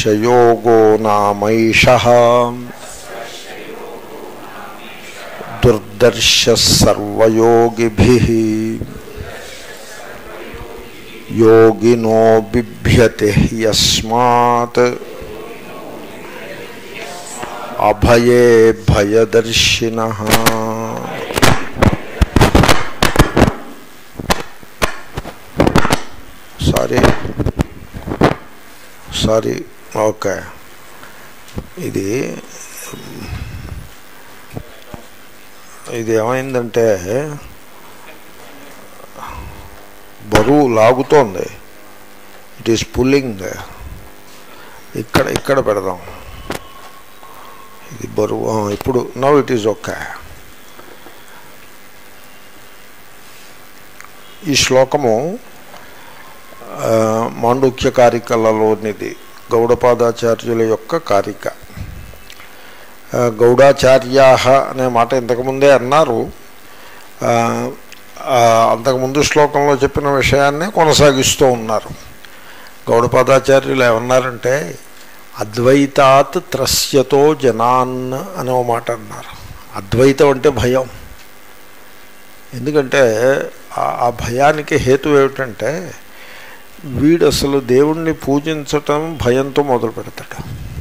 తత్స్పర్శయోగో నామైష దుర్దర్శ సర్వయోగిభి యోగినో బిభ్యతే యస్మాత్ అభయే భయదర్శిన సారీ సారీ ఓకే ఇది ఇది ఏమైందంటే బరువు లాగుతోంది ఇట్ ఈస్ పుల్లింగ్ ఇక్కడ ఇక్కడ పెడదాం ఇది బరువు ఆ, ఇప్పుడు నవ్ ఇట్ ఈజ్ ఓకే ఈ శ్లోకము ఆ, మాండుక్య కారికలలోనిది గౌడపాదాచార్యుల యొక్క కారిక ఆ, గౌడాచార్యా అనే మాట ఇంతకుముందే అన్నారు ఆ, ఆ, అంతకుముందు శ్లోకంలో చెప్పిన విషయాన్ని కొనసాగిస్తూ ఉన్నారు గౌడపాదాచార్యులు ఏమన్నారంటే అద్వైతాత్ త్రస్యతో జనాన్ అనే ఓ మాట అన్నారు అద్వైతం అంటే భయం ఎందుకంటే ఆ- ఆ భయానికి హేతు ఏమిటంటే వీడు అసలు దేవుణ్ణి పూజించటం భయంతో మొదలు పెడతాడు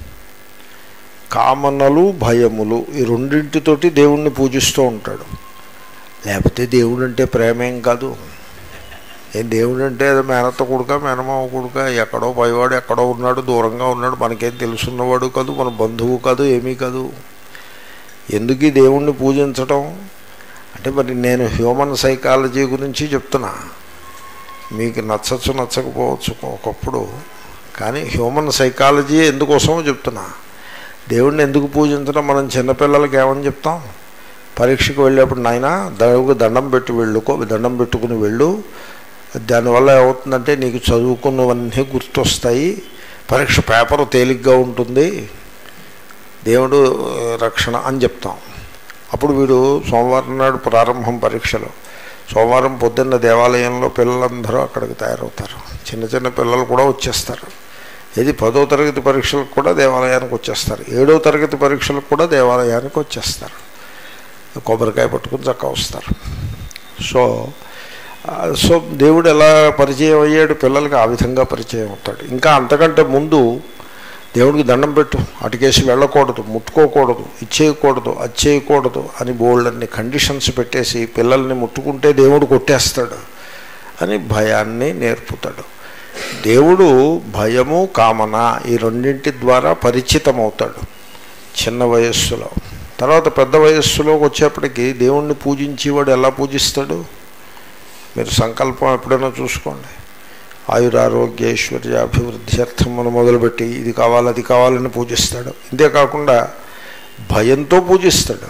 కామనలు భయములు ఈ రెండింటితోటి దేవుణ్ణి పూజిస్తూ ఉంటాడు లేకపోతే దేవుడు అంటే ప్రేమేం కాదు ఏం దేవుడు అంటే ఏదో మేనత్త కొడుక మేనమామ కొడుక ఎక్కడో పైవాడు ఎక్కడో ఉన్నాడు దూరంగా ఉన్నాడు మనకేం తెలుసున్నవాడు కాదు మన బంధువు కాదు ఏమీ కాదు ఎందుకు ఈ దేవుణ్ణి పూజించటం అంటే మరి నేను హ్యూమన్ సైకాలజీ గురించి చెప్తున్నా మీకు నచ్చచ్చు నచ్చకపోవచ్చు ఒకప్పుడు కానీ హ్యూమన్ సైకాలజీ ఎందుకోసమో చెప్తున్నా దేవుణ్ణి ఎందుకు పూజించడం మనం చిన్నపిల్లలకి ఏమని చెప్తాం పరీక్షకు వెళ్ళేప్పుడు నాయన దేవుడికి దండం పెట్టి వెళ్ళుకో దండం పెట్టుకుని వెళ్ళు దానివల్ల ఏమవుతుందంటే నీకు చదువుకున్నవన్నీ గుర్తొస్తాయి పరీక్ష పేపర్ తేలిగ్గా ఉంటుంది దేవుడు ఆ, రక్షణ అని చెప్తాం అప్పుడు వీడు సోమవారం నాడు ప్రారంభం పరీక్షలు సోమవారం పొద్దున్న దేవాలయంలో పిల్లలందరూ అక్కడికి తయారవుతారు చిన్న చిన్న పిల్లలు కూడా వచ్చేస్తారు ఇది పదో తరగతి పరీక్షలకు కూడా దేవాలయానికి వచ్చేస్తారు ఏడో తరగతి పరీక్షలకు కూడా దేవాలయానికి వచ్చేస్తారు కొబ్బరికాయ పట్టుకుని చక్క వస్తారు సో ఆ, సో దేవుడు ఎలా పరిచయం అయ్యాడు పిల్లలకి ఆ విధంగా పరిచయం అవుతాడు ఇంకా అంతకంటే ముందు దేవుడికి దండం పెట్టు అటుకేసి వెళ్ళకూడదు ముట్టుకోకూడదు ఇచ్చేయకూడదు అది చేయకూడదు అని బోల్డన్ని కండిషన్స్ పెట్టేసి పిల్లల్ని ముట్టుకుంటే దేవుడు కొట్టేస్తాడు అని భయాన్ని నేర్పుతాడు దేవుడు భయము కామన ఈ రెండింటి ద్వారా పరిచితమవుతాడు చిన్న వయస్సులో తర్వాత పెద్ద వయస్సులోకి వచ్చేప్పటికి దేవుణ్ణి పూజించేవాడు ఎలా పూజిస్తాడు మీరు సంకల్పం ఎప్పుడైనా చూసుకోండి ఆయురారోగ్య ఐశ్వర్యాభివృద్ధి అర్థం మనం మొదలుపెట్టి ఇది కావాలి అది కావాలని పూజిస్తాడు ఇంతేకాకుండా భయంతో పూజిస్తాడు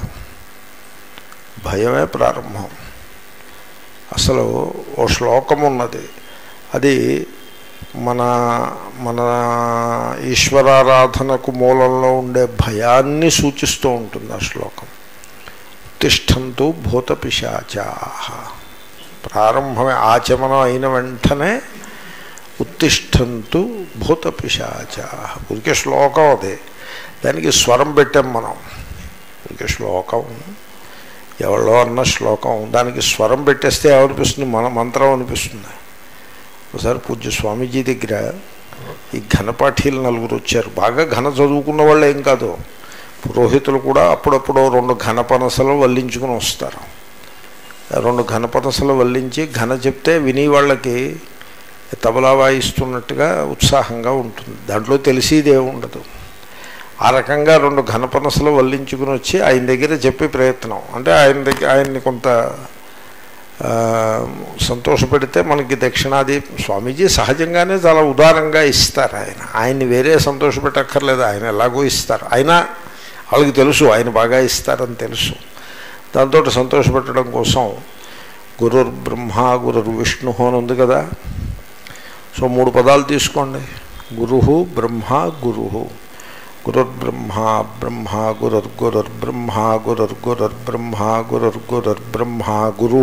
భయమే ప్రారంభం అసలు ఓ శ్లోకం ఉన్నది అది మన మన ఈశ్వరారాధనకు మూలంలో ఉండే భయాన్ని సూచిస్తూ ఉంటుంది ఆ శ్లోకం తిష్టంతు భూత పిశాచా ప్రారంభమే ఆచమనం అయిన వెంటనే ఉత్తిష్టంతు భూత పిశాచా ఊరికే శ్లోకం అది దానికి స్వరం పెట్టాం మనం ఊరికే శ్లోకం ఎవరో అన్న శ్లోకం దానికి స్వరం పెట్టేస్తే ఏమనిపిస్తుంది మన మంత్రం అనిపిస్తుంది ఒకసారి పూజ్య స్వామీజీ దగ్గర ఈ ఘనపాఠీలు నలుగురు వచ్చారు బాగా ఘన చదువుకున్న వాళ్ళు ఏం కాదు పురోహితులు కూడా అప్పుడప్పుడు రెండు ఘనపనసలు వల్లించుకుని వస్తారు రెండు ఘనపనసలు వల్లించి ఘన చెప్తే విని వాళ్ళకి తబలా వాయిస్తున్నట్టుగా ఉత్సాహంగా ఉంటుంది దాంట్లో తెలిసేదే ఉండదు ఆ రకంగా రెండు ఘనపనసలు వల్లించుకుని వచ్చి ఆయన దగ్గర చెప్పే ప్రయత్నం అంటే ఆయన దగ్గర ఆయన్ని కొంత ఆ, సంతోషపెడితే మనకి దక్షిణాది స్వామీజీ సహజంగానే చాలా ఉదారంగా ఇస్తారు ఆయన ఆయన్ని వేరే సంతోషపెట్టక్కర్లేదు ఆయన ఎలాగో ఇస్తారు అయినా వాళ్ళకి తెలుసు ఆయన బాగా ఇస్తారని తెలుసు దాంతో సంతోషపెట్టడం కోసం గురుర్ బ్రహ్మ గురుర్ విష్ణు అని ఉంది కదా సో మూడు పదాలు తీసుకోండి గురు బ్రహ్మ గురు గురుర్బ్రహ్మ బ్రహ్మ గురుర్గురుర్బ్రహ్మ గురుర్గురుర్బ్రహ్మ గురుర్గురుర్బ్రహ్మ గురు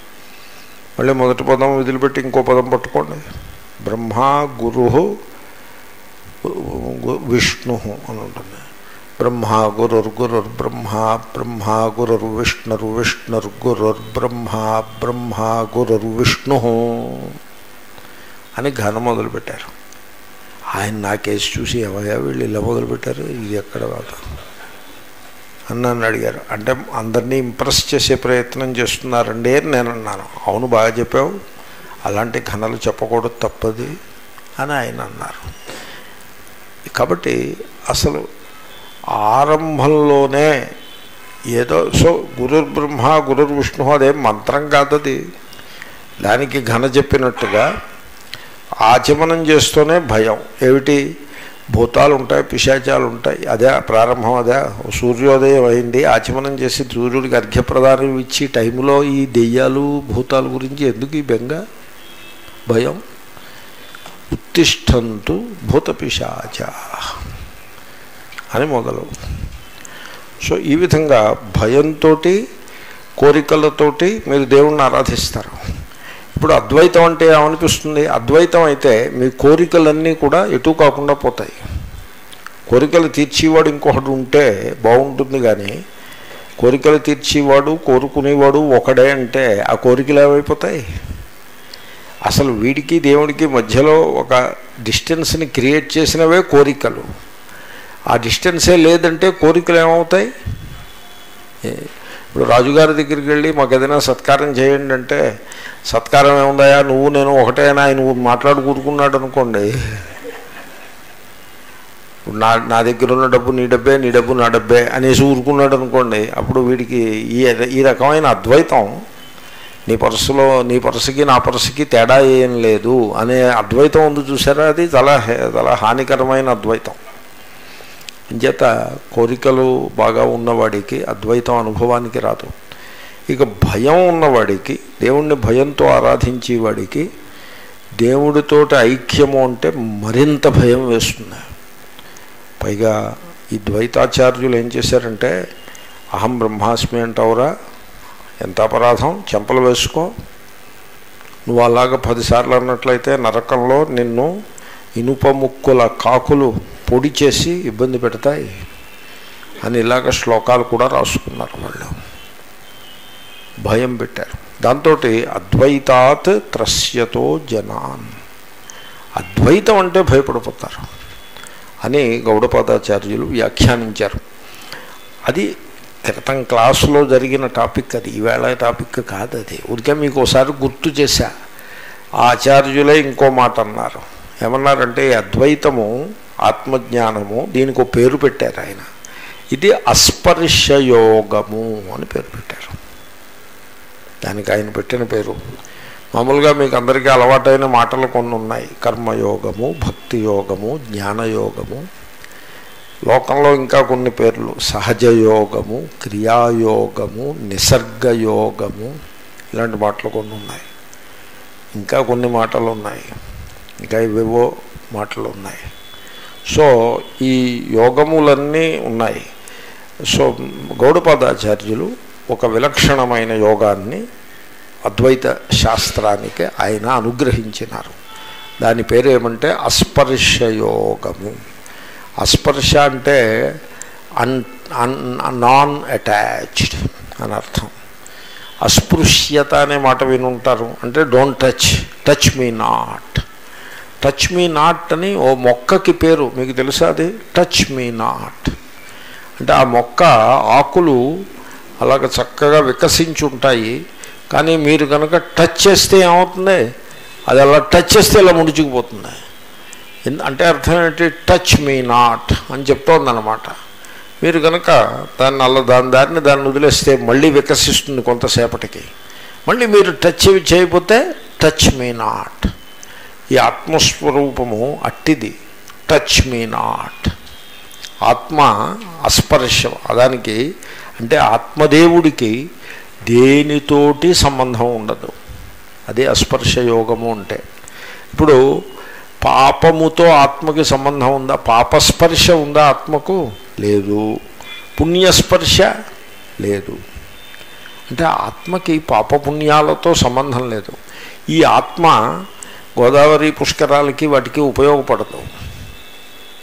మళ్ళీ మొదటి పదం వదిలిపెట్టి ఇంకో పదం పట్టుకోండి బ్రహ్మ గురు విష్ణు అని ఉంటుంది బ్రహ్మ గురుర్గురుర్ బ్రహ్మ బ్రహ్మ గురుర్ విష్ణుర్ విష్ణుర్ గురుర్ బ్రహ్మ బ్రహ్మ గురుర్ విష్ణు అని ఘన మొదలుపెట్టారు ఆయన నా కేసు చూసి ఎవయా వీళ్ళు ఇలా మొదలుపెట్టారు ఇది ఎక్కడ కాదు అని నన్ను అడిగారు అంటే అందరినీ ఇంప్రెస్ చేసే ప్రయత్నం చేస్తున్నారండి అని నేను అన్నాను అవును బాగా చెప్పావు అలాంటి ఘనలు చెప్పకూడదు తప్పది అని ఆయన అన్నారు కాబట్టి అసలు ఆరంభంలోనే ఏదో సో గురుర్ బ్రహ్మ గురుర్ విష్ణు అదేం మంత్రం కాదది దానికి ఘన చెప్పినట్టుగా ఆచమనం చేస్తూనే భయం ఏమిటి భూతాలు ఉంటాయి పిశాచాలు ఉంటాయి అదే ప్రారంభం అదే సూర్యోదయం అయింది ఆచమనం చేసి సూర్యుడికి అర్ఘ్యప్రదానం ఇచ్చి టైంలో ఈ దెయ్యాలు భూతాల గురించి ఎందుకు ఈ బెంగ భయం ఉత్తిష్టంతు భూత పిశాచ అని మొదలు సో ఈ విధంగా భయంతో కోరికలతోటి మీరు దేవుణ్ణి ఆరాధిస్తారు ఇప్పుడు అద్వైతం అంటే ఏమనిపిస్తుంది అద్వైతం అయితే మీ కోరికలన్నీ కూడా ఎటు కాకుండా పోతాయి కోరికలు తీర్చేవాడు ఇంకొకటి ఉంటే బాగుంటుంది కానీ కోరికలు తీర్చేవాడు కోరుకునేవాడు ఒకడే అంటే ఆ కోరికలు ఏమైపోతాయి అసలు వీడికి దేవుడికి మధ్యలో ఒక డిస్టెన్స్ని క్రియేట్ చేసినవే కోరికలు ఆ డిస్టెన్సే లేదంటే కోరికలు ఏమవుతాయి ఇప్పుడు రాజుగారి దగ్గరికి వెళ్ళి మాకు ఏదైనా సత్కారం చేయండి అంటే సత్కారం ఏముందయా నువ్వు నేను ఒకటేనా ఆయన మాట్లాడు కూరుకున్నాడు అనుకోండి నా నా దగ్గర ఉన్న డబ్బు నీ డబ్బే నీ డబ్బు నా డబ్బే అనేసి ఊరుకున్నాడు అనుకోండి అప్పుడు వీడికి ఈ ఈ రకమైన అద్వైతం నీ పర్సులో నీ పర్సుకి నా పర్సుకి తేడా ఏం లేదు అనే అద్వైతం ఉంది చూసారా అది చాలా చాలా హానికరమైన అద్వైతం అంచేత కోరికలు బాగా ఉన్నవాడికి అద్వైతం అనుభవానికి రాదు ఇక భయం ఉన్నవాడికి దేవుణ్ణి భయంతో ఆరాధించేవాడికి దేవుడితోటి ఐక్యము అంటే మరింత భయం వేస్తుంది పైగా ఈ ద్వైతాచార్యులు ఏం చేశారంటే అహం బ్రహ్మాస్మి అంటావురా ఎంత అపరాధం చెంపలు వేసుకో నువ్వు అలాగ పదిసార్లు అన్నట్లయితే నరకంలో నిన్ను ఇనుప ముక్కుల కాకులు పొడి చేసి ఇబ్బంది పెడతాయి అని ఇలాగ శ్లోకాలు కూడా రాసుకున్నారు వాళ్ళు భయం పెట్టారు దాంతో అద్వైతాత్ త్రస్యతో జనాన్ అద్వైతం అంటే భయపడిపోతారు అని గౌడపాదాచార్యులు వ్యాఖ్యానించారు అది క్రితం క్లాసులో జరిగిన టాపిక్ అది ఈవేళ టాపిక్ కాదు అది ఊరికే మీకు ఒకసారి గుర్తు చేశా ఆ ఆచార్యులే ఇంకో మాట అన్నారు ఏమన్నారంటే అద్వైతము ఆత్మజ్ఞానము దీనికి ఒక పేరు పెట్టారు ఆయన ఇది అస్పర్శయోగము అని పేరు పెట్టారు దానికి ఆయన పెట్టిన పేరు మామూలుగా మీకు అందరికీ అలవాటైన మాటలు కొన్ని ఉన్నాయి కర్మయోగము భక్తి యోగము జ్ఞానయోగము లోకంలో ఇంకా కొన్ని పేర్లు సహజయోగము క్రియాయోగము నిసర్గయోగము ఇలాంటి మాటలు కొన్ని ఉన్నాయి ఇంకా కొన్ని మాటలు ఉన్నాయి ఇంకా ఇవేవో మాటలు ఉన్నాయి సో ఈ యోగములన్నీ ఉన్నాయి సో గౌడపాదాచార్యులు ఒక విలక్షణమైన యోగాన్ని అద్వైత శాస్త్రానికి ఆయన అనుగ్రహించినారు దాని పేరు ఏమంటే అస్పర్శయోగము అస్పర్శ అంటే అన్ అన్ నాన్ అటాచ్డ్ అని అర్థం అస్పృశ్యత అనే మాట వినుంటారు అంటే don't touch touch me not touch me not అని ఓ మొక్కకి పేరు మీకు తెలుసా అది టచ్ మీ నాట్ అంటే ఆ మొక్క ఆకులు అలాగ చక్కగా వికసించి ఉంటాయి కానీ మీరు కనుక టచ్ చేస్తే ఏమవుతుంది అది అలా టచ్ చేస్తే ఇలా ముడుచుకుపోతుంది అంటే అర్థం ఏంటి టచ్ మీ నాట్ అని చెప్తోందనమాట మీరు కనుక దాన్ని అలా దాని దారిని దాన్ని వదిలేస్తే మళ్ళీ వికసిస్తుంది కొంతసేపటికి మళ్ళీ మీరు టచ్ చేయకపోతే టచ్ మీ నాట్ ఈ ఆత్మస్వరూపము అట్టిది టచ్ మీ నాట్ ఆత్మ అస్పర్శం దానికి అంటే ఆత్మదేవుడికి దేనితోటి సంబంధం ఉండదు అదే అస్పర్శ యోగము అంటే ఇప్పుడు పాపముతో ఆత్మకి సంబంధం ఉందా పాపస్పర్శ ఉందా ఆత్మకు లేదు పుణ్యస్పర్శ లేదు అంటే ఆత్మకి పాపపుణ్యాలతో సంబంధం లేదు ఈ ఆత్మ గోదావరి పుష్కరాలకి వాటికి ఉపయోగపడదు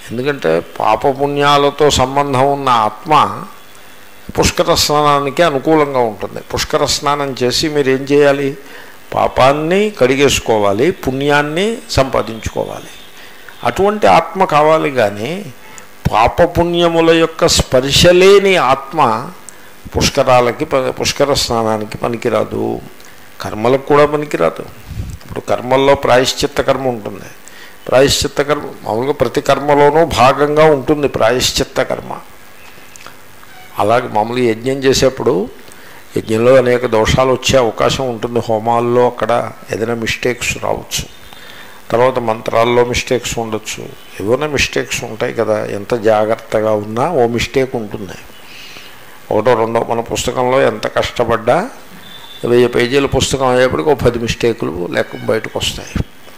ఎందుకంటే పాపపుణ్యాలతో సంబంధం ఉన్న ఆత్మ పుష్కర స్నానానికి అనుకూలంగా ఉంటుంది పుష్కర స్నానం చేసి మీరు ఏం చేయాలి పాపాన్ని కడిగేసుకోవాలి పుణ్యాన్ని సంపాదించుకోవాలి అటువంటి ఆత్మ కావాలి కానీ పాపపుణ్యముల యొక్క స్పర్శ లేని ఆత్మ పుష్కరాలకి ప- పుష్కర స్నానానికి పనికిరాదు కర్మలకు కూడా పనికిరాదు ఇప్పుడు కర్మల్లో ప్రాయశ్చిత్త కర్మ ఉంటుంది ప్రాయశ్చిత్త కర్మ మామూలుగా ప్రతి కర్మలోనూ భాగంగా ఉంటుంది ప్రాయశ్చిత్త కర్మ అలాగే మామూలు యజ్ఞం చేసేప్పుడు యజ్ఞంలో అనేక దోషాలు వచ్చే అవకాశం ఉంటుంది హోమాల్లో అక్కడ ఏదైనా మిస్టేక్స్ రావచ్చు తర్వాత మంత్రాల్లో మిస్టేక్స్ ఉండొచ్చు ఏవైనా మిస్టేక్స్ ఉంటాయి కదా ఎంత జాగ్రత్తగా ఉన్నా ఓ మిస్టేక్ ఉంటుంది ఒకటో రెండో మన పుస్తకంలో ఎంత కష్టపడ్డా వెయ్యి పేజీల పుస్తకం అయ్యేప్పటికి ఒక పది మిస్టేకులు లేక బయటకు వస్తాయి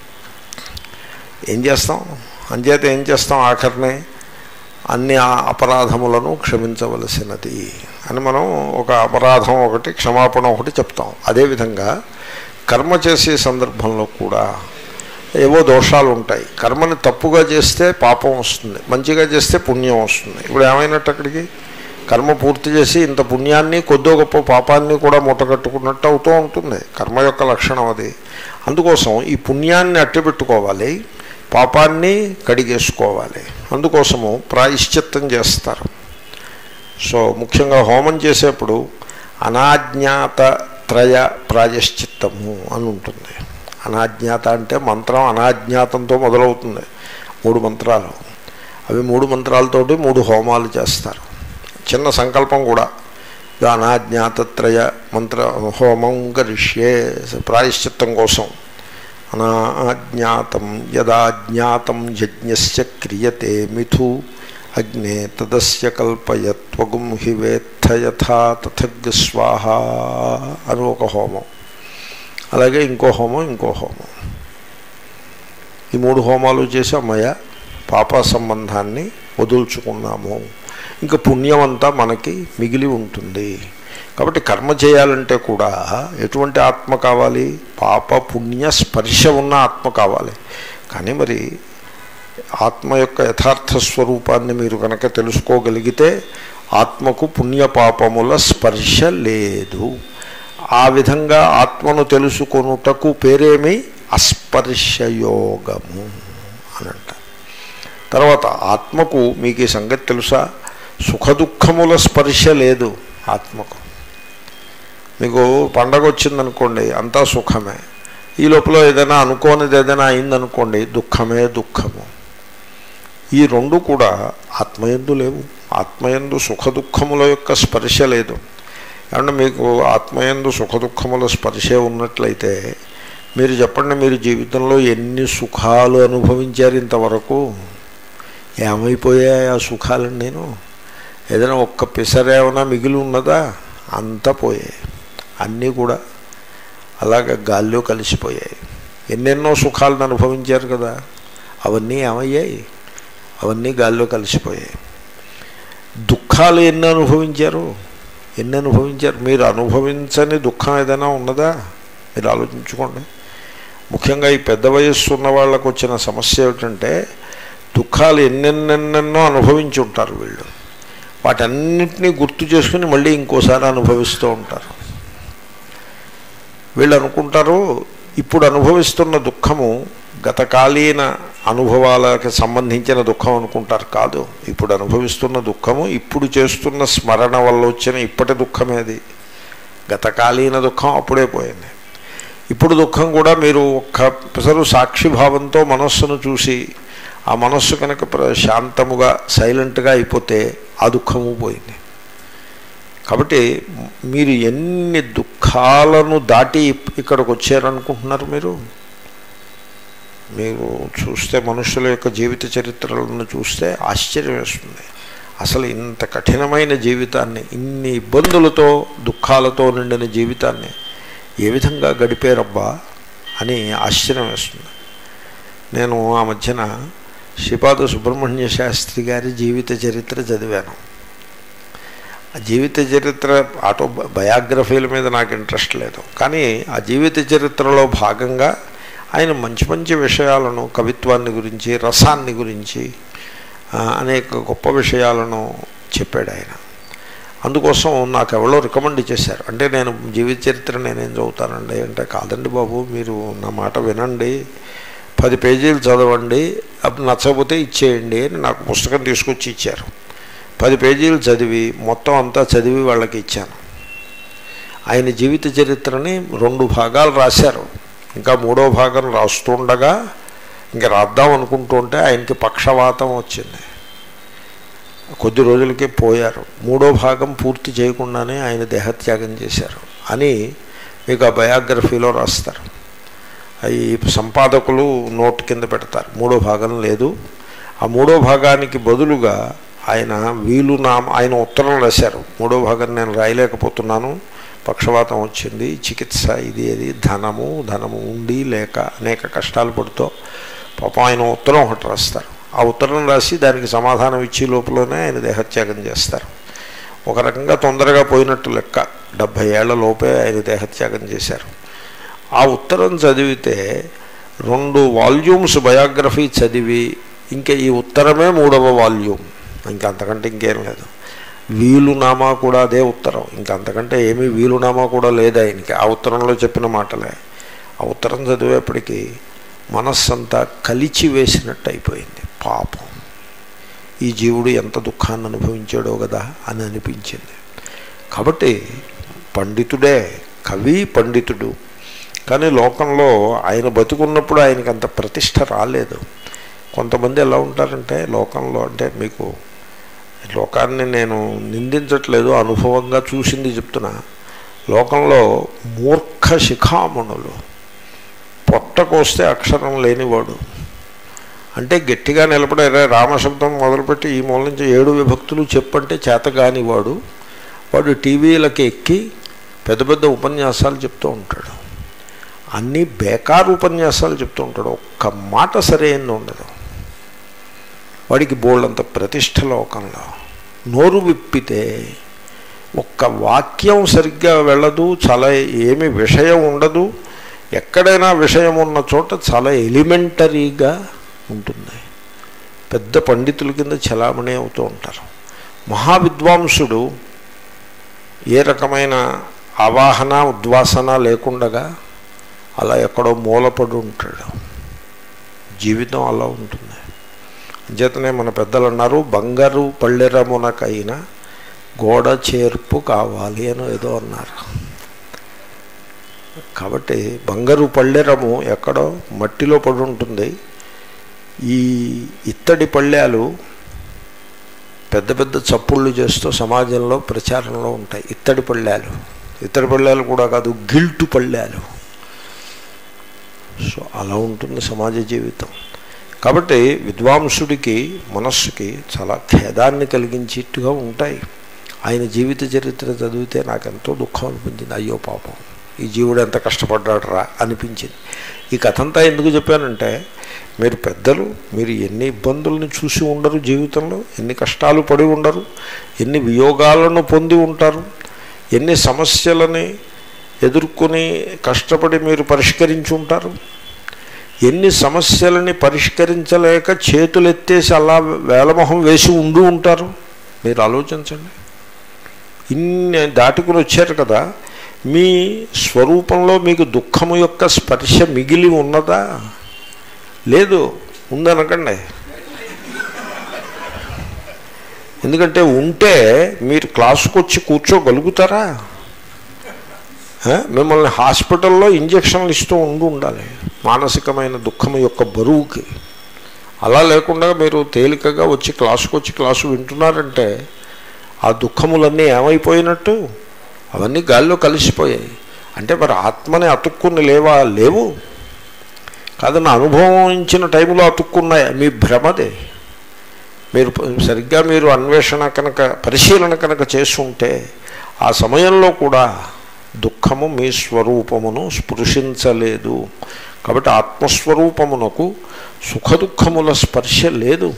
ఏం చేస్తాం అంచేత ఏం చేస్తాం ఆఖరిని అన్ని ఆ అపరాధములను క్షమించవలసినది అని మనం ఒక అపరాధం ఒకటి క్షమాపణ ఒకటి చెప్తాం అదేవిధంగా కర్మ చేసే సందర్భంలో కూడా ఏవో దోషాలు ఉంటాయి కర్మని తప్పుగా చేస్తే పాపం వస్తుంది మంచిగా చేస్తే పుణ్యం వస్తుంది ఇప్పుడు ఏమైనట్టు అక్కడికి కర్మ పూర్తి చేసి ఇంత పుణ్యాన్ని కొద్దో గొప్ప పాపాన్ని కూడా మూటగట్టుకున్నట్టు అవుతూ ఉంటుంది కర్మ యొక్క లక్షణం అది అందుకోసం ఈ పుణ్యాన్ని అట్టబెట్టుకోవాలి పాపాన్ని కడిగేసుకోవాలి అందుకోసము ప్రాయశ్చిత్తం చేస్తారు సో ముఖ్యంగా హోమం చేసేప్పుడు అనాజ్ఞాత త్రయ ప్రాయశ్చిత్తము అని ఉంటుంది అనాజ్ఞాత అంటే మంత్రం అనాజ్ఞాతంతో మొదలవుతుంది మూడు మంత్రాలు అవి మూడు మంత్రాలతోటి మూడు హోమాలు చేస్తారు చిన్న సంకల్పం కూడా ఇది అనాజ్ఞాతత్రయ మంత్ర హోమం గరిష్యే ప్రాయశ్చిత్తం కోసం అనాజ్ఞాతం యదాజ్ఞాతం యజ్ఞస్య క్రియతే మిథు అగ్నే తదస్య కల్పయత్వగుం హి వేత్థ యథా తథగ్ స్వాహ అని ఒక హోమం అలాగే ఇంకో హోమం ఇంకో హోమం ఈ మూడు హోమాలు చేసి అమ్మయ్య పాప సంబంధాన్ని వదుల్చుకున్నాము ఇంకా పుణ్యం అంతా మనకి మిగిలి ఉంటుంది కాబట్టి కర్మ చేయాలంటే కూడా ఎటువంటి ఆత్మ కావాలి పాప పుణ్య స్పర్శ ఉన్న ఆత్మ కావాలి కానీ మరి ఆత్మ యొక్క యథార్థ స్వరూపాన్ని మీరు కనుక తెలుసుకోగలిగితే ఆత్మకు పుణ్యపాపముల స్పర్శ లేదు ఆ విధంగా ఆత్మను తెలుసుకొనుటకు పేరేమి అస్పర్శయోగము అని అంటారు తర్వాత ఆత్మకు మీకు ఈ సంగతి తెలుసా సుఖదుఖముల స్పర్శ లేదు ఆత్మకు మీకు పండగ వచ్చిందనుకోండి అంతా సుఖమే ఈ లోపల ఏదైనా అనుకోనిది ఏదైనా అయిందనుకోండి దుఃఖమే దుఃఖము ఈ రెండు కూడా ఆత్మయందు లేవు ఆత్మయందు సుఖదుఖముల యొక్క స్పర్శ లేదు ఏమంటే మీకు ఆత్మయందు సుఖదుఖముల స్పర్శే ఉన్నట్లయితే మీరు చెప్పండి మీరు జీవితంలో ఎన్ని సుఖాలు అనుభవించారు ఇంతవరకు ఏమైపోయాయి ఆ సుఖాలను నేను ఏదైనా ఒక్క పిసరేమైనా మిగిలి ఉన్నదా అంతా పోయాయి అన్నీ కూడా అలాగ గాల్లో కలిసిపోయాయి ఎన్నెన్నో సుఖాలను అనుభవించారు కదా అవన్నీ ఏమయ్యాయి అవన్నీ గాల్లో కలిసిపోయాయి దుఃఖాలు ఎన్ని అనుభవించారు ఎన్ని అనుభవించారు మీరు అనుభవించని దుఃఖం ఏదైనా ఉన్నదా మీరు ఆలోచించుకోండి ముఖ్యంగా ఈ పెద్ద వయస్సు ఉన్న వాళ్ళకు వచ్చిన సమస్య ఏమిటంటే దుఃఖాలు ఎన్నెన్నెన్నెన్నో అనుభవించి ఉంటారు వీళ్ళు వాటన్నిటినీ గుర్తు చేసుకుని మళ్ళీ ఇంకోసారి అనుభవిస్తూ ఉంటారు వీళ్ళు అనుకుంటారు ఇప్పుడు అనుభవిస్తున్న దుఃఖము గతకాలీన అనుభవాలకు సంబంధించిన దుఃఖం అనుకుంటారు కాదు ఇప్పుడు అనుభవిస్తున్న దుఃఖము ఇప్పుడు చేస్తున్న స్మరణ వల్ల వచ్చిన ఇప్పటి దుఃఖమేది గతకాలీన దుఃఖం అప్పుడే పోయింది ఇప్పుడు దుఃఖం కూడా మీరు ఒక్క పిసరు సాక్షిభావంతో మనస్సును చూసి ఆ మనస్సు కనుక ప్ర- శాంతముగా సైలెంట్గా అయిపోతే ఆ దుఃఖము పోయింది కాబట్టి మీరు ఎన్ని దుఃఖాలను దాటి ఇక్కడికి వచ్చారనుకుంటున్నారు మీరు మీరు చూస్తే మనుషుల యొక్క జీవిత చరిత్రలను చూస్తే ఆశ్చర్యం వేస్తుంది అసలు ఇంత కఠినమైన జీవితాన్ని ఇన్ని ఇబ్బందులతో దుఃఖాలతో నిండిన జీవితాన్ని ఏ విధంగా గడిపారబ్బా అని ఆశ్చర్యం వేస్తుంది నేను ఆ మధ్యన శ్రీపాద సుబ్రహ్మణ్య శాస్త్రి గారి జీవిత చరిత్ర చదివాను ఆ జీవిత చరిత్ర ఆటో బయోగ్రఫీల మీద నాకు ఇంట్రెస్ట్ లేదు కానీ ఆ జీవిత చరిత్రలో భాగంగా ఆయన మంచి మంచి విషయాలను కవిత్వాన్ని గురించి రసాన్ని గురించి ఆ, అనేక గొప్ప విషయాలను చెప్పాడు ఆయన అందుకోసం నాకు ఎవరో రికమెండ్ చేశారు అంటే నేను జీవిత చరిత్ర నేనేం చదువుతానండి అంటే కాదండి బాబు మీరు నా మాట వినండి పది పేజీలు చదవండి అప్పుడు నచ్చకపోతే ఇచ్చేయండి అని నాకు పుస్తకం తీసుకొచ్చి ఇచ్చారు పది పేజీలు చదివి మొత్తం అంతా చదివి వాళ్ళకి ఇచ్చాను ఆయన జీవిత చరిత్రని రెండు భాగాలు రాశారు ఇంకా మూడో భాగం రాస్తుండగా ఇంకా రాద్దాం అనుకుంటుంటే ఆయనకి పక్షవాతం వచ్చింది కొద్ది రోజులకే పోయారు మూడో భాగం పూర్తి చేయకుండానే ఆయన దేహత్యాగం చేశారు అని మీకు ఆ బయోగ్రఫీలో రాస్తారు అవి సంపాదకులు నోట్ కింద పెడతారు మూడో భాగం లేదు ఆ మూడో భాగానికి బదులుగా ఆయన వీలు నామ ఆయన ఉత్తరం రాశారు మూడో భాగం నేను రాయలేకపోతున్నాను పక్షవాతం వచ్చింది చికిత్స ఇది అది ధనము ధనము ఉండి లేక అనేక కష్టాలు పడుతూ పాపం ఆయన ఉత్తరం ఒకటి రాస్తారు ఆ ఉత్తరం రాసి దానికి సమాధానం ఇచ్చే లోపలనే ఆయన దేహత్యాగం చేస్తారు ఒక రకంగా తొందరగా పోయినట్టు లెక్క డెబ్భై ఏళ్ల లోపే ఆయన దేహత్యాగం చేశారు ఆ ఉత్తరం చదివితే రెండు వాల్యూమ్స్ బయోగ్రఫీ చదివి ఇంకా ఈ ఉత్తరమే మూడవ వాల్యూమ్ ఇంకా అంతకంటే ఇంకేం లేదు వీలునామా కూడా అదే ఉత్తరం ఇంకా అంతకంటే ఏమీ వీలునామా కూడా లేదు ఆయనకి ఆ ఉత్తరంలో చెప్పిన మాటలే ఆ ఉత్తరం చదివేప్పటికీ మనస్సంతా కలిచి వేసినట్టు అయిపోయింది పాపం ఈ జీవుడు ఎంత దుఃఖాన్ని అనుభవించాడో కదా అని అనిపించింది కాబట్టి పండితుడే కవి పండితుడు కానీ లోకంలో ఆయన బతుకున్నప్పుడు ఆయనకి అంత ప్రతిష్ట రాలేదు కొంతమంది ఎలా ఉంటారంటే లోకంలో అంటే మీకు లోకాన్ని నేను నిందించట్లేదు అనుభవంగా చూసింది చెప్తున్నా లోకంలో మూర్ఖ శిఖామణులు పొట్టకొస్తే అక్షరం లేనివాడు అంటే గట్టిగా నిలబడే రామశబ్దం మొదలుపెట్టి ఈ మూల నుంచి ఏడు విభక్తులు చెప్పంటే చేతగానివాడు వాడు టీవీలకి ఎక్కి పెద్ద పెద్ద ఉపన్యాసాలు చెప్తూ ఉంటాడు అన్నీ బేకారు ఉపన్యాసాలు చెప్తూ ఉంటాడు ఒక్క మాట సరైనది ఉండదు వాడికి బోళ్ళంత ప్రతిష్ట లోకంలో నోరు విప్పితే ఒక్క వాక్యం సరిగ్గా వెళ్ళదు చాలా ఏమి విషయం ఉండదు ఎక్కడైనా విషయం ఉన్న చోట చాలా ఎలిమెంటరీగా ఉంటుంది పెద్ద పండితుల కింద చలామణి అవుతూ ఉంటారు మహావిద్వాంసుడు ఏ రకమైన అవాహన ఉద్వాసన లేకుండగా అలా ఎక్కడో మూలపడి ఉంటాడు జీవితం అలా ఉంటుంది అంచేతనే మన పెద్దలు అన్నారు బంగారు పళ్ళెరమునకైన గోడ చేర్పు కావాలి అని ఏదో అన్నారు కాబట్టి బంగారు పళ్ళెరము ఎక్కడో మట్టిలో పడి ఉంటుంది ఈ ఇత్తడి పళ్ళాలు పెద్ద పెద్ద చప్పుళ్ళు చేస్తూ సమాజంలో ప్రచారంలో ఉంటాయి ఇత్తడి పళ్ళాలు ఇత్తడి పళ్ళాలు కూడా కాదు గిల్టు పళ్ళాలు సో అలా ఉంటుంది సమాజ జీవితం కాబట్టి విద్వాంసుడికి మనస్సుకి చాలా ఖేదాన్ని కలిగించేట్టుగా ఉంటాయి ఆయన జీవిత చరిత్ర చదివితే నాకెంతో దుఃఖం అనిపించింది అయ్యో పాపం ఈ జీవుడు ఎంత కష్టపడ్డాడు రా అనిపించింది ఈ కథంతా ఎందుకు చెప్పానంటే మీరు పెద్దలు మీరు ఎన్ని ఇబ్బందులను చూసి ఉండరు జీవితంలో ఎన్ని కష్టాలు పడి ఉండరు ఎన్ని వియోగాలను పొంది ఉంటారు ఎన్ని సమస్యలని ఎదుర్కొని కష్టపడి మీరు పరిష్కరించి ఉంటారు ఎన్ని సమస్యలని పరిష్కరించలేక చేతులెత్తేసి అలా వేలమొహం వేసి ఉండి ఉంటారు మీరు ఆలోచించండి ఇన్ని దాటుకుని వచ్చారు కదా మీ స్వరూపంలో మీకు దుఃఖము యొక్క స్పర్శ మిగిలి ఉన్నదా లేదు ఉందనకండి ఎందుకంటే ఉంటే మీరు క్లాసుకు వచ్చి కూర్చోగలుగుతారా మిమ్మల్ని హాస్పిటల్లో ఇంజక్షన్లు ఇస్తూ ఉండి ఉండాలి మానసికమైన దుఃఖం యొక్క బరువుకి అలా లేకుండా మీరు తేలికగా వచ్చి క్లాసుకు వచ్చి క్లాసు వింటున్నారంటే ఆ దుఃఖములన్నీ ఏమైపోయినట్టు అవన్నీ గాల్లో కలిసిపోయాయి అంటే మరి ఆత్మని అతుక్కుని లేవా లేవు కాదన్న అనుభవించిన టైంలో అతుక్కున్నాయి మీ భ్రమదే మీరు సరిగ్గా మీరు అన్వేషణ కనుక పరిశీలన కనుక చేస్తుంటే ఆ సమయంలో కూడా దుఃఖము మీ స్వరూపమును స్పృశించలేదు కాబట్టి ఆత్మస్వరూపమునకు సుఖదుఖముల స్పర్శ లేదు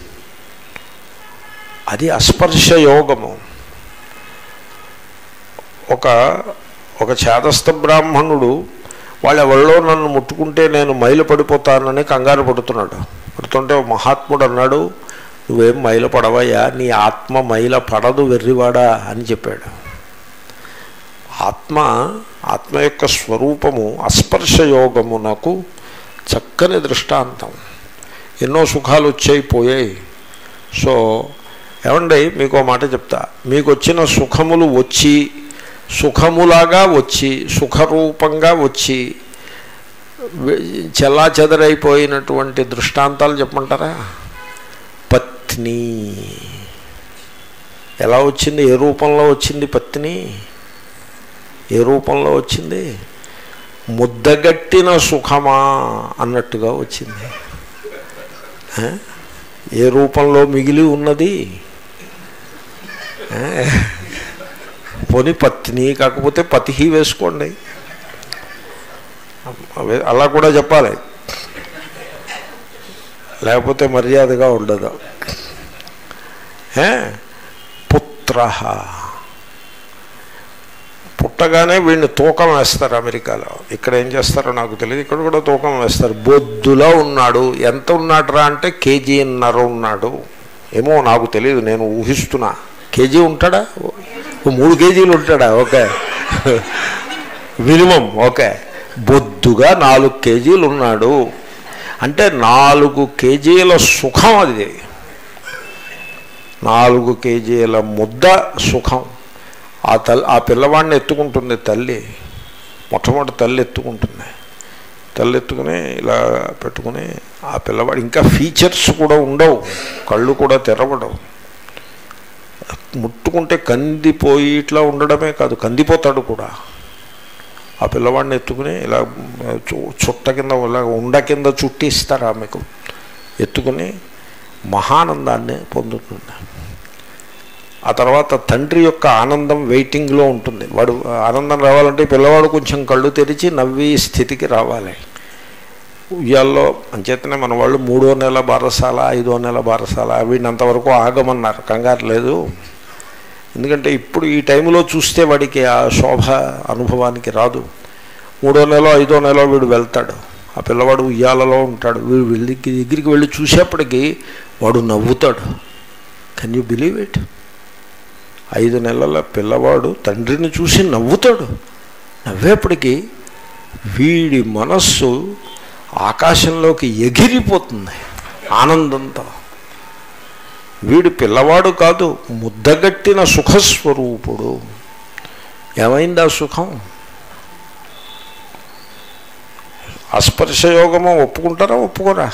అది అస్పర్శ యోగము ఒక ఒక చేదస్థ బ్రాహ్మణుడు వాళ్ళు ఎవరిలో నన్ను ముట్టుకుంటే నేను మైలు పడిపోతానని కంగారు పడుతున్నాడు పడుతుంటే మహాత్ముడు అన్నాడు నువ్వేం మైల పడవయ్యా నీ ఆత్మ మైల పడదు వెర్రివాడా అని చెప్పాడు ఆత్మ ఆత్మ యొక్క స్వరూపము అస్పర్శయోగమునకు చక్కని దృష్టాంతం ఎన్నో సుఖాలు వచ్చాయి పోయాయి సో ఏమండి మీకు ఒక మాట చెప్తా మీకు వచ్చిన సుఖములు వచ్చి సుఖములాగా వచ్చి సుఖరూపంగా వచ్చి చెల్లా చెదరైపోయినటువంటి దృష్టాంతాలు చెప్పమంటారా పత్ని ఎలా వచ్చింది ఏ రూపంలో వచ్చింది పత్ని ఏ రూపంలో వచ్చింది ముద్దగట్టిన సుఖమా అన్నట్టుగా వచ్చింది ఆ? ఏ రూపంలో మిగిలి ఉన్నది ఆ? పోనీ పత్ని కాకపోతే పతిహి వేసుకోండి అవే- అలా కూడా చెప్పాలి లేకపోతే మర్యాదగా ఉండదు ఏ? పుత్ర పుట్టగానే వీడిని తూకం వేస్తారు అమెరికాలో ఇక్కడ ఏం చేస్తారో నాకు తెలియదు ఇక్కడ కూడా తూకం వేస్తారు బొద్దులో ఉన్నాడు ఎంత ఉన్నాడురా అంటే కేజీన్నర ఉన్నాడు ఏమో నాకు తెలియదు నేను ఊహిస్తున్నా కేజీ ఉంటాడా ఓ మూడు కేజీలు ఉంటాడా ఓకే మినిమం ఓకే బొద్దుగా నాలుగు కేజీలు ఉన్నాడు అంటే నాలుగు కేజీల సుఖం అది నాలుగు కేజీల ముద్ద సుఖం ఆ తల్లి ఆ పిల్లవాడిని ఎత్తుకుంటుంది తల్లి మొట్టమొదటి తల్లి ఎత్తుకుంటుంది తల్లి ఎత్తుకుని ఇలా పెట్టుకుని ఆ పిల్లవాడు ఇంకా ఫీచర్స్ కూడా ఉండవు కళ్ళు కూడా తెరవడవు ముట్టుకుంటే కందిపోయి ఇట్లా ఉండడమే కాదు కందిపోతాడు కూడా ఆ పిల్లవాడిని ఎత్తుకుని ఇలా చు- చుట్ట కింద ఇలా ఉండ కింద చుట్టిస్తారు ఆమెకు ఎత్తుకుని మహానందాన్ని పొందుతుంది ఆ తర్వాత తండ్రి యొక్క ఆనందం వెయిటింగ్లో ఉంటుంది వాడు ఆనందం రావాలంటే ఈ పిల్లవాడు కొంచెం కళ్ళు తెరిచి నవ్వి స్థితికి రావాలి ఉయ్యాల్లో అంచేతనే మన వాళ్ళు మూడో నెల బారసాల ఐదో నెల బారసాల వీడిని అంతవరకు ఆగమన్నారు కంగారు లేదు ఎందుకంటే ఇప్పుడు ఈ టైంలో చూస్తే వాడికి ఆ శోభ అనుభవానికి రాదు మూడో నెల ఐదో నెల వీడు వెళ్తాడు ఆ పిల్లవాడు ఉయ్యాలలో ఉంటాడు వీడు వెళ్ళి దగ్గరికి వెళ్ళి చూసేప్పటికీ వాడు నవ్వుతాడు కెన్ యూ బిలీవ్ ఇట్ ఐదు నెలల పిల్లవాడు తండ్రిని చూసి నవ్వుతాడు నవ్వేప్పటికీ వీడి మనస్సు ఆకాశంలోకి ఎగిరిపోతుంది ఆనందంతో వీడు పిల్లవాడు కాదు ముద్దగట్టిన సుఖస్వరూపుడు ఏమైంది ఆ సుఖం అస్పర్శయోగము ఒప్పుకుంటారా ఒప్పుకోరా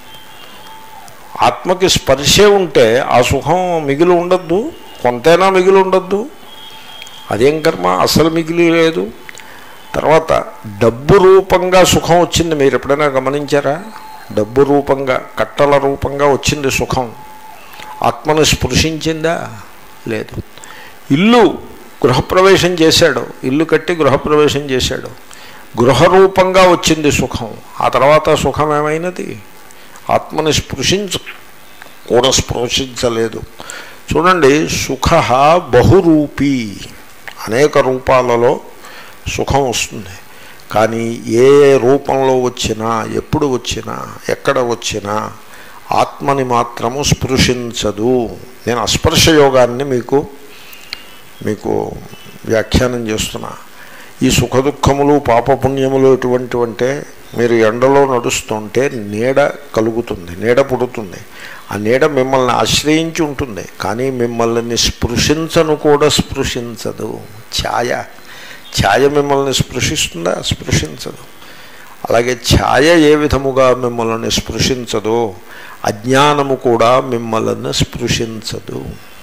ఆత్మకి స్పర్శే ఉంటే ఆ సుఖం మిగిలి ఉండద్దు కొంతైనా మిగిలి ఉండద్దు అదేం కర్మ అసలు మిగిలి లేదు తర్వాత డబ్బు రూపంగా సుఖం వచ్చింది మీరు ఎప్పుడైనా గమనించారా డబ్బు రూపంగా కట్టల రూపంగా వచ్చింది సుఖం ఆత్మను స్పృశించిందా లేదు ఇల్లు గృహప్రవేశం చేశాడు ఇల్లు కట్టి గృహప్రవేశం చేశాడు గృహరూపంగా వచ్చింది సుఖం ఆ తర్వాత సుఖం ఏమైనది ఆత్మని స్పృశించ కూడా స్పృశించలేదు చూడండి సుఖ బహురూపీ అనేక రూపాలలో సుఖం వస్తుంది కానీ ఏ రూపంలో వచ్చినా ఎప్పుడు వచ్చినా ఎక్కడ వచ్చినా ఆత్మని మాత్రము స్పృశించదు నేను అస్పర్శ యోగాన్ని మీకు మీకు వ్యాఖ్యానం చేస్తున్నా ఈ సుఖ దుఃఖములు పాపపుణ్యములు ఎటువంటి అంటే మీరు ఎండలో నడుస్తుంటే నీడ కలుగుతుంది నీడ పుడుతుంది ఆ నీడ మిమ్మల్ని ఆశ్రయించి ఉంటుంది కానీ మిమ్మల్ని స్పృశించను కూడా స్పృశించదు ఛాయ ఛాయ మిమ్మల్ని స్పృశిస్తుందా స్పృశించదు అలాగే ఛాయ ఏ విధముగా మిమ్మల్ని స్పృశించదో అజ్ఞానము కూడా మిమ్మల్ని స్పృశించదు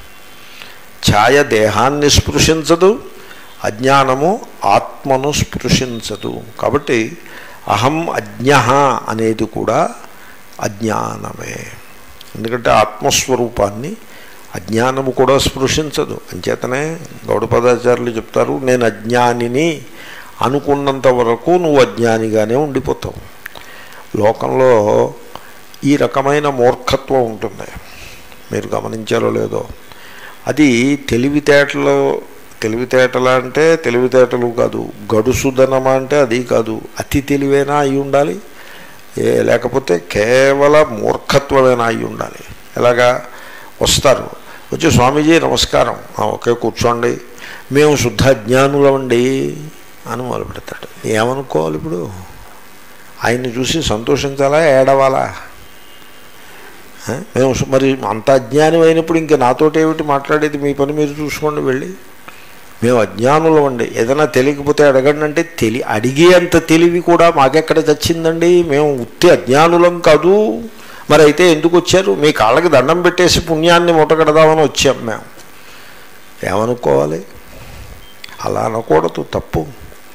ఛాయ దేహాన్ని స్పృశించదు అజ్ఞానము ఆత్మను స్పృశించదు కాబట్టి అహం అజ్ఞ అనేది కూడా అజ్ఞానమే ఎందుకంటే ఆత్మస్వరూపాన్ని అజ్ఞానము కూడా స్పృశించదు అంచేతనే గౌడపదాచార్యులు చెప్తారు నేను అజ్ఞానిని అనుకున్నంత వరకు నువ్వు అజ్ఞానిగానే ఉండిపోతావు లోకంలో ఈ రకమైన మూర్ఖత్వం ఉంటుంది మీరు గమనించారో లేదో అది తెలివితేటలు తెలివితేటలు అంటే తెలివితేటలు కాదు గడుసుదనమా అంటే అది కాదు అతి తెలివైనా అయి ఉండాలి ఏ లేకపోతే కేవల మూర్ఖత్వమైనా అయి ఉండాలి ఎలాగా వస్తారు వచ్చి స్వామీజీ నమస్కారం "ఆ, ఓకే కూర్చోండి మేము శుద్ధ అజ్ఞానులమండి అని మొదలు పెడతాడు ఏమనుకోవాలి ఇప్పుడు ఆయన్ని చూసి సంతోషించాలా ఏడవాలా ఆ? మేము సు- మరి అంత అజ్ఞానం అయినప్పుడు ఇంకా నాతోటి ఏమిటి మాట్లాడేది మీ పని మీరు చూసుకోండి వెళ్ళి మేము అజ్ఞానులం అండి ఏదైనా తెలియకపోతే అడగండి అంటే తెలి అడిగే అంత తెలివి కూడా మాకెక్కడ తెచ్చిందండి మేము ఉత్తి అజ్ఞానులం కాదు మరి అయితే ఎందుకు వచ్చారు మీ కాళ్ళకి దండం పెట్టేసి పుణ్యాన్ని మూటగడదామని వచ్చాం మేము ఏమనుకోవాలి అలా అనకూడదు తప్పు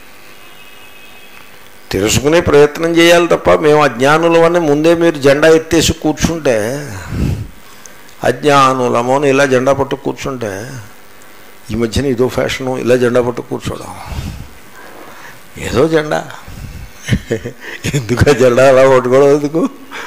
తెలుసుకునే ప్రయత్నం చేయాలి తప్ప మేము అజ్ఞానులం అని ముందే మీరు జెండా ఎత్తేసి కూర్చుంటే అజ్ఞానులము అని ఇలా జెండా పట్టు కూర్చుంటే ఈ మధ్యన ఇదో ఫ్యాషను ఇలా జెండా పట్టు కూర్చోవడం ఏదో జెండా ఎందుకు ఆ జెండా అలా పట్టుకోవడం ఎందుకు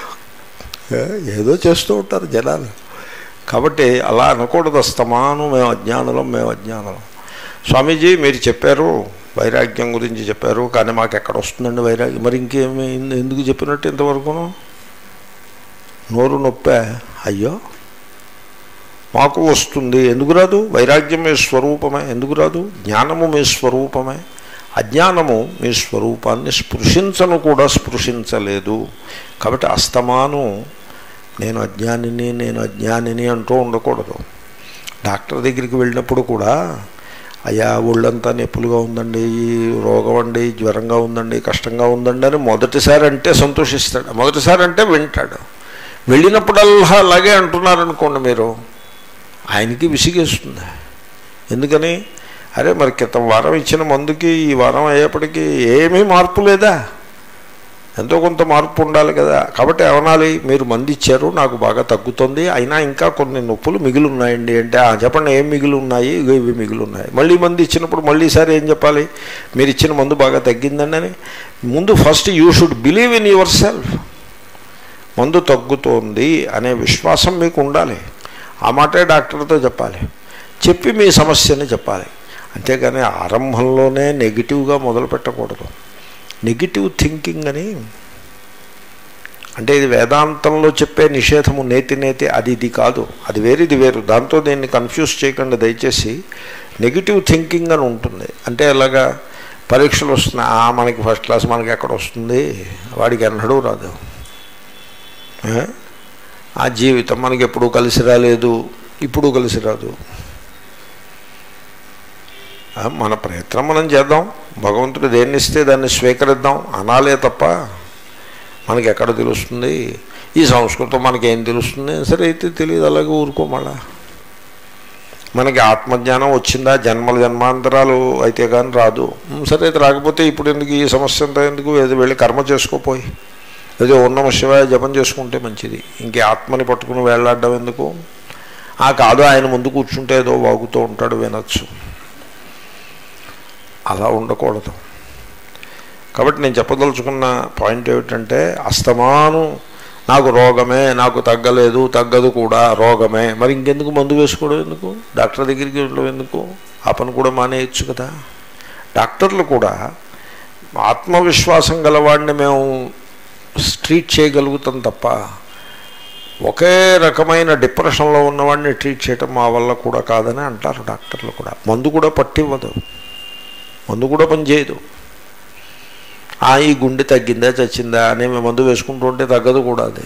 ఏ, ఏదో చేస్తూ ఉంటారు జనాలు కాబట్టి అలా అనకూడదు అస్తమాను మేము అజ్ఞానులం మేము అజ్ఞానులం స్వామీజీ మీరు చెప్పారు వైరాగ్యం గురించి చెప్పారు కానీ మాకు ఎక్కడ వస్తుందండి వైరాగ్యం మరి ఇంకేమి ఎందుకు చెప్పినట్టు ఇంతవరకును నోరు నొప్పే అయ్యో మాకు వస్తుంది ఎందుకు రాదు వైరాగ్యం మీ స్వరూపమే ఎందుకు రాదు జ్ఞానము మీ స్వరూపమే అజ్ఞానము మీ స్వరూపాన్ని స్పృశించను కూడా స్పృశించలేదు కాబట్టి అస్తమాను నేను అజ్ఞానిని నేను అజ్ఞానిని అంటూ ఉండకూడదు డాక్టర్ దగ్గరికి వెళ్ళినప్పుడు కూడా అయ్యా ఒళ్ళంతా నొప్పులుగా ఉందండి ఈ రోగం అండి జ్వరంగా ఉందండి కష్టంగా ఉందండి అని మొదటిసారి అంటే సంతోషిస్తాడు మొదటిసారి అంటే వింటాడు వెళ్ళినప్పుడల్లా అలాగే అంటున్నారనుకోండి మీరు ఆయనకి విసిగేస్తుంది ఎందుకని అరే మరి క్రితం వారం ఇచ్చిన మందుకి ఈ వారం అయ్యేప్పటికీ ఏమీ మార్పు లేదా ఎంతో కొంత మార్పు ఉండాలి కదా కాబట్టి ఏమనాలి మీరు మంది ఇచ్చారు నాకు బాగా తగ్గుతుంది అయినా ఇంకా కొన్ని నొప్పులు మిగిలి ఉన్నాయండి అంటే "ఆ, చెప్పండి ఏం మిగిలి ఉన్నాయి ఇగో ఇవి మిగిలి ఉన్నాయి మళ్ళీ మంది ఇచ్చినప్పుడు మళ్ళీ ఈసారి ఏం చెప్పాలి మీరు ఇచ్చిన మందు బాగా తగ్గిందండి అని ముందు first you should believe in yourself మందు తగ్గుతోంది అనే విశ్వాసం మీకు ఉండాలి ఆ మాటే డాక్టర్తో చెప్పాలి చెప్పి మీ సమస్యని చెప్పాలి అంతేగాని ఆరంభంలోనే నెగిటివ్గా మొదలు పెట్టకూడదు నెగిటివ్ థింకింగ్ అని అంటే ఇది వేదాంతంలో చెప్పే నిషేధము నేతి నేతి అది ఇది కాదు అది వేరు ఇది వేరు దాంతో దీన్ని కన్ఫ్యూజ్ చేయకుండా దయచేసి నెగిటివ్ థింకింగ్ అని ఉంటుంది అంటే ఎలాగా పరీక్షలు వస్తున్నాయి "ఆ, మనకి ఫస్ట్ క్లాస్ మనకి ఎక్కడ వస్తుంది వాడికి ఎన్నడూ రాదు ఏ? ఆ జీవితం మనకి ఎప్పుడూ కలిసి రాలేదు ఇప్పుడు కలిసి రాదు ఆ, మన ప్రయత్నం మనం చేద్దాం భగవంతుడు దేన్ని ఇస్తే దాన్ని స్వీకరిద్దాం అనాలే తప్ప మనకి ఎక్కడ తెలుస్తుంది ఈ సంస్కృతం మనకేం తెలుస్తుంది సరే అయితే తెలియదు అలాగే ఊరుకో మళ్ళా మనకి ఆత్మజ్ఞానం వచ్చిందా జన్మల జన్మాంతరాలు అయితే కానీ రాదు ఉమ్, సరే అయితే రాకపోతే ఇప్పుడు ఎందుకు ఈ సమస్య అంతా ఎందుకు ఏదో వెళ్ళి కర్మ చేసుకోపోయి ఏదో ఉన్నమ శివాయ జపం చేసుకుంటే మంచిది ఇంకే ఆత్మని పట్టుకుని వేళ్లాడడం ఎందుకు ఆ కాదు ఆయన ముందు కూర్చుంటే ఏదో వాగుతూ ఉంటాడు వినొచ్చు అలా ఉండకూడదు కాబట్టి నేను చెప్పదలుచుకున్న పాయింట్ ఏమిటంటే అస్తమాను నాకు రోగమే నాకు తగ్గలేదు తగ్గదు కూడా రోగమే మరి ఇంకెందుకు మందు వేసుకోవడం ఎందుకు డాక్టర్ దగ్గరికి వెళ్ళడం ఎందుకు ఆ పని కూడా మానేయచ్చు కదా డాక్టర్లు కూడా ఆత్మవిశ్వాసం గలవాడిని మేము ట్రీట్ చేయగలుగుతాం తప్ప ఒకే రకమైన డిప్రెషన్లో ఉన్నవాడిని ట్రీట్ చేయటం మా వల్ల కూడా కాదని అంటారు డాక్టర్లు కూడా మందు కూడా పట్టివ్వదు మందు కూడా పనిచేయదు ఆ ఈ గుండె తగ్గిందా చచ్చిందా అని మేము మందు వేసుకుంటూ ఉంటే తగ్గదు కూడా అది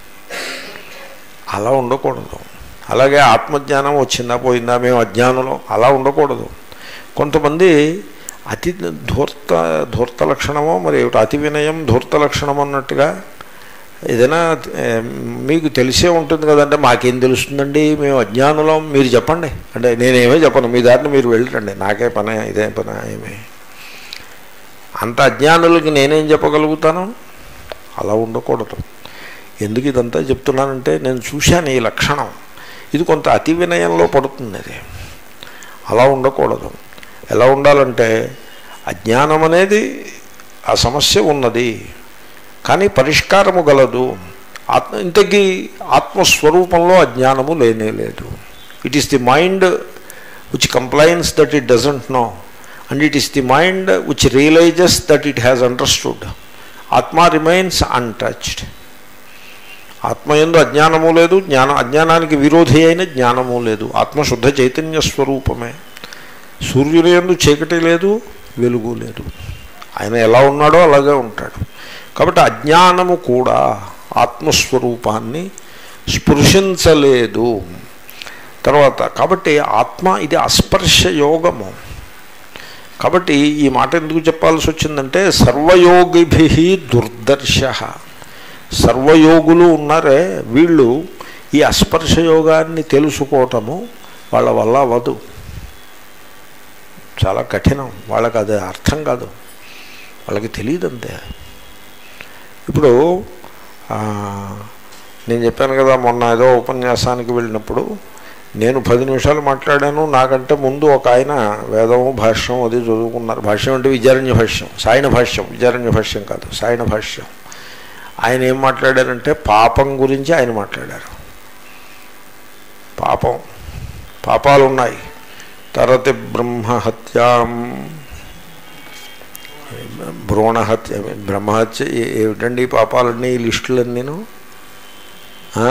అలా ఉండకూడదు అలాగే ఆత్మజ్ఞానం వచ్చిందా పోయిందా మేము అజ్ఞానంలో అలా ఉండకూడదు కొంతమంది అతి ధూర్త ధూర్త లక్షణమో మరి ఏమిటో అతి వినయం ధూర్త లక్షణం అన్నట్టుగా ఏదైనా ఏ, మీకు తెలిసే ఉంటుంది కదంటే మాకేం తెలుస్తుందండి మేము అజ్ఞానులం మీరు చెప్పండి అంటే నేనేమీ చెప్పను మీ దారిని మీరు వెళ్ళండి నాకే పని ఇదే పని ఏమి అంత అజ్ఞానులకి నేనేం చెప్పగలుగుతాను అలా ఉండకూడదు ఎందుకు ఇదంతా చెప్తున్నానంటే నేను చూశాను ఈ లక్షణం ఇది కొంత అతి వినయంలో పడుతుంది అది అలా ఉండకూడదు ఎలా ఉండాలంటే అజ్ఞానం అనేది ఆ సమస్య ఉన్నది కానీ పరిష్కారము గలదు ఆత్మ ఇంతకీ ఆత్మస్వరూపంలో అజ్ఞానము లేనే లేదు it is the mind which complains that it doesn't know and it is the mind which realises that it has understood atma remains untouched ఆత్మయందు అజ్ఞానము లేదు జ్ఞానం అజ్ఞానానికి విరోధి అయిన జ్ఞానము లేదు ఆత్మ శుద్ధ చైతన్య స్వరూపమే సూర్యుని ఎందు చీకటి లేదు వెలుగు లేదు ఆయన ఎలా ఉన్నాడో అలాగే ఉంటాడు కాబట్టి అజ్ఞానము కూడా ఆత్మస్వరూపాన్ని స్పృశించలేదు తర్వాత కాబట్టి ఆత్మ ఇది అస్పర్శ యోగము కాబట్టి ఈ మాట ఎందుకు చెప్పాల్సి వచ్చిందంటే సర్వయోగిభి దుర్దర్శ సర్వయోగులు ఉన్నారే వీళ్ళు ఈ అస్పర్శ యోగాన్ని తెలుసుకోవటము వాళ్ళ వల్ల అవ్వదు చాలా కఠినం వాళ్ళకి అది అర్థం కాదు వాళ్ళకి తెలియదు అంతే ఇప్పుడు ఆ, నేను చెప్పాను కదా మొన్న ఏదో ఉపన్యాసానికి వెళ్ళినప్పుడు నేను పది నిమిషాలు మాట్లాడాను నాకంటే ముందు ఒక ఆయన వేదము భాష్యం అది చదువుకున్నారు భాష్యం అంటే విద్యారణ్య భాష్యం సాయన భాష్యం విద్యారణ్య భాష్యం కాదు సాయన భాష్యం ఆయన ఏం మాట్లాడారంటే పాపం గురించి ఆయన మాట్లాడారు పాపం పాపాలు ఉన్నాయి తరతి బ్రహ్మహత్యాం భ్రూణహత్య బ్రహ్మహత్య ఏ- ఏమిటండి ఈ పాపాలన్నీ ఈ లిస్టులన్నీను ఆ?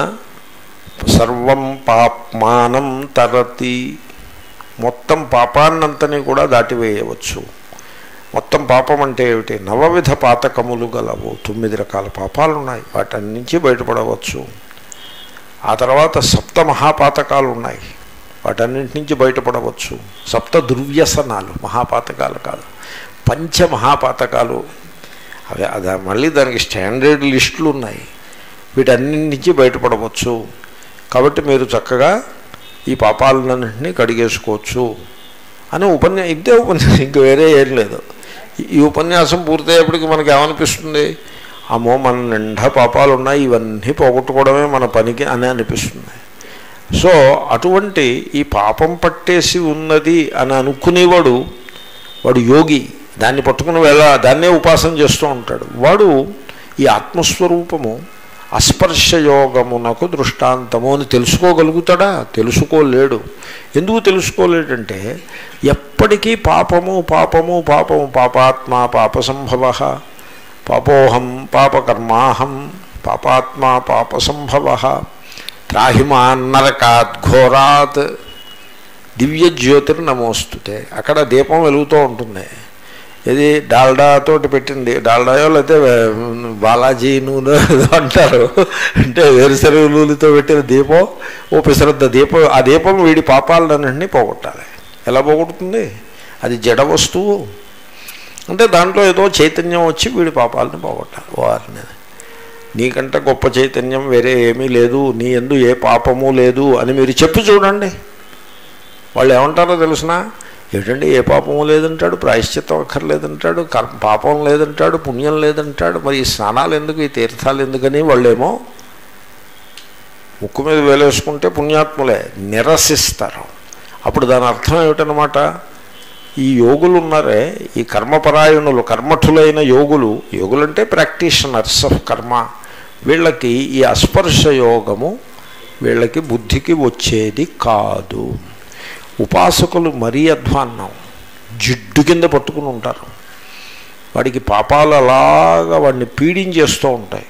సర్వం పాప్మానం తరతి మొత్తం పాపాన్నంతని కూడా దాటివేయవచ్చు మొత్తం పాపం అంటే ఏమిటి నవవిధ పాతకములు గలవు తొమ్మిది రకాల పాపాలు ఉన్నాయి వాటి నుంచి బయటపడవచ్చు ఆ తర్వాత సప్త మహాపాతకాలు ఉన్నాయి వాటన్నింటి నుంచి బయటపడవచ్చు సప్త దుర్వ్యసనాలు మహాపాతకాలు కాదు పంచ మహాపాతకాలు అవి అదే మళ్ళీ దానికి స్టాండర్డ్ లిస్టులు ఉన్నాయి వీటన్నింటి నుంచి బయటపడవచ్చు కాబట్టి మీరు చక్కగా ఈ పాపాలన్నింటినీ కడిగేసుకోవచ్చు అని ఉపన్యాసం ఇంతే ఉపన్యాసం ఇంక వేరే ఏం లేదు ఈ- ఈ ఉపన్యాసం పూర్తయ్యేప్పటికి మనకి ఏమనిపిస్తుంది అమ్మో మన నిండా పాపాలు ఉన్నాయి ఇవన్నీ పోగొట్టుకోవడమే మన పనికి అని అనిపిస్తుంది సో అటువంటి ఈ పాపం పట్టేసి ఉన్నది అని అనుకునేవాడు వాడు యోగి దాన్ని పట్టుకుని వెళ్ళ దాన్నే ఉపాసన చేస్తూ ఉంటాడు వాడు ఈ ఆత్మస్వరూపము అస్పర్శ యోగమునకు దృష్టాంతము అని తెలుసుకోగలుగుతాడా తెలుసుకోలేడు ఎందుకు తెలుసుకోలేడంటే ఎప్పటికీ పాపము పాపము పాపము పాపాత్మ పాప సంభవ పాపోహం పాపకర్మాహం పాపాత్మ పాప సంభవ త్రాహిమాన్ నరకాత్ ఘోరాత్ దివ్య జ్యోతిర్ నమోస్తుతే అక్కడ దీపం వెలుగుతూ ఉంటుంది ఇది డాల్డాతోటి పెట్టింది డాల్డాయో లేకపోతే బాలాజీ నూనె ఏదో అంటారు అంటే వేరుశనగ నూనెతో పెట్టిన దీపం ఓ పిసరద్ద దీపం ఆ దీపం వీడి పాపాలన్నింటినీ పోగొట్టాలి ఎలా పోగొడుతుంది అది జడ వస్తువు అంటే దాంట్లో ఏదో చైతన్యం వచ్చి వీడి పాపాలని పోగొట్టాలి వారిని నీకంటే గొప్ప చైతన్యం వేరే ఏమీ లేదు నీ ఎందు ఏ పాపము లేదు అని మీరు చెప్పి చూడండి వాళ్ళు ఏమంటారో తెలుసిన ఏంటంటే ఏ పాపము లేదంటాడు ప్రాయశ్చిత్తం అక్కర్లేదంటాడు కర్- పాపం లేదంటాడు పుణ్యం లేదంటాడు మరి ఈ స్నానాలు ఎందుకు ఈ తీర్థాలు ఎందుకని వాళ్ళేమో ముక్కు మీద వేలేసుకుంటే పుణ్యాత్ములే నిరసిస్తారు అప్పుడు దాని అర్థం ఏమిటనమాట ఈ యోగులు ఉన్నారే ఈ కర్మపరాయణులు కర్మఠులైన యోగులు యోగులంటే ప్రాక్టీషనర్స్ ఆఫ్ కర్మ వీళ్ళకి ఈ అస్పర్శ యోగము వీళ్ళకి బుద్ధికి వచ్చేది కాదు ఉపాసకులు మరీ అధ్వాన్నం జిడ్డు కింద పట్టుకుని ఉంటారు వాడికి పాపాలు అలాగా వాడిని పీడించేస్తూ ఉంటాయి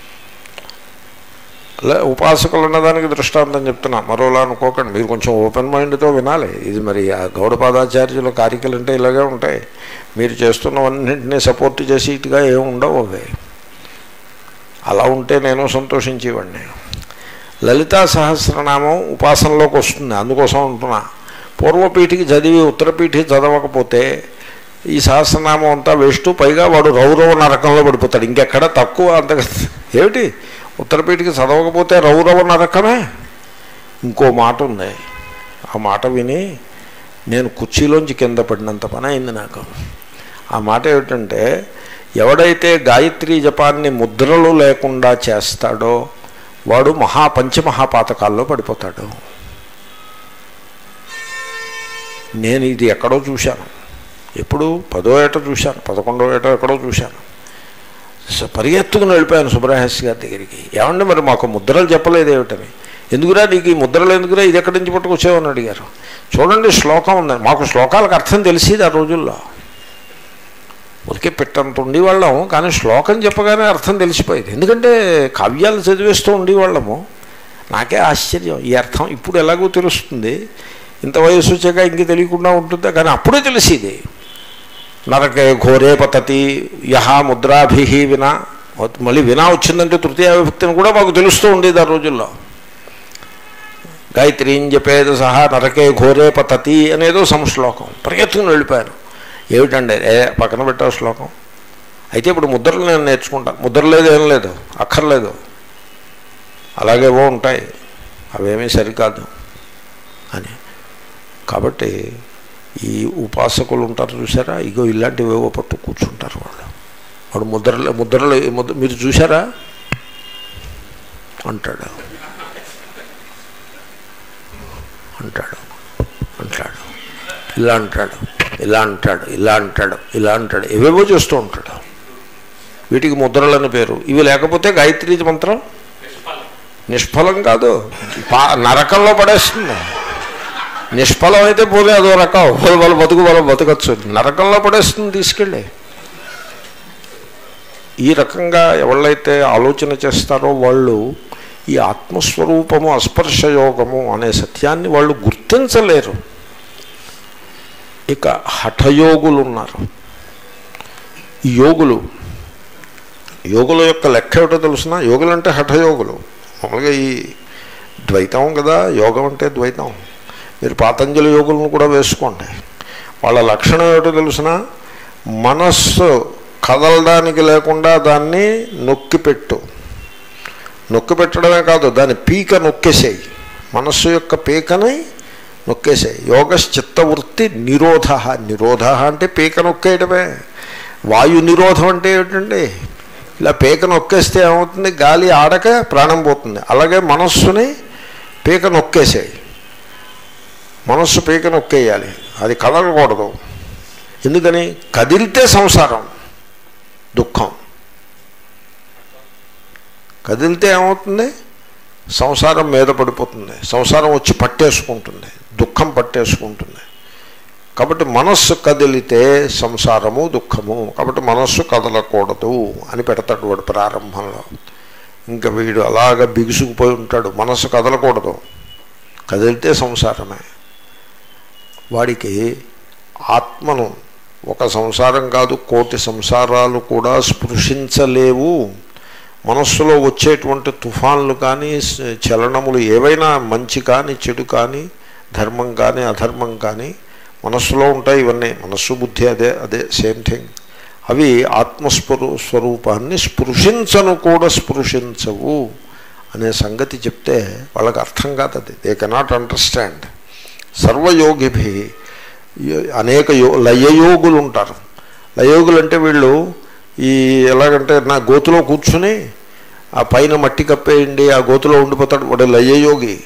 అలా ఉపాసకులు అన్నదానికి దృష్టాంతం చెప్తున్నా మరోలా అనుకోకండి మీరు కొంచెం ఓపెన్ మైండ్తో వినాలి ఇది మరి ఆ గౌడపాదాచార్యుల కారికలు అంటే ఇలాగే ఉంటాయి మీరు చేస్తున్నవన్నింటినీ సపోర్ట్ చేసి ఇటుగా ఏమి ఉండవు అవి అలా ఉంటే నేను సంతోషించేవాడిని లలితా సహస్రనామం ఉపాసనలోకి వస్తుంది అందుకోసం ఉంటున్నా పూర్వపీఠికి చదివి ఉత్తరపీఠి చదవకపోతే ఈ సహస్రనామం అంతా వేస్ట్ పైగా వాడు రౌరవ నరకంలో పడిపోతాడు ఇంకెక్కడ తక్కువ అంత ఏమిటి ఉత్తరపీఠికి చదవకపోతే రౌరవ నరకమే ఇంకో మాట ఉంది ఆ మాట విని నేను కుర్చీలోంచి కింద పడినంత పని అయింది నాకు ఆ మాట ఏమిటంటే ఎవడైతే గాయత్రీ జపాన్ని ముద్రలు లేకుండా చేస్తాడో వాడు మహా పంచమహాపాతకాల్లో పడిపోతాడు నేను ఇది ఎక్కడో చూశాను ఎప్పుడు పదో ఏట చూశాను పదకొండో ఏట ఎక్కడో చూశాను స- పరిగెత్తుకుని వెళ్ళిపోయాను సుబ్రహ్మణ్య గారి దగ్గరికి ఏమంటే మరి మాకు ముద్రలు చెప్పలేదు ఏమిటని ఎందుకురా నీకు ఈ ముద్రలు ఎందుకురా ఇది ఎక్కడి నుంచి పట్టుకొచ్చావని అడిగారు చూడండి శ్లోకం ఉంది మాకు శ్లోకాలకు అర్థం తెలిసేది ఆ రోజుల్లో ఊరికే పెట్టంత ఉండేవాళ్ళం కానీ శ్లోకం చెప్పగానే అర్థం తెలిసిపోయేది ఎందుకంటే కావ్యాలు చదివేస్తూ ఉండేవాళ్ళము నాకే ఆశ్చర్యం ఈ అర్థం ఇప్పుడు ఎలాగో తెలుస్తుంది ఇంత వయసు వచ్చాక ఇంక తెలియకుండా ఉంటుందా కానీ అప్పుడే తెలిసేది నరకే ఘోరే పతతి యహ ముద్రాభి వినా మళ్ళీ వినా వచ్చిందంటే తృతీయ విభక్తిని కూడా మాకు తెలుస్తూ ఉండేది ఆ రోజుల్లో గాయత్రీం జపేద సహా నరకే ఘోరే పతతి అనేదో సంశ్లోకం పరిగెత్తుకుని వెళ్ళిపోయాను ఏమిటండి ఏ పక్కన పెట్టావు శ్లోకం అయితే ఇప్పుడు ముద్రలు నేను నేర్చుకుంటాను ముద్ర లేదు ఏం లేదు అక్కర్లేదు అలాగేవో ఉంటాయి అవేమీ సరికాదు అని కాబట్టి ఈ ఉపాసకులు ఉంటారు చూసారా ఇగో ఇలాంటివేవో పట్టు కూర్చుంటారు వాళ్ళు వాడు ముద్రలు ముద్రలు ముద్ర మీరు చూసారా అంటాడు అంటాడు అంటాడు ఇలా అంటాడు ఇలా అంటాడు ఇలా అంటాడు ఇలా అంటాడు ఏవేవో చేస్తూ ఉంటాడు వీటికి ముద్రలని పేరు ఇవి లేకపోతే గాయత్రి మంత్రం నిష్ఫలం కాదు పా నరకంలో పడేస్తుంది నిష్ఫలం అయితే పోలే అదో రకం వాళ్ళు వాళ్ళు బతుకు వాళ్ళు బతకచ్చు నరకంలో పడేస్తుంది తీసుకెళ్ళి ఈ రకంగా ఎవళ్ళైతే ఆలోచన చేస్తారో వాళ్ళు ఈ ఆత్మస్వరూపము అస్పర్శయోగము అనే సత్యాన్ని వాళ్ళు గుర్తించలేరు ఇక హఠయోగులు ఉన్నారు ఈ యోగులు యోగుల యొక్క లెక్క ఏమిటో తెలుసిన యోగులు అంటే హఠయోగులు మామూలుగా ఈ ద్వైతం కదా యోగం అంటే ద్వైతం మీరు పాతంజలి యోగులను కూడా వేసుకోండి వాళ్ళ లక్షణం ఏమిటో తెలుసిన మనస్సు కదలడానికి లేకుండా దాన్ని నొక్కి పెట్టు నొక్కి పెట్టడమే కాదు దాని పీక నొక్కేసేయి మనస్సు యొక్క పీకని నొక్కేసాయి యోగశ్చిత్తవృత్తి నిరోధ నిరోధ అంటే పీక నొక్కేయడమే వాయు నిరోధం అంటే ఏమిటండి ఇలా పీక నొక్కేస్తే ఏమవుతుంది గాలి ఆడక ప్రాణం పోతుంది అలాగే మనస్సుని పీక నొక్కేసాయి మనస్సు పీక నొక్కేయాలి అది కదలకూడదు ఎందుకని కదిలితే సంసారం దుఃఖం కదిలితే ఏమవుతుంది సంసారం మీద పడిపోతుంది సంసారం వచ్చి పట్టేసుకుంటుంది దుఃఖం పట్టేసుకుంటుంది కాబట్టి మనస్సు కదిలితే సంసారము దుఃఖము కాబట్టి మనస్సు కదలకూడదు అని పెడతాడు వాడు ప్రారంభంలో ఇంకా వీడు అలాగ బిగుసుకుపోయి ఉంటాడు మనస్సు కదలకూడదు కదిలితే సంసారమే వాడికి ఆత్మను ఒక సంసారం కాదు కోటి సంసారాలు కూడా స్పృశించలేవు మనస్సులో వచ్చేటువంటి తుఫాన్లు కానీ చలనములు ఏవైనా మంచి కానీ చెడు కానీ ధర్మం కానీ అధర్మం కానీ మనస్సులో ఉంటాయి ఇవన్నీ మనస్సు బుద్ధి అదే అదే సేమ్ థింగ్ అవి ఆత్మస్వరూ స్వరూపాన్ని స్పృశించను కూడా స్పృశించవు అనే సంగతి చెప్తే వాళ్ళకి అర్థం కాదు అది దే కెనాట్ అండర్స్టాండ్ సర్వయోగిభి అనేక యో లయయోగులు ఉంటారు లయయోగులు అంటే వీళ్ళు ఈ ఎలాగంటే నా గోతులో కూర్చుని ఆ పైన మట్టి కప్పేయండి ఆ గోతులో ఉండిపోతాడు వాడు లయయోగి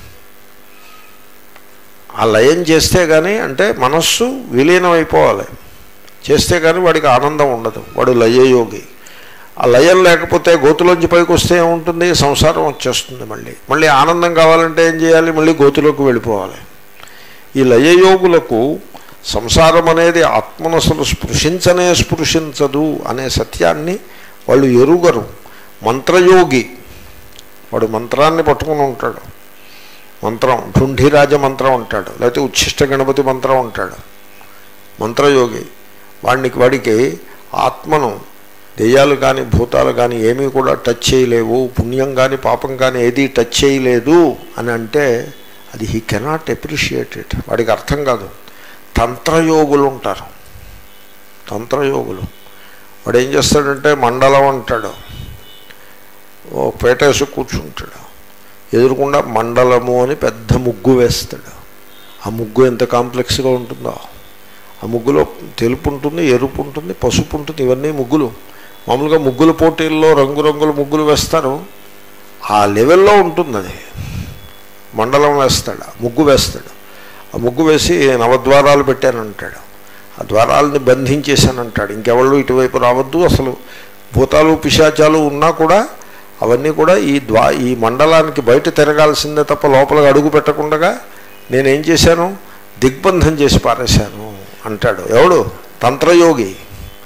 ఆ లయం చేస్తే కానీ అంటే మనస్సు విలీనం అయిపోవాలి చేస్తే కానీ వాడికి ఆనందం ఉండదు వాడు లయయోగి ఆ లయం లేకపోతే గోతులోంచి పైకి వస్తే ఏముంటుంది సంసారం వచ్చేస్తుంది మళ్ళీ మళ్ళీ ఆనందం కావాలంటే ఏం చేయాలి మళ్ళీ గోతులోకి వెళ్ళిపోవాలి ఈ లయయోగులకు సంసారం అనేది ఆత్మను అసలు స్పృశించనే స్పృశించదు అనే సత్యాన్ని వాళ్ళు ఎరుగరు మంత్రయోగి వాడు మంత్రాన్ని పట్టుకుని ఉంటాడు మంత్రం ఢుంఢిరాజ మంత్రం ఉంటాడు లేకపోతే ఉచ్ఛిష్ట గణపతి మంత్రం ఉంటాడు మంత్రయోగి వాడికి వాడికి ఆత్మను దెయ్యాలు కానీ భూతాలు కానీ ఏమీ కూడా టచ్ చేయలేవు పుణ్యం కానీ పాపం కానీ ఏదీ టచ్ చేయలేదు అని అంటే అది హీ కెనాట్ అప్రిషియేట్ ఇట్ వాడికి అర్థం కాదు తంత్రయోగులు ఉంటారు తంత్రయోగులు వాడు ఏం చేస్తాడంటే మండలం అంటాడు ఓ పేటేసి కూర్చుంటాడు ఎదురుకుండా మండలము అని పెద్ద ముగ్గు వేస్తాడు ఆ ముగ్గు ఎంత కాంప్లెక్స్గా ఉంటుందో ఆ ముగ్గులో తెలుపు ఉంటుంది ఎరుపు ఉంటుంది పసుపు ఉంటుంది ఇవన్నీ ముగ్గులు మామూలుగా ముగ్గుల పోటీల్లో రంగురంగుల ముగ్గులు వేస్తారు ఆ లెవెల్లో ఉంటుంది అది మండలం వేస్తాడు ముగ్గు వేస్తాడు ఆ ముగ్గు వేసి నవద్వారాలు పెట్టానంటాడు ఆ ద్వారాలని బంధించేశానంటాడు ఇంకెవళ్ళు ఇటువైపు రావద్దు అసలు భూతాలు పిశాచాలు ఉన్నా కూడా అవన్నీ కూడా ఈ ద్వా ఈ మండలానికి బయట తిరగాల్సిందే తప్ప లోపలికి అడుగు పెట్టకుండా నేనేం చేశాను దిగ్బంధం చేసి పారేశాను అంటాడు ఎవడు తంత్రయోగి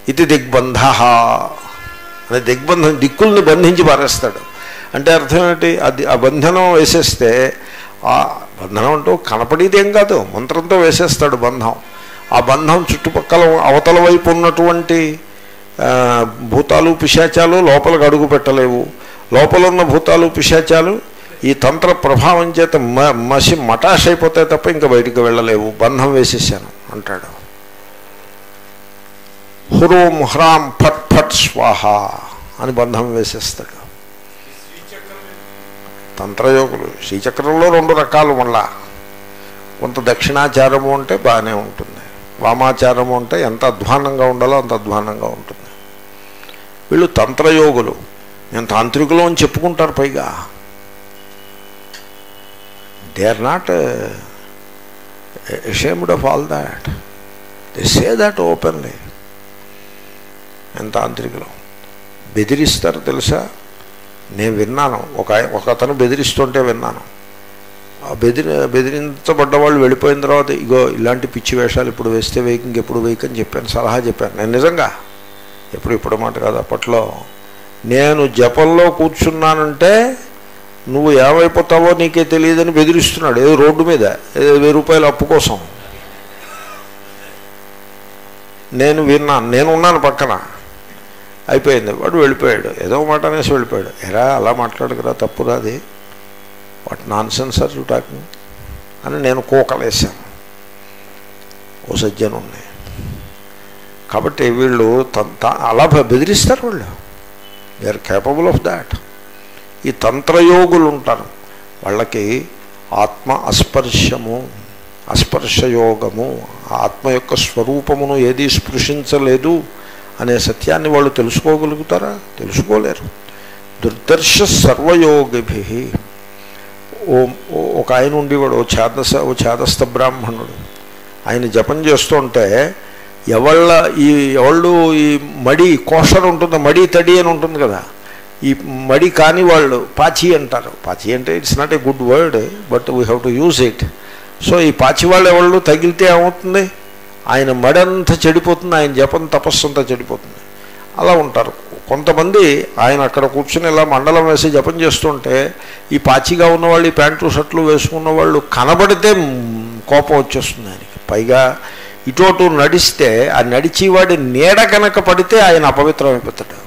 ఇది దిగ్బంధ అని దిగ్బంధం దిక్కుల్ని బంధించి పారేస్తాడు అంటే అర్థం ఏంటి అది ఆ బంధనం వేసేస్తే ఆ బంధనం అంటూ కనపడేది ఏం కాదు మంత్రంతో వేసేస్తాడు బంధం ఆ బంధం చుట్టుపక్కల అవతల వైపు ఉన్నటువంటి ఆ, భూతాలు పిశాచాలు లోపలికి అడుగు పెట్టలేవు లోపల ఉన్న భూతాలు పిశాచాలు ఈ తంత్ర ప్రభావం చేత మ మసి మటాష్ అయిపోతాయి తప్ప ఇంకా బయటికి వెళ్ళలేవు బంధం వేసేసాను అంటాడు హురోం హ్రాం ఫట్ ఫట్ స్వాహ అని బంధం వేసేస్తాడు తంత్రయోగులు శ్రీచక్రంలో రెండు రకాలు మళ్ళా కొంత దక్షిణాచారము అంటే బాగానే ఉంటుంది వామాచారము అంటే ఎంత అధ్వానంగా ఉండాలో అంత అధ్వానంగా ఉంటుంది వీళ్ళు తంత్రయోగులు నేను తాంత్రికులు అని చెప్పుకుంటారు పైగా they are not shamed of all that they say that openly నేను తాంత్రికులు బెదిరిస్తారు తెలుసా నేను విన్నాను ఒక ఆయ- ఒక అతను బెదిరిస్తుంటే విన్నాను ఆ బెదిరి బెదిరించబడ్డ వాళ్ళు వెళ్ళిపోయిన తర్వాత ఇగో ఇలాంటి పిచ్చి వేషాలు ఇప్పుడు వేస్తే వేయక ఇంకెప్పుడు వేయకని చెప్పాను సలహా చెప్పాను నేను నిజంగా ఎప్పుడు ఇప్పుడు మాట కాదు అప్పట్లో నేను జపంలో కూర్చున్నానంటే నువ్వు ఏమైపోతావో నీకే తెలియదని బెదిరిస్తున్నాడు ఏదో రోడ్డు మీద ఏదో వెయ్యి రూపాయలు అప్పు కోసం నేను విన్నాను నేను ఉన్నాను పక్కన అయిపోయింది వాడు వెళ్ళిపోయాడు ఏదో మాట అనేసి వెళ్ళిపోయాడు ఎరా అలా మాట్లాడకురా తప్పురా అది what nonsense are you talking అని నేను కూకలేశాను ఓ సజ్జను ఉన్నాయి కాబట్టి వీళ్ళు త- త- అలా బె- బెదిరిస్తారు వాళ్ళు they are capable of that ఈ తంత్రయోగులు ఉంటారు వాళ్ళకి ఆత్మ అస్పర్శము అస్పర్శయోగము ఆ ఆత్మ యొక్క స్వరూపమును ఏది స్పృశించలేదు అనే సత్యాన్ని వాళ్ళు తెలుసుకోగలుగుతారా తెలుసుకోలేరు దుర్దర్శ సర్వయోగిభి ఓ ఓ- ఒక ఆయన ఉండేవాడు ఓ ఛాదస ఓ ఛాదస్థ బ్రాహ్మణుడు ఆయన జపం చేస్తుంటే ఎవళ్ళ ఈ ఎవళ్ళు ఈ మడి కోషర్ ఉంటుంది మడి తడి అని ఉంటుంది కదా ఈ మడి కాని వాళ్ళు పాచి అంటారు పాచి అంటే it's not a good word but we have to use it so ఈ పాచి వాళ్ళు ఎవళ్ళు తగిలితే ఏమవుతుంది ఆయన మడి అంతా చెడిపోతుంది ఆయన జపం తపస్సు అంతా చెడిపోతుంది అలా ఉంటారు కొంతమంది ఆయన అక్కడ కూర్చుని ఇలా మండలం వేసి జపం చేస్తుంటే ఈ పాచిగా ఉన్నవాళ్ళు ఈ ప్యాంటు షర్ట్లు వేసుకున్న వాళ్ళు కనబడితే మ్, కోపం వచ్చేస్తుంది ఆయనకి పైగా ఇటు నడిస్తే ఆ నడిచేవాడి నీడ కనుక పడితే ఆయన అపవిత్రమైపోతాడు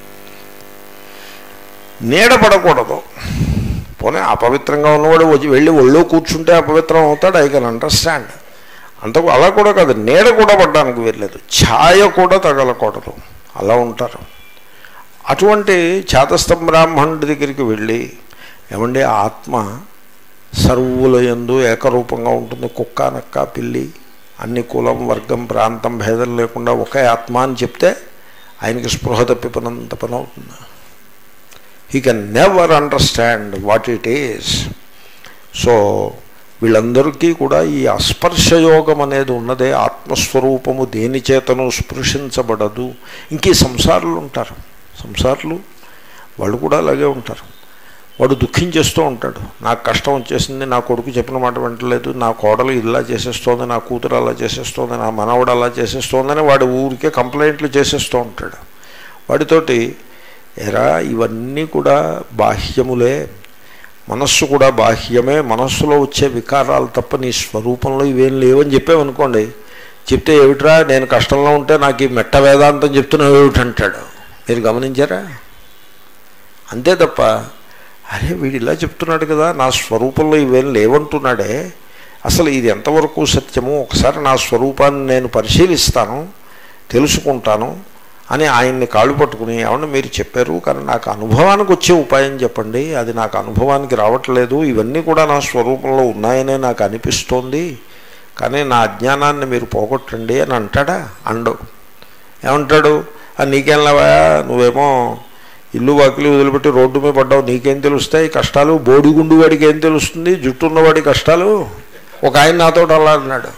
నీడ పడకూడదు పోనీ అపవిత్రంగా ఉన్నవాడు వచ్చి వెళ్ళి ఒళ్ళో కూర్చుంటే అపవిత్రం అవుతాడు ఐ కెన్ అండర్స్టాండ్ అంతకు అలా కూడా కాదు నీడ కూడా పడ్డానికి వెళ్ళలేదు ఛాయ కూడా తగలకూడదు అలా ఉంటారు అటువంటి చేతస్థం బ్రాహ్మణుడి దగ్గరికి వెళ్ళి ఏమండి ఆత్మ సర్వుల యందు ఏకరూపంగా ఉంటుంది కుక్క నక్క పిల్లి అన్ని కులం వర్గం ప్రాంతం భేదం లేకుండా ఒకే ఆత్మ అని చెప్తే ఆయనకి స్పృహ తప్పి పనంత పని అవుతుంది he can never understand what it is so వీళ్ళందరికీ కూడా ఈ అస్పర్శయోగం అనేది ఉన్నదే ఆత్మస్వరూపము దేని చేతను స్పృశించబడదు ఇంక ఈ సంసారులు ఉంటారు సంసారులు వాళ్ళు కూడా అలాగే ఉంటారు వాడు దుఃఖించేస్తూ ఉంటాడు నాకు కష్టం వచ్చేసింది నా కొడుకు చెప్పిన మాట వింటలేదు నా కోడలు ఇలా చేసేస్తోంది నా కూతురు అలా చేసేస్తోంది నా మనవడు అలా చేసేస్తోందని వాడు ఊరికే కంప్లైంట్లు చేసేస్తూ ఉంటాడు వాడితోటి ఎరా ఇవన్నీ కూడా బాహ్యములే మనస్సు కూడా బాహ్యమే మనస్సులో వచ్చే వికారాలు తప్ప నీ స్వరూపంలో ఇవేం లేవని చెప్పామనుకోండి చెప్తే ఏమిట్రా నేను కష్టంలో ఉంటే నాకు ఈ మెట్ట వేదాంతం చెప్తున్నావు ఏమిటంటాడు మీరు గమనించారా అంతే తప్ప అరే వీడు ఇలా చెప్తున్నాడు కదా నా స్వరూపంలో ఇవేం లేవంటున్నాడే అసలు ఇది ఎంతవరకు సత్యము ఒకసారి నా స్వరూపాన్ని నేను పరిశీలిస్తాను తెలుసుకుంటాను అని ఆయన్ని కాళ్ళు పట్టుకుని ఏమన్నా మీరు చెప్పారు కానీ నాకు అనుభవానికి వచ్చే ఉపాయం చెప్పండి అది నాకు అనుభవానికి రావట్లేదు ఇవన్నీ కూడా నా స్వరూపంలో ఉన్నాయనే నాకు అనిపిస్తోంది కానీ నా అజ్ఞానాన్ని మీరు పోగొట్టండి అని అంటాడా అండు ఏమంటాడు "ఆ, నీకేం లేవా నువ్వేమో ఇల్లు వాకిలి వదిలిపెట్టి రోడ్డు మీద పడ్డావు నీకేం తెలుస్తాయి కష్టాలు బోడిగుండు వాడికి ఏం తెలుస్తుంది జుట్టు ఉన్నవాడి కష్టాలు ఒక ఆయన నాతో అలా అన్నాడు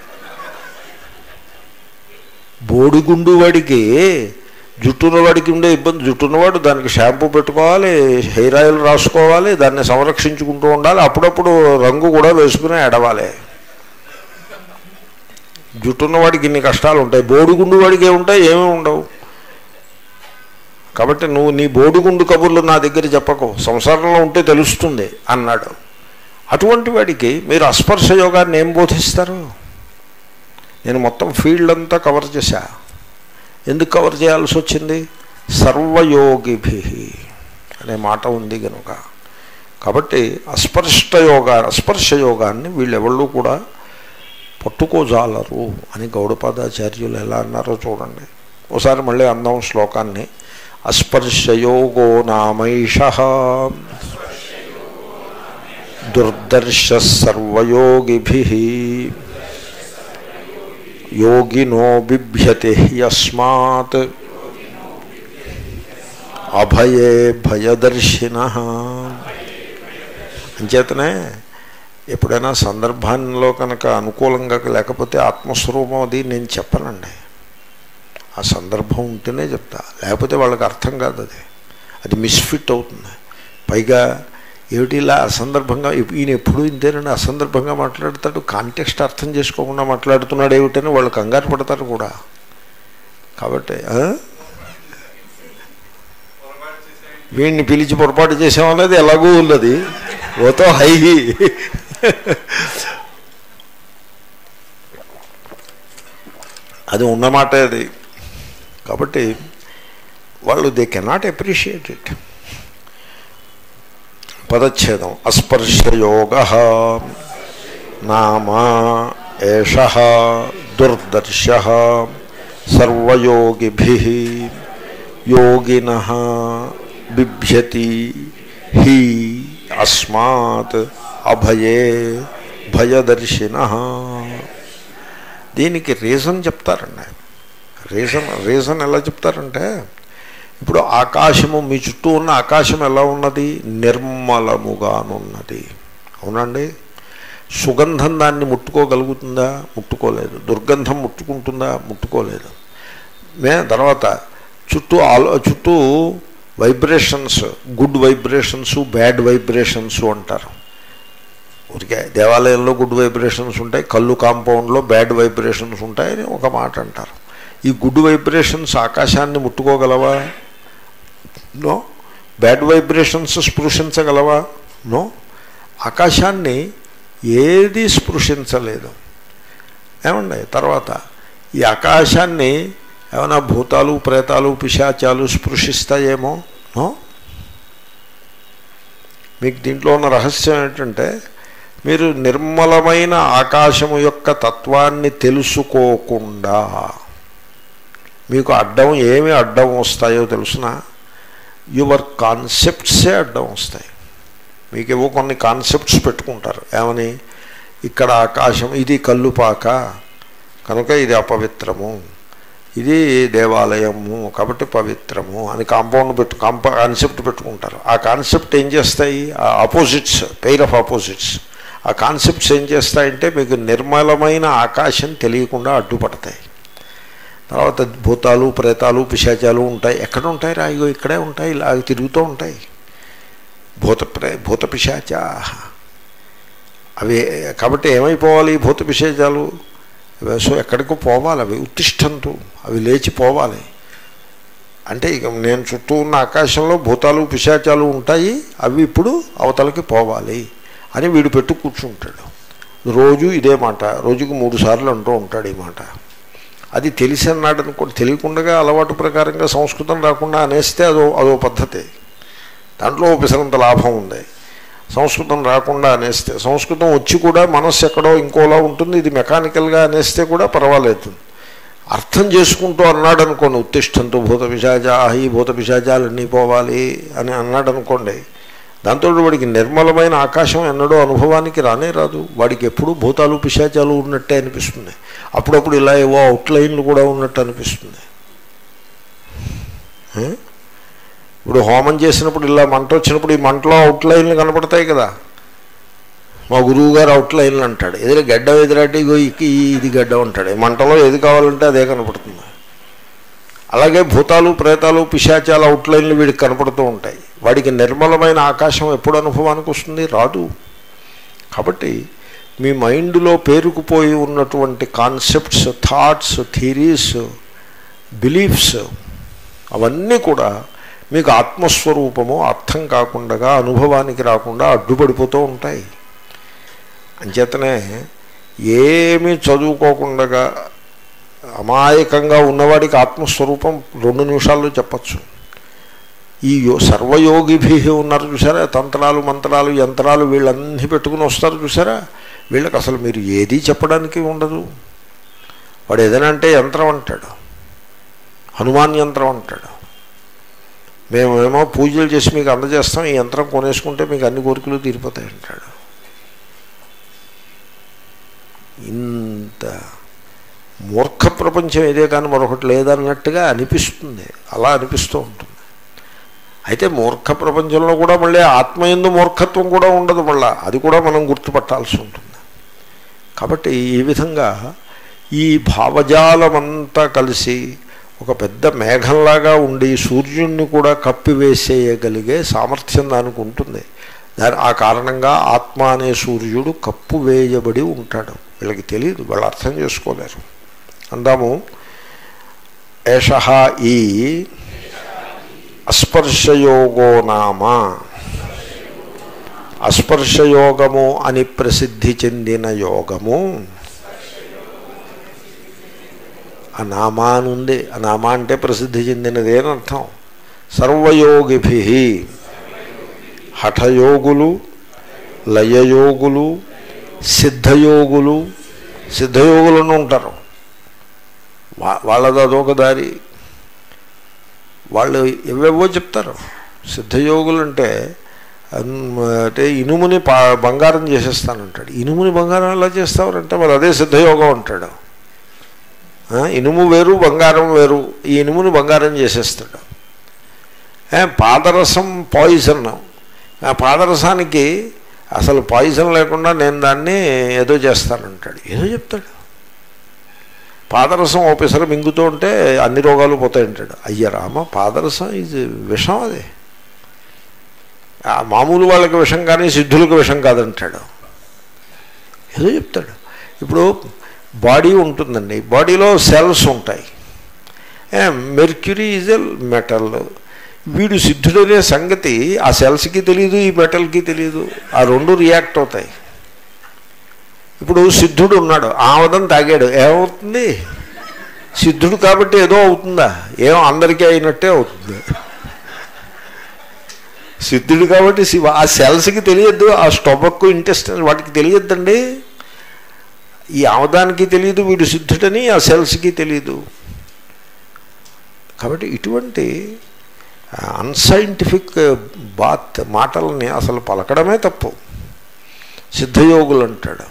బోడిగుండు వాడికి జుట్టున్నవాడికి ఉండే ఇబ్బంది జుట్టున్నవాడు దానికి షాంపూ పెట్టుకోవాలి హెయిర్ ఆయిల్ రాసుకోవాలి దాన్ని సంరక్షించుకుంటూ ఉండాలి అప్పుడప్పుడు రంగు కూడా వేసుకుని ఎడవాలి జుట్టున్న వాడికి ఇన్ని కష్టాలు ఉంటాయి బోడిగుండు వాడికి ఏముంటాయి ఏమీ ఉండవు కాబట్టి నువ్వు నీ బోడిగుండు కబుర్లు నా దగ్గర చెప్పకు సంసారంలో ఉంటే తెలుస్తుంది అన్నాడు అటువంటి వాడికి మీరు అస్పర్శ యోగాన్ని ఏం బోధిస్తారు నేను మొత్తం ఫీల్డ్ అంతా కవర్ చేశా ఎందుకు కవర్ చేయాల్సి వచ్చింది సర్వయోగిభి అనే మాట ఉంది కనుక కాబట్టి అస్పర్శ యోగా అస్పర్శ యోగాన్ని వీళ్ళెవళ్ళు కూడా పట్టుకోజాలరు అని గౌడపాదాచార్యులు ఎలా అన్నారో చూడండి ఒకసారి మళ్ళీ అందాం శ్లోకాన్ని అస్పర్శయోగో నామైష దుర్దర్శ సర్వయోగిభి యోగినో బిభ్యతి యస్మాత్ అభయే భయదర్శిన అంచేతనే ఎప్పుడైనా సందర్భాల్లో కనుక అనుకూలంగా లేకపోతే ఆత్మస్వరూపం అది నేను చెప్పనండి ఆ సందర్భం ఉంటేనే చెప్తా లేకపోతే వాళ్ళకి అర్థం కాదు అది అది మిస్ఫిట్ అవుతుంది పైగా ఏమిటి ఇలా అసందర్భంగా ఈయన ఎప్పుడు ఇంతేనండి అసందర్భంగా మాట్లాడతాడు కాంటెక్స్ట్ అర్థం చేసుకోకుండా మాట్లాడుతున్నాడు ఏమిటని వాళ్ళు కంగారు పడతారు కూడా కాబట్టి వీడిని పిలిచి పొరపాటు చేసామన్నది ఎలాగూ ఉన్నది ఓతో హై అది ఉన్నమాట అది కాబట్టి వాళ్ళు దే కెనాట్ అప్రిషియేట్ ఇట్ పదచ్ఛేదం అస్పర్శయోగ నామా ఏష దుర్దర్శ సర్వయోగిభి యోగిన బిభ్యతి హి అస్మాత్ అభయే భయదర్శిన దీనికి రీజన్ చెప్తారండి రీజన్ రీజన్ ఎలా చెప్తారంటే ఇప్పుడు ఆకాశము మీ చుట్టూ ఉన్న ఆకాశం ఎలా ఉన్నది నిర్మలముగానున్నది అవునండి సుగంధం దాన్ని ముట్టుకోగలుగుతుందా ముట్టుకోలేదు దుర్గంధం ముట్టుకుంటుందా ముట్టుకోలేదు మే తర్వాత చుట్టూ ఆలో చుట్టూ vibrations good vibrations bad vibrations అంటారు ఊరికే దేవాలయంలో గుడ్ వైబ్రేషన్స్ ఉంటాయి కళ్ళు కాంపౌండ్లో బ్యాడ్ వైబ్రేషన్స్ ఉంటాయని ఒక మాట అంటారు ఈ గుడ్ వైబ్రేషన్స్ ఆకాశాన్ని ముట్టుకోగలవా నో బ్యాడ్ వైబ్రేషన్స్ స్పృశించగలవా నో ఆకాశాన్ని ఏది స్పృశించలేదు ఏమండి తర్వాత ఈ ఆకాశాన్ని ఏమైనా భూతాలు ప్రేతాలు పిశాచాలు స్పృశిస్తాయేమో నో మీకు దీంట్లో ఉన్న రహస్యం ఏంటంటే మీరు నిర్మలమైన ఆకాశము యొక్క తత్వాన్ని తెలుసుకోకుండా మీకు అడ్డం ఏమి అడ్డం వస్తాయో తెలుసిన యువర్ కాన్సెప్ట్సే అడ్డం వస్తాయి మీకు ఏవో కొన్ని కాన్సెప్ట్స్ పెట్టుకుంటారు ఏమని ఇక్కడ ఆకాశం ఇది కల్లుపాక కనుక ఇది అపవిత్రము ఇది దేవాలయము కాబట్టి పవిత్రము అని కాంపౌండ్ పెట్టు కాంప కాన్సెప్ట్ పెట్టుకుంటారు ఆ కాన్సెప్ట్ ఏం చేస్తాయి ఆ ఆపోజిట్స్ పెయిర్ ఆఫ్ ఆపోజిట్స్ ఆ కాన్సెప్ట్స్ ఏం చేస్తాయంటే మీకు నిర్మలమైన ఆకాశం తెలియకుండా అడ్డుపడతాయి తర్వాత భూతాలు ప్రేతాలు పిశాచాలు ఉంటాయి ఎక్కడ ఉంటాయి రా ఇగో ఇక్కడే ఉంటాయి ఇలా తిరుగుతూ ఉంటాయి భూత ప్రే భూత పిశాచా అవి కాబట్టి ఏమైపోవాలి భూత పిశాచాలు సో ఎక్కడికో పోవాలి అవి ఉత్తిష్టంతు అవి లేచి పోవాలి అంటే ఇక నేను చుట్టూ ఉన్న ఆకాశంలో భూతాలు పిశాచాలు ఉంటాయి అవి ఇప్పుడు అవతలకి పోవాలి అని వీడు పెట్టు కూర్చుంటాడు రోజు ఇదే మాట రోజుకు మూడు సార్లు అంటూ ఉంటాడు ఈ మాట అది తెలిసి అన్నాడు అనుకోండి తెలియకుండా అలవాటు ప్రకారంగా సంస్కృతం రాకుండా అనేస్తే అదో అదో పద్ధతి దాంట్లో పిసరంత లాభం ఉంది సంస్కృతం రాకుండా అనేస్తే సంస్కృతం వచ్చి కూడా మనస్సు ఎక్కడో ఇంకోలా ఉంటుంది ఇది మెకానికల్గా అనేస్తే కూడా పర్వాలేదు అర్థం చేసుకుంటూ అన్నాడు అనుకోండి ఉత్తిష్టంతో భూత పిశాచా ఈ భూత పిశాచాలన్నీ పోవాలి అని అన్నాడు అనుకోండి దాంతో వాడికి నిర్మలమైన ఆకాశం ఎన్నడో అనుభవానికి రానే రాదు వాడికి ఎప్పుడూ భూతాలు పిశాచాలు ఉన్నట్టే అనిపిస్తుంది అప్పుడప్పుడు ఇలా ఏవో అవుట్లైన్లు కూడా ఉన్నట్టు అనిపిస్తుంది ఇప్పుడు హోమం చేసినప్పుడు ఇలా మంట వచ్చినప్పుడు ఈ మంటలో అవుట్లైన్లు కనపడతాయి కదా మా గురువు గారు అవుట్లైన్లు అంటాడు ఎదురు గడ్డ ఎదురంటే ఇగో ఇది గడ్డ ఉంటాడు మంటలో ఏది కావాలంటే అదే కనపడుతుంది అలాగే భూతాలు ప్రేతాలు పిశాచాల అవుట్లైన్లు వీడికి కనపడుతూ ఉంటాయి వాడికి నిర్మలమైన ఆకాశం ఎప్పుడు అనుభవానికి వస్తుంది రాదు కాబట్టి మీ మైండ్లో పేరుకుపోయి ఉన్నటువంటి కాన్సెప్ట్స్ థాట్స్ థీరీస్ బిలీఫ్స్ అవన్నీ కూడా మీకు ఆత్మస్వరూపము అర్థం కాకుండా అనుభవానికి రాకుండా అడ్డుపడిపోతూ ఉంటాయి అంచేతనే ఏమీ చదువుకోకుండా అమాయకంగా ఉన్నవాడికి ఆత్మస్వరూపం రెండు నిమిషాల్లో చెప్పచ్చు ఈ యో సర్వయోగిభి ఉన్నారు చూసారా తంత్రాలు మంత్రాలు యంత్రాలు వీళ్ళన్నీ పెట్టుకుని వస్తారు చూసారా వీళ్ళకి అసలు మీరు ఏదీ చెప్పడానికి ఉండదు వాడు ఏదైనా అంటే యంత్రం అంటాడు హనుమాన్ యంత్రం అంటాడు మేమేమో పూజలు చేసి మీకు అందజేస్తాం ఈ యంత్రం కొనేసుకుంటే మీకు అన్ని కోరికలు తీరిపోతాయి అంటాడు ఇంత మూర్ఖ ప్రపంచం ఇదే కానీ మరొకటి లేదన్నట్టుగా అనిపిస్తుంది అలా అనిపిస్తూ ఉంటుంది అయితే మూర్ఖ ప్రపంచంలో కూడా మళ్ళీ ఆత్మయందు మూర్ఖత్వం కూడా ఉండదు మళ్ళా అది కూడా మనం గుర్తుపట్టాల్సి ఉంటుంది కాబట్టి ఈ విధంగా ఈ భావజాలమంతా కలిసి ఒక పెద్ద మేఘంలాగా ఉండి సూర్యుడిని కూడా కప్పివేసేయగలిగే సామర్థ్యం దానికి ఉంటుంది దాని ఆ కారణంగా ఆత్మ అనే సూర్యుడు కప్పు వేయబడి ఉంటాడు వీళ్ళకి తెలియదు వాళ్ళు అర్థం చేసుకోలేరు అందాము ఏష ఈ అస్పర్శయోగో నామ అస్పర్శయోగము అని ప్రసిద్ధి చెందిన యోగము ఆ నామా నుండి ఆ నామా అంటే ప్రసిద్ధి చెందినది అని అర్థం సర్వయోగిభి హఠయోగులు లయయోగులు సిద్ధయోగులు సిద్ధయోగులను ఉంటారు వా వాళ్ళది అదొక దారి వాళ్ళు ఎవేవో చెప్తారు సిద్ధయోగులు అంటే అంటే ఇనుముని పా బంగారం చేసేస్తానంటాడు ఇనుముని బంగారం ఎలా చేస్తారంటే మరి అదే సిద్ధయోగం అంటాడు ఇనుము వేరు బంగారం వేరు ఈ ఇనుముని బంగారం చేసేస్తాడు పాదరసం పాయిజన్ ఆ పాదరసానికి అసలు పాయిజన్ లేకుండా నేను దాన్ని ఏదో చేస్తానంటాడు ఏదో చెప్తాడు పాదరసం ఓపెసర మింగుతూ ఉంటే అన్ని రోగాలు పోతాయంటాడు అయ్య రామ పాదరసం ఇది విషం అది మామూలు వాళ్ళకి విషం కానీ సిద్ధులకు విషం కాదంటాడు ఏదో చెప్తాడు ఇప్పుడు బాడీ ఉంటుందండి బాడీలో సెల్స్ ఉంటాయి మెర్క్యూరీ ఈజ్ ఎ మెటల్ వీడు సిద్ధుడనే సంగతి ఆ సెల్స్కి తెలియదు ఈ మెటల్కి తెలియదు ఆ రెండు రియాక్ట్ అవుతాయి ఇప్పుడు సిద్ధుడు ఉన్నాడు ఆమదం తాగాడు ఏమవుతుంది సిద్ధుడు కాబట్టి ఏదో అవుతుందా ఏం అందరికీ అయినట్టే అవుతుంది సిద్ధుడు కాబట్టి ఆ సెల్స్కి తెలియద్దు ఆ స్టొమక్ ఇంటెస్టైన్ వాటికి తెలియద్దండి ఈ ఆమదానికి తెలియదు వీడు సిద్ధుడని ఆ సెల్స్కి తెలియదు కాబట్టి ఇటువంటి అన్సైంటిఫిక్ బాత్ మాటలని అసలు పలకడమే తప్పు సిద్ధయోగులు అంటాడు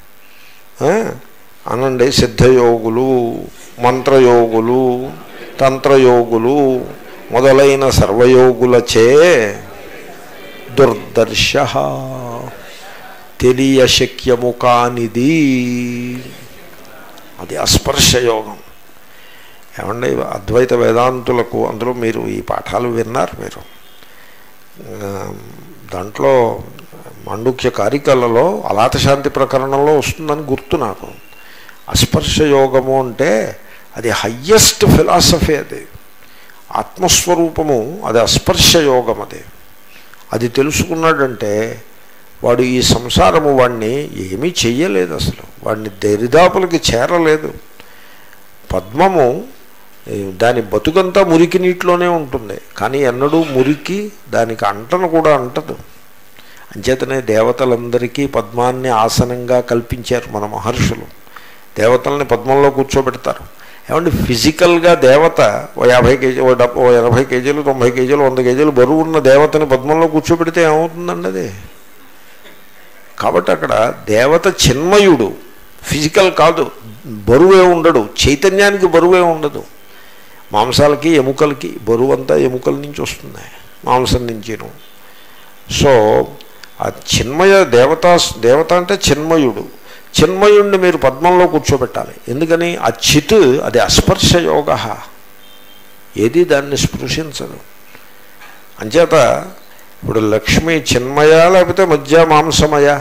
అనండి సిద్ధయోగులు మంత్రయోగులు తంత్రయోగులు మొదలైన సర్వయోగులచే దుర్దర్శ తెలియశక్యము కానిది అది అస్పర్శయోగం ఏమండి అద్వైత వేదాంతులకు అందులో మీరు ఈ పాఠాలు విన్నారు మీరు దాంట్లో మండుక్య కారికలలో అలాతశాంతి ప్రకరణంలో వస్తుందని గుర్తు నాకు అస్పర్శ యోగము అంటే అది హయ్యెస్ట్ ఫిలాసఫీ అది ఆత్మస్వరూపము అది అస్పర్శ యోగం అది అది తెలుసుకున్నాడంటే వాడు ఈ సంసారము వాడిని ఏమీ చెయ్యలేదు అసలు వాడిని దరిదాపులకి చేరలేదు పద్మము దాని బతుకంతా మురికి నీటిలోనే ఉంటుంది కానీ ఎన్నడూ మురికి దానికి అంటను కూడా అంటదు అంచేతనే దేవతలందరికీ పద్మాన్ని ఆసనంగా కల్పించారు మన మహర్షులు దేవతల్ని పద్మంలో కూర్చోబెడతారు ఏమంటే ఫిజికల్గా దేవత ఓ యాభై కేజీ ఓ డెబ్బ ఓ ఎనభై కేజీలు తొంభై కేజీలు వంద కేజీలు బరువు ఉన్న దేవతని పద్మంలో కూర్చోబెడితే ఏమవుతుందండి అది కాబట్టి అక్కడ దేవత చిన్మయుడు ఫిజికల్ కాదు బరువే ఉండడు చైతన్యానికి బరువే ఉండదు మాంసాలకి ఎముకలకి బరువు అంతా ఎముకల నుంచి వస్తుంది మాంసం నుంచిను సో ఆ చిన్మయ దేవత దేవత అంటే చిన్మయుడు చిన్మయుణ్ణి మీరు పద్మంలో కూర్చోబెట్టాలి ఎందుకని ఆ చిత్ అది అస్పర్శ యోగ ఏది దాన్ని స్పృశించదు అంచేత ఇప్పుడు లక్ష్మి చిన్మయ లేకపోతే మధ్య మాంసమయ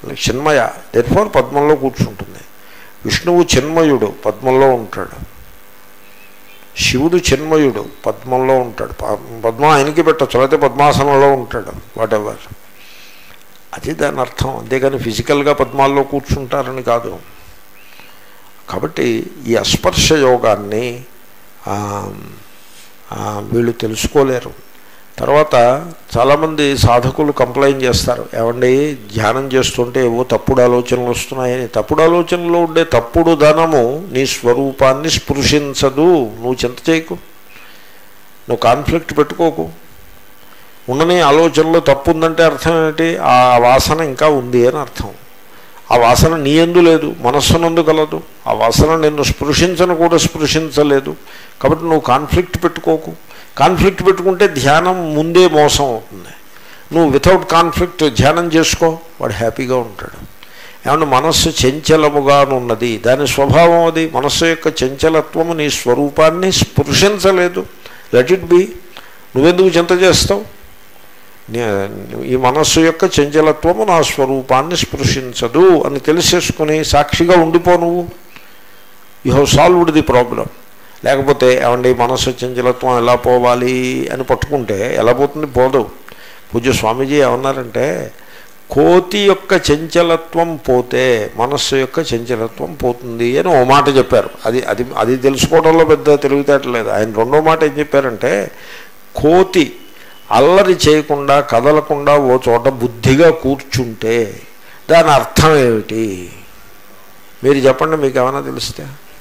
చిన్మయ దెర్ఫోర్ పద్మంలో కూర్చుంటుంది విష్ణువు చిన్మయుడు పద్మంలో ఉంటాడు శివుడు చిన్మయుడు పద్మంలో ఉంటాడు ప- పద్మం ఆయనకి పెట్టచ్చు లేకపోతే పద్మాసనంలో ఉంటాడు వాట్ ఎవర్ అది దాని అర్థం అంతేగాని ఫిజికల్గా పద్మాల్లో కూర్చుంటారని కాదు కాబట్టి ఈ అస్పర్శ యోగాన్ని ఆ, ఆ, వీళ్ళు తెలుసుకోలేరు తర్వాత చాలామంది సాధకులు కంప్లైంట్ చేస్తారు ఏమండి ధ్యానం చేస్తుంటే ఏవో తప్పుడు ఆలోచనలు వస్తున్నాయని తప్పుడు ఆలోచనలో ఉండే తప్పుడు ధనము నీ స్వరూపాన్ని స్పృశించదు నువ్వు చింత చేయకు నువ్వు కాన్ఫ్లిక్ట్ పెట్టుకోకు ఉండని ఆలోచనలో తప్పు ఉందంటే అర్థం ఏంటి ఆ వాసన ఇంకా ఉంది అని అర్థం ఆ వాసన నీ ఎందు లేదు మనస్సునందు కలదు ఆ వాసన నిన్ను స్పృశించను కూడా స్పృశించలేదు కాబట్టి నువ్వు కాన్ఫ్లిక్ట్ పెట్టుకోకు కాన్ఫ్లిక్ట్ పెట్టుకుంటే ధ్యానం ముందే మోసం అవుతుంది నువ్వు వితౌట్ కాన్ఫ్లిక్ట్ ధ్యానం చేసుకో వాడు హ్యాపీగా ఉంటాడు ఏమన్నా మనస్సు చంచలముగానున్నది దాని స్వభావం అది మనస్సు యొక్క చంచలత్వము నీ స్వరూపాన్ని స్పృశించలేదు లెట్ ఇట్ బి నువ్వెందుకు చింత చేస్తావు నే- ఈ మనస్సు యొక్క చంచలత్వము నా స్వరూపాన్ని స్పృశించదు అని తెలిసేసుకుని సాక్షిగా ఉండిపో నువ్వు you have solved the problem లేకపోతే ఏమండి మనస్సు చంచలత్వం ఎలా పోవాలి అని పట్టుకుంటే ఎలా పోతుంది పోదు పూజ్య స్వామీజీ ఏమన్నారంటే కోతి యొక్క చంచలత్వం పోతే మనస్సు యొక్క చంచలత్వం పోతుంది అని ఓ మాట చెప్పారు అది అది అది తెలుసుకోవడంలో పెద్ద తెలివితేటలేదు ఆయన రెండో మాట ఏం చెప్పారంటే కోతి అల్లరి చేయకుండా కదలకుండా ఓ చోట బుద్ధిగా కూర్చుంటే దాని అర్థం ఏమిటి మీరు చెప్పండి మీకు ఏమైనా తెలిస్తే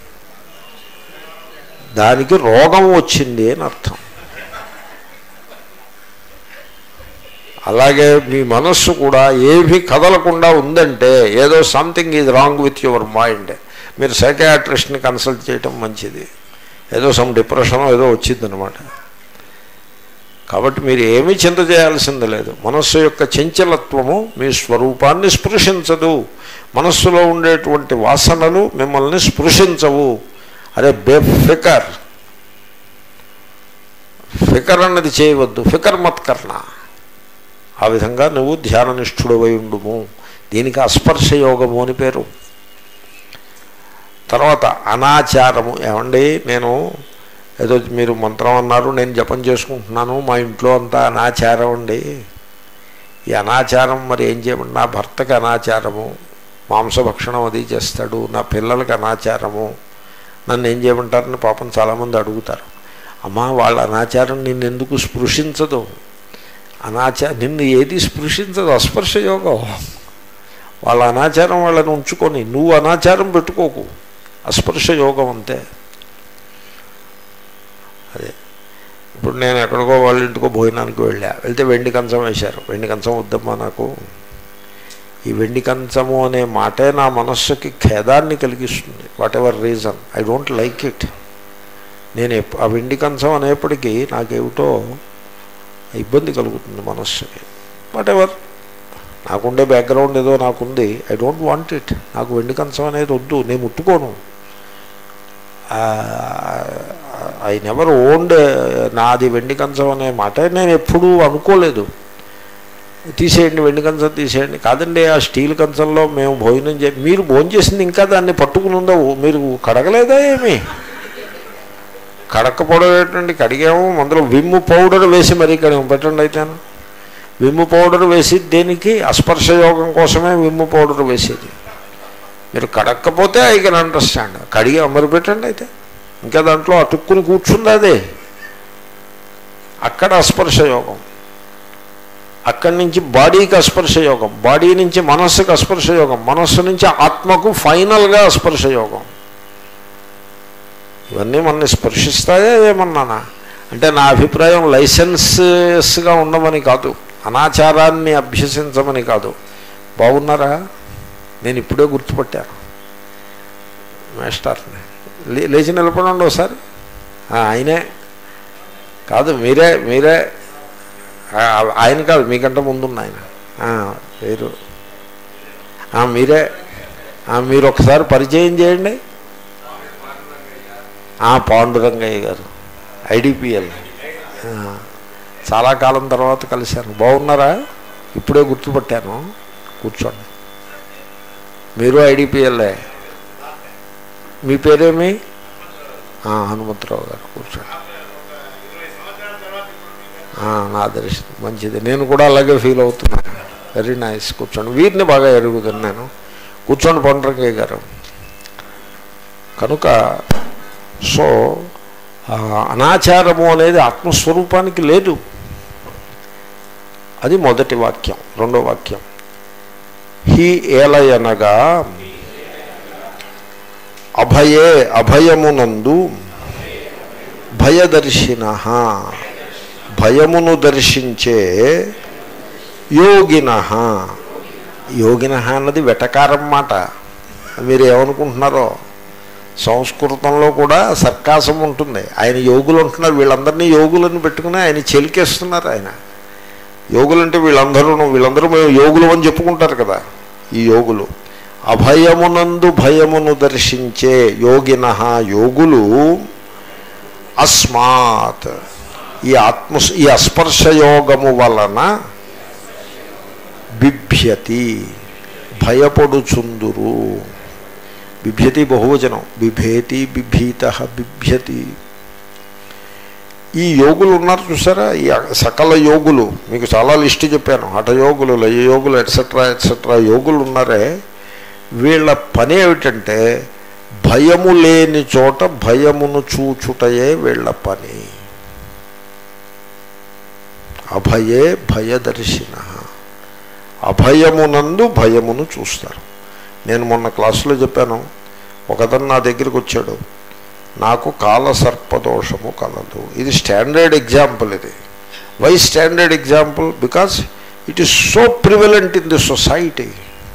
దానికి రోగం వచ్చింది అని అర్థం అలాగే మీ మనస్సు కూడా ఏమీ కదలకుండా ఉందంటే ఏదో something is wrong with your mind మీరు సైకాట్రిస్ట్ని కన్సల్ట్ చేయటం మంచిది ఏదో సమ్ డిప్రెషన్ ఏదో వచ్చిందనమాట కాబట్టి మీరు ఏమీ చింత చేయాల్సింది లేదు మనస్సు యొక్క చంచలత్వము మీ స్వరూపాన్ని స్పృశించదు మనస్సులో ఉండేటువంటి వాసనలు మిమ్మల్ని స్పృశించవు అదే బేఫికర్ ఫికర్ అన్నది చేయవద్దు ఫికర్ మత్కర్ణ ఆ విధంగా నువ్వు ధ్యాననిష్ఠుడవై ఉండుము దీనికి అస్పర్శ యోగము అని పేరు తర్వాత అనాచారము ఏమండి నేను ఏదో మీరు మంత్రం అన్నారు నేను జపం చేసుకుంటున్నాను మా ఇంట్లో అంతా అనాచారం అండి ఈ అనాచారం మరి ఏం చేయమండి నా భర్తకి అనాచారము మాంసభక్షణం అది చేస్తాడు నా పిల్లలకి అనాచారము నన్ను ఏం చేయమంటారని పాపం చాలామంది అడుగుతారు అమ్మా వాళ్ళ అనాచారం నిన్ను ఎందుకు స్పృశించదు అనాచార నిన్ను ఏది స్పృశించదు అస్పర్శ యోగం వాళ్ళ అనాచారం వాళ్ళని ఉంచుకొని నువ్వు అనాచారం పెట్టుకోకు అస్పర్శ యోగం అంతే అదే ఇప్పుడు నేను ఎక్కడికో వాళ్ళ ఇంటికో భోజనానికి వెళ్ళా వెళ్తే వెండి కంచం వేశారు వెండి కంచం వద్దమ్మా నాకు ఈ వెండి కంచము అనే మాటే నా మనస్సుకి ఖేదాన్ని కలిగిస్తుంది whatever reason I don't like it నేను ఎప్- ఆ వెండి కంచం అనేప్పటికీ నాకేమిటో ఇబ్బంది కలుగుతుంది మనస్సుకి వాట్ ఎవర్ నాకుండే బ్యాక్గ్రౌండ్ ఏదో నాకుంది ఐ డోంట్ వాంట్ ఇట్ నాకు వెండి కంచం అనేది వద్దు నేను ముట్టుకోను ఐ నెవర్ ఓన్డ్ నాది వెండి కంచం అనే మాట నేను ఎప్పుడూ అనుకోలేదు తీసేయండి వెండి కంచం తీసేయండి కాదండి ఆ స్టీల్ కంచంలో మేము భోజనం చే మీరు భోజనం చేసింది ఇంకా దాన్ని పట్టుకుని ఉందో మీరు కడగలేదా ఏమి కడకపోవడం ఏంటండి కడిగాము అందులో విమ్ము పౌడర్ వేసి మరీ కడిగాము పెట్టండి అయితేను విమ్ము పౌడర్ వేసి దేనికి అస్పర్శ యోగం కోసమే విమ్ము పౌడర్ వేసేది మీరు కడక్కపోతే ఐ కెన్ అండర్స్టాండ్ కడిగి అమరు పెట్టండి అయితే ఇంకా దాంట్లో అతుక్కుని కూర్చుంది అదే అక్కడ అస్పర్శ యోగం అక్కడి నుంచి బాడీకి అస్పర్శ యోగం బాడీ నుంచి మనస్సుకి అస్పర్శ యోగం మనస్సు నుంచి ఆత్మకు ఫైనల్గా అస్పర్శ యోగం ఇవన్నీ మనల్ని స్పర్శిస్తాయా ఏమన్నానా అంటే నా అభిప్రాయం లైసెన్సెస్గా ఉండమని కాదు అనాచారాన్ని అభ్యసించమని కాదు బాగున్నారా నేను ఇప్పుడే గుర్తుపట్టాను మాస్టర్ని లే- లేచి నిలబడండి ఒకసారి ఆ, ఆయనే కాదు మీరే మీరే ఆ, ఆయన కాదు మీకంటే ముందున్న ఆయన ఆ, పేరు ఆ, మీరే ఆ, మీరు ఒకసారి పరిచయం చేయండి ఆ, పాండురంగయ్య గారు ఐడిపిఎల్ చాలా కాలం తర్వాత కలిశాను బాగున్నారా ఇప్పుడే గుర్తుపట్టాను కూర్చోండి మీరు ఐడిపిఎల్ఏ మీ పేరేమి ఆ, హనుమంతరావు గారు కూర్చోండి ఆ, నా దర్శనం మంచిది నేను కూడా అలాగే ఫీల్ అవుతున్నాను వెరీ నైస్ కూర్చోండి వీరిని బాగా ఎరుగుతాను నేను కూర్చోండి పండ్రంగయ్య గారు కనుక సో ఆ, అనాచారము అనేది ఆత్మస్వరూపానికి లేదు అది మొదటి వాక్యం రెండో వాక్యం హీ ఏలయనగా అభయే అభయమునందు భయదర్శిన భయమును దర్శించే యోగిన యోగిన అన్నది వెటకారం మాట మీరు ఏమనుకుంటున్నారో సంస్కృతంలో కూడా సర్కాసం ఉంటుంది ఆయన యోగులు అంటున్నారు వీళ్ళందరినీ యోగులను పెట్టుకుని ఆయన చెలికేస్తున్నారు ఆయన యోగులు అంటే వీళ్ళందరూ వీళ్ళందరూ మేము యోగులు అని చెప్పుకుంటారు కదా ఈ యోగులు అభయమునందు భయమును దర్శించే యోగిన యోగులు అస్మాత్ ఈ ఆత్మ ఈ అస్పర్శయోగము వలన బిభ్యతి భయపడుచుందురు బిభ్యతి బహువచనం బిభేతి బిభీత బిభ్యతి ఈ యోగులు ఉన్నారు చూసారా ఈ సకల యోగులు మీకు చాలా లిస్టు చెప్పాను హఠయోగులు లయయోగులు ఎట్సెట్రా ఎట్సెట్రా యోగులు ఉన్నారే వీళ్ళ పని ఏమిటంటే భయము లేని చోట భయమును చూచుటయే వీళ్ళ పని అభయే భయదర్శిన అభయమునందు భయమును చూస్తారు నేను మొన్న క్లాసులో చెప్పాను ఒకతను నా దగ్గరికి వచ్చాడు నాకు కాలసర్పదోషము కలదు ఇది స్టాండర్డ్ ఎగ్జాంపుల్ ఇది why standard example because it is so prevalent in the society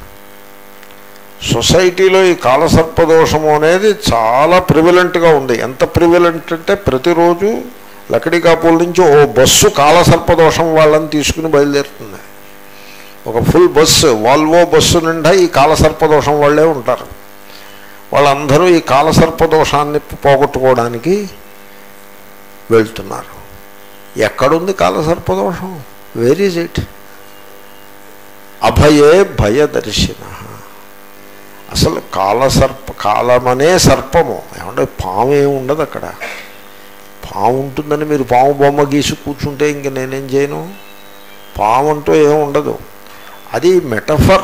సొసైటీలో ఈ కాలసర్పదోషము అనేది చాలా ప్రివలెంట్గా ఉంది ఎంత ప్రివలెంట్ అంటే ప్రతిరోజు లకడికాపూల్ నుంచి ఓ బస్సు కాలసర్పదోషం వాళ్ళని తీసుకుని బయలుదేరుతుంది ఒక ఫుల్ బస్సు వాల్వో బస్సు నిండా ఈ కాలసర్పదోషం వాళ్ళే ఉంటారు వాళ్ళందరూ ఈ కాలసర్పదోషాన్ని పోగొట్టుకోవడానికి వెళ్తున్నారు ఎక్కడుంది కాలసర్పదోషం వేర్ ఈజ్ ఇట్ అభయే భయదర్శిన అసలు కాలసర్ప కాలమనే సర్పము ఏమంటే పాము ఏమి ఉండదు అక్కడ పాము ఉంటుందని మీరు పాము బొమ్మ గీసి కూర్చుంటే ఇంక నేనేం చేయను పాము అంటూ ఏమి ఉండదు అది మెటఫర్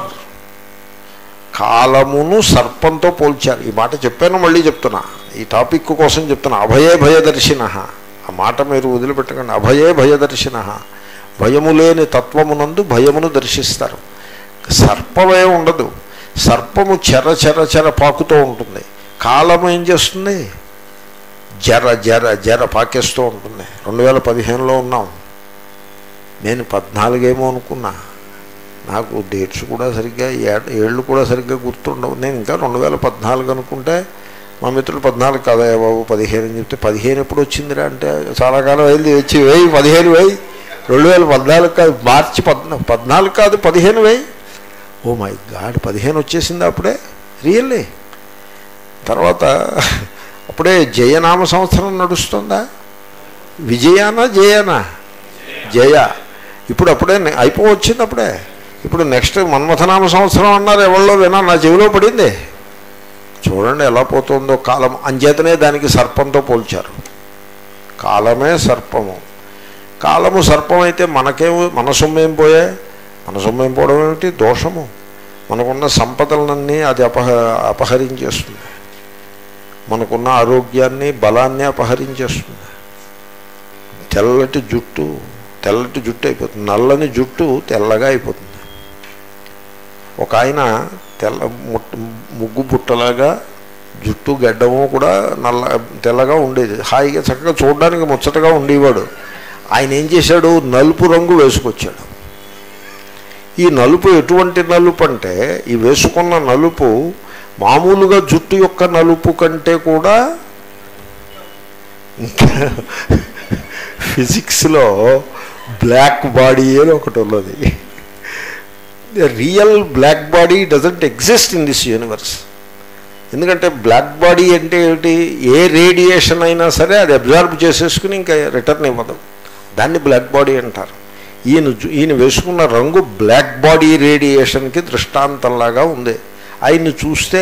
కాలమును సర్పంతో పోల్చారు ఈ మాట చెప్పాను మళ్ళీ చెప్తున్నా ఈ టాపిక్ కోసం చెప్తున్నా అభయే భయదర్శిన ఆ మాట మీరు వదిలిపెట్టకండి అభయే భయదర్శిన భయము లేని తత్వమునందు భయమును దర్శిస్తారు సర్పమే ఉండదు సర్పము చెర చెర చెర పాకుతూ ఉంటుంది కాలము ఏం చేస్తుంది జర జర జర పాకేస్తూ ఉంటుంది రెండు వేల పదిహేనులో ఉన్నాం నేను పద్నాలుగేమో అనుకున్నా నాకు డేట్స్ కూడా సరిగ్గా ఏ- ఏళ్ళు కూడా సరిగ్గా గుర్తుండవు నేను ఇంకా రెండు వేల పద్నాలుగు అనుకుంటే మా మిత్రులు పద్నాలుగు కదా బాబు పదిహేను అని చెప్తే పదిహేను ఎప్పుడు వచ్చిందిరా అంటే చాలా కాలం అయింది వచ్చి వేయి పదిహేను వేయి రెండు వేల పద్నాలుగు కాదు మార్చి పద్నా పద్నాలుగు కాదు పదిహేను వేయి ఓ మై గాడ్ పదిహేను వచ్చేసింది అప్పుడే రియల్లీ తర్వాత అప్పుడే జయనామ సంవత్సరం నడుస్తుందా విజయానా జయనా జయ ఇప్పుడు అప్పుడే నే- అయిపోవచ్చింది అప్పుడే ఇప్పుడు నెక్స్ట్ మన్మథనామ సంవత్సరం అన్నారు ఎవరిలో వినా నా చెవిలో పడింది చూడండి ఎలా పోతుందో కాలం అంచేతనే దానికి సర్పంతో పోల్చారు కాలమే సర్పము కాలము సర్పం అయితే మనకేమో మన సొమ్మేం పోయే మన సొమ్మేం పోవడం ఏమిటి దోషము మనకున్న సంపదలన్నీ అది అపహ అపహరించేస్తుంది మనకున్న ఆరోగ్యాన్ని బలాన్ని అపహరించేస్తుంది తెల్లటి జుట్టు తెల్లటి జుట్టు అయిపోతుంది నల్లని జుట్టు తెల్లగా అయిపోతుంది ఒక ఆయన తెల్ల ముట్ట ముగ్గు బుట్టలాగా జుట్టు గడ్డము కూడా నల్ల తెల్లగా ఉండేది హాయిగా చక్కగా చూడడానికి ముచ్చటగా ఉండేవాడు ఆయన ఏం చేశాడు నలుపు రంగు వేసుకొచ్చాడు ఈ నలుపు ఎటువంటి నలుపు అంటే ఈ వేసుకున్న నలుపు మామూలుగా జుట్టు యొక్క నలుపు కంటే కూడా ఇంకా ఫిజిక్స్లో బ్లాక్ బాడీ అని ఒకటి ఉన్నది real black body doesn't exist in this universe ఎందుకంటే బ్లాక్ బాడీ అంటే ఏమిటి ఏ రేడియేషన్ అయినా సరే అది అబ్జర్వ్ చేసేసుకుని ఇంకా రిటర్న్ ఇవ్వదు దాన్ని బ్లాక్ బాడీ అంటారు ఈయన జు- ఈయన వేసుకున్న రంగు బ్లాక్ బాడీ రేడియేషన్కి దృష్టాంతంలాగా ఉంది ఆయన్ని చూస్తే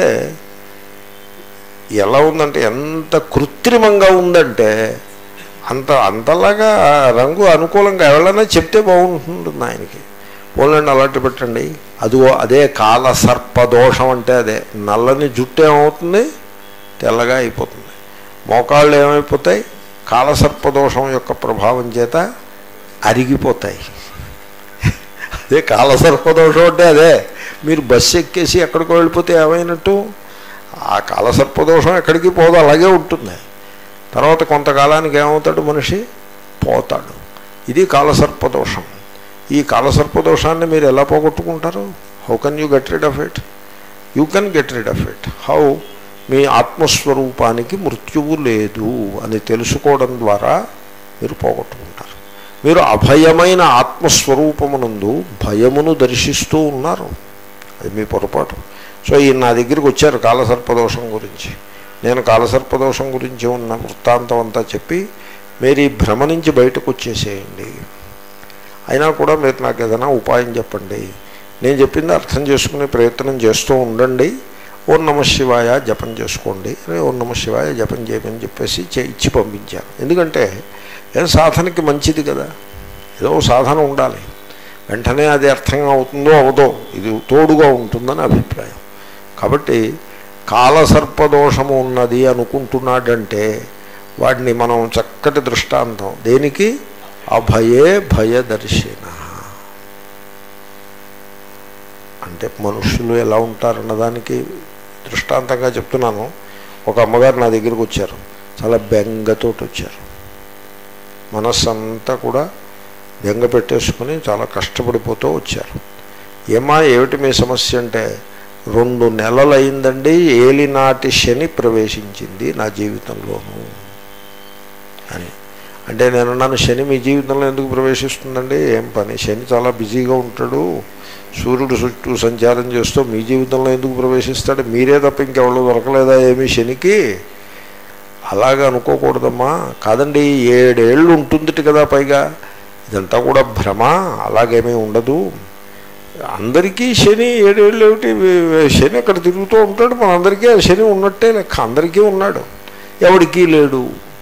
ఎలా ఉందంటే ఎంత కృత్రిమంగా ఉందంటే అంత అంతలాగా రంగు అనుకూలంగా ఎవరైనా చెప్తే బాగుంటుంది ఆయనకి పోలండి అలాంటి పెట్టండి అదిగో అదే కాల సర్పదోషం అంటే అదే నల్లని జుట్టు ఏమవుతుంది తెల్లగా అయిపోతుంది మోకాళ్ళు ఏమైపోతాయి కాలసర్పదోషం యొక్క ప్రభావం చేత అరిగిపోతాయి అదే కాలసర్పదోషం అంటే అదే మీరు బస్సు ఎక్కేసి ఎక్కడికో వెళ్ళిపోతే ఏమైనట్టు ఆ కాలసర్పదోషం ఎక్కడికి పోదు అలాగే ఉంటుంది తర్వాత కొంతకాలానికి ఏమవుతాడు మనిషి పోతాడు ఇది కాలసర్పదోషం ఈ కాలసర్పదోషాన్ని మీరు ఎలా పోగొట్టుకుంటారు how can you get rid of it you can get rid of it how మీ ఆత్మస్వరూపానికి మృత్యువు లేదు అని తెలుసుకోవడం ద్వారా మీరు పోగొట్టుకుంటారు మీరు అభయమైన ఆత్మస్వరూపమునందు భయమును దర్శిస్తూ ఉన్నారు అది మీ పొరపాటు సో ఈయన నా దగ్గరికి వచ్చారు కాలసర్పదోషం గురించి నేను కాలసర్పదోషం గురించి ఉన్న వృత్తాంతం అంతా చెప్పి మీరు ఈ భ్రమ నుంచి బయటకు వచ్చేసేయండి అయినా కూడా మీరు నాకు ఏదైనా ఉపాయం చెప్పండి నేను చెప్పింది అర్థం చేసుకునే ప్రయత్నం చేస్తూ ఉండండి ఓం నమ శివాయ జపం చేసుకోండి అరే ఓం నమ శివాయ జపం చేయమని చెప్పేసి చే- ఇచ్చి పంపించాను ఎందుకంటే ఏం సాధనకి మంచిది కదా ఏదో ఓ సాధన ఉండాలి వెంటనే అది అర్థం అవుతుందో అవదో ఇది తోడుగా ఉంటుందని అభిప్రాయం కాబట్టి కాలసర్పదోషము ఉన్నది అనుకుంటున్నాడంటే వాడిని మనం చక్కటి దృష్టాంతం దేనికి అభయే భయదర్శిన అంటే మనుషులు ఎలా ఉంటారన్నదానికి దృష్టాంతంగా చెప్తున్నాను ఒక అమ్మగారు నా దగ్గరికి వచ్చారు చాలా బెంగతోటి వచ్చారు మనస్సంతా కూడా బెంగ పెట్టేసుకుని చాలా కష్టపడిపోతూ వచ్చారు ఏమా ఏమిటి మీ సమస్య అంటే రెండు నెలలు అయిందండి ఏలినాటి శని ప్రవేశించింది నా జీవితంలోనూ అని అంటే నేను నన్ను శని మీ జీవితంలో ఎందుకు ప్రవేశిస్తుందండి ఏం పని శని చాలా బిజీగా ఉంటాడు సూర్యుడు చుట్టూ సంచారం చేస్తూ మీ జీవితంలో ఎందుకు ప్రవేశిస్తాడు మీరే తప్ప ఇంకెవరు దొరకలేదా ఏమీ శనికి అలాగా అనుకోకూడదమ్మా కాదండి ఏడేళ్ళు ఉంటుంది కదా పైగా ఇదంతా కూడా భ్రమ అలాగేమీ ఉండదు అందరికీ శని ఏడేళ్ళు ఏమిటి శని అక్కడ తిరుగుతూ ఉంటాడు మనందరికీ ఆ శని ఉన్నట్టే లెక్క అందరికీ ఉన్నాడు ఎవడికి లేడు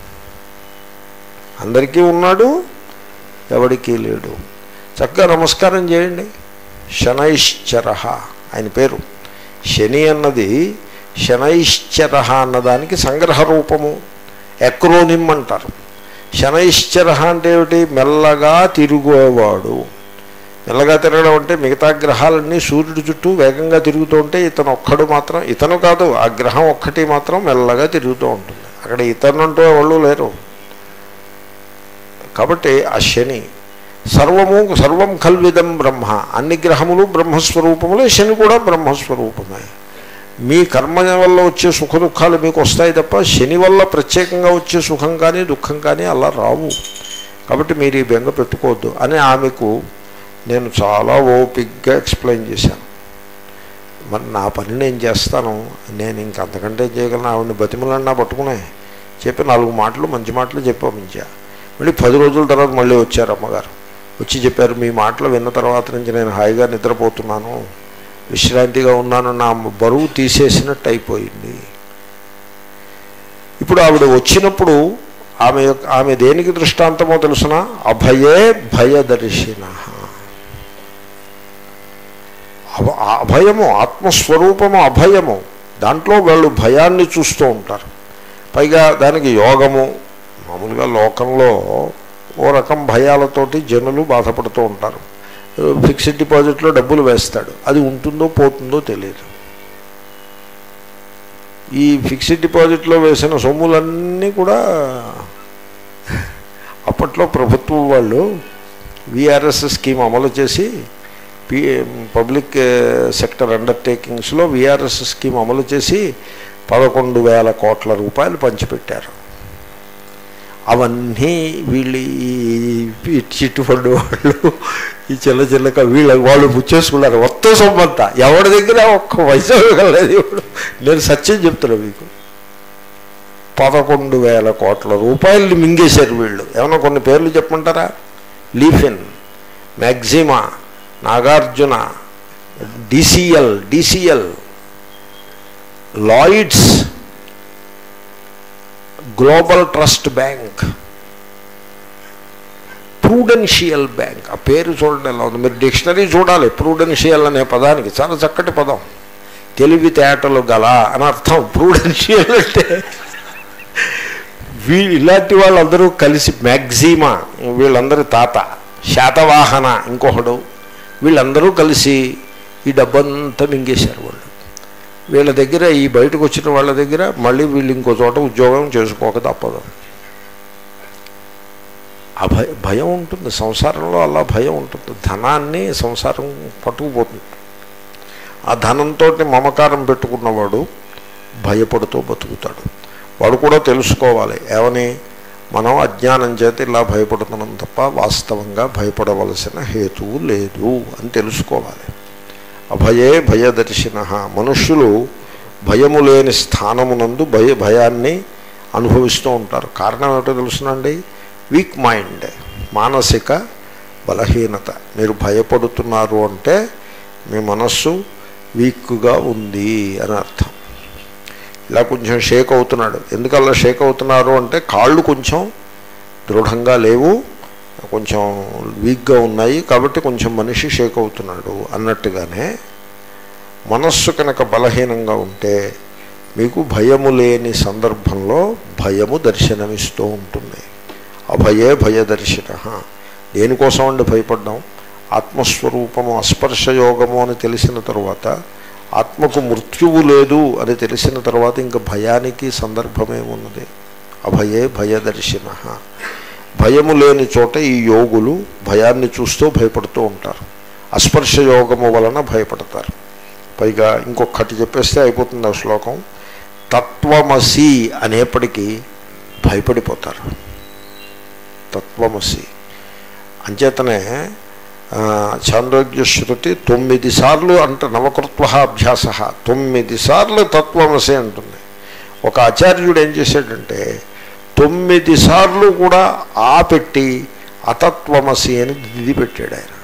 అందరికీ ఉన్నాడు ఎవడికి లేడు చక్కగా నమస్కారం చేయండి శనైశ్చర ఆయన పేరు శని అన్నది శనైశ్చర అన్నదానికి సంగ్రహ రూపము ఎక్రోనిమ్ అంటారు శనైశ్చర అంటే ఏమిటి మెల్లగా తిరుగువాడు మెల్లగా తిరగడం అంటే మిగతా గ్రహాలన్నీ సూర్యుడి చుట్టూ వేగంగా తిరుగుతూ ఉంటే ఇతను ఒక్కడు మాత్రం ఇతను కాదు ఆ గ్రహం ఒక్కటి మాత్రం మెల్లగా తిరుగుతూ ఉంటుంది అక్కడ ఇతను అంటూ ఎవళ్ళు లేరు కాబట్టి ఆ శని సర్వము సర్వం కల్విదం బ్రహ్మ అన్ని గ్రహములు బ్రహ్మస్వరూపములే శని కూడా బ్రహ్మస్వరూపమే మీ కర్మ వల్ల వచ్చే సుఖ దుఃఖాలు మీకు వస్తాయి తప్ప శని వల్ల ప్రత్యేకంగా వచ్చే సుఖం కానీ దుఃఖం కానీ అలా రావు కాబట్టి మీరు ఈ బెంగ పెట్టుకోవద్దు అని ఆమెకు నేను చాలా ఓపిక్గా ఎక్స్ప్లెయిన్ చేశాను మరి నా పని నేను చేస్తాను నేను ఇంక అంతకంటే చేయగలను ఆవిడని బతిమలన్నా పట్టుకునే చెప్పి నాలుగు మాటలు మంచి మాటలు చెప్పి పంపించా మళ్ళీ పది రోజుల తర్వాత మళ్ళీ వచ్చారు అమ్మగారు వచ్చి చెప్పారు మీ మాటలు విన్న తర్వాత నుంచి నేను హాయిగా నిద్రపోతున్నాను విశ్రాంతిగా ఉన్నాను నా బరువు తీసేసినట్టు అయిపోయింది ఇప్పుడు ఆవిడ వచ్చినప్పుడు ఆమె యొక్క ఆమె దేనికి దృష్టాంతమో తెలుసిన అభయే భయదర్శిన అభ- అభయము ఆత్మస్వరూపము అభయము దాంట్లో వాళ్ళు భయాన్ని చూస్తూ ఉంటారు పైగా దానికి యోగము మామూలుగా లోకంలో ఓ రకం భయాలతోటి జనులు బాధపడుతూ ఉంటారు ఫిక్స్డ్ డిపాజిట్లో డబ్బులు వేస్తాడు అది ఉంటుందో పోతుందో తెలియదు ఈ ఫిక్స్డ్ డిపాజిట్లో వేసిన సొమ్ములన్నీ కూడా అప్పట్లో ప్రభుత్వం వాళ్ళు విఆర్ఎస్ స్కీమ్ అమలు చేసి పి పబ్లిక్ సెక్టర్ అండర్టేకింగ్స్లో విఆర్ఎస్ స్కీమ్ అమలు చేసి పదకొండు వేల కోట్ల రూపాయలు పంచిపెట్టారు అవన్నీ వీళ్ళు ఈ చిట్టు ఫండ్ వాళ్ళు ఈ చిల్ల చిల్లక వీళ్ళ వాళ్ళు పుచ్చేసుకున్నారు మొత్తం సొమ్మంతా ఎవరి దగ్గర ఒక్క వయసు ఇవ్వగలేదు ఇప్పుడు నేను సత్యం చెప్తున్నా మీకు పదకొండు వేల కోట్ల రూపాయలు మింగేశారు వీళ్ళు ఏమైనా కొన్ని పేర్లు చెప్పమంటారా లీఫిన్ Maxima Nagarjuna DCL DCL Lloyds Global Trust Bank Prudential Bank ఆ పేరు చూడండి ఎలా ఉంది మీరు డిక్షనరీ చూడాలి ప్రూడెన్షియల్ అనే పదానికి చాలా చక్కటి పదం తెలివితేటలు గల అని అర్థం ప్రూడెన్షియల్ అంటే వీ ఇలాంటి వాళ్ళందరూ కలిసి మ్యాగ్జీమా వీళ్ళందరి తాత శాతవాహన ఇంకొకడు వీళ్ళందరూ కలిసి ఈ డబ్బంతా మింగేశారు వాళ్ళు వీళ్ళ దగ్గర ఈ బయటకు వచ్చిన వాళ్ళ దగ్గర మళ్ళీ వీళ్ళు ఇంకో చోట ఉద్యోగం చేసుకోక తప్పదు ఆ భయ భయం ఉంటుంది సంసారంలో అలా భయం ఉంటుంది ధనాన్ని సంసారం పట్టుకుపోతుంది ఆ ధనంతో మమకారం పెట్టుకున్నవాడు భయపడుతూ బతుకుతాడు వాడు కూడా తెలుసుకోవాలి ఏమని మనం అజ్ఞానం చేత ఇలా భయపడుతున్నాం తప్ప వాస్తవంగా భయపడవలసిన హేతువు లేదు అని తెలుసుకోవాలి అభయే భయదర్శిన మనుష్యులు భయము లేని స్థానమునందు భయ భయాన్ని అనుభవిస్తూ ఉంటారు కారణం ఏమిటో తెలుసునండి వీక్ మైండ్ మానసిక బలహీనత మీరు భయపడుతున్నారు అంటే మీ మనస్సు వీక్గా ఉంది అని అర్థం ఇలా కొంచెం షేక్ అవుతున్నాడు ఎందుకల్లా షేక్ అవుతున్నారు అంటే కాళ్ళు కొంచెం దృఢంగా లేవు కొంచెం వీక్గా ఉన్నాయి కాబట్టి కొంచెం మనిషి షేక్ అవుతున్నాడు అన్నట్టుగానే మనస్సు కనుక బలహీనంగా ఉంటే మీకు భయము లేని సందర్భంలో భయము దర్శనమిస్తూ ఉంటుంది అభయే భయదర్శిన దేనికోసం అండి భయపడ్డాం ఆత్మస్వరూపము అస్పర్శయోగము అని తెలిసిన తరువాత ఆత్మకు మృత్యువు లేదు అని తెలిసిన తర్వాత ఇంకా భయానికి సందర్భమేమున్నది అభయే భయదర్శిన భయము లేని చోట ఈ యోగులు భయాన్ని చూస్తూ భయపడుతూ ఉంటారు అస్పర్శ యోగము వలన భయపడతారు పైగా ఇంకొకటి చెప్పేస్తే అయిపోతుంది ఆ శ్లోకం తత్వమసి అనేప్పటికీ భయపడిపోతారు తత్వమసి అంచేతనే చాంద్రోగ్య శృతి తొమ్మిది సార్లు అంట నవకృత్వ అభ్యాస తొమ్మిది సార్లు తత్వమసి అంటుంది ఒక ఆచార్యుడు ఏం చేశాడంటే తొమ్మిది సార్లు కూడా ఆ పెట్టి అతత్వమసి అని దిది పెట్టాడు ఆయన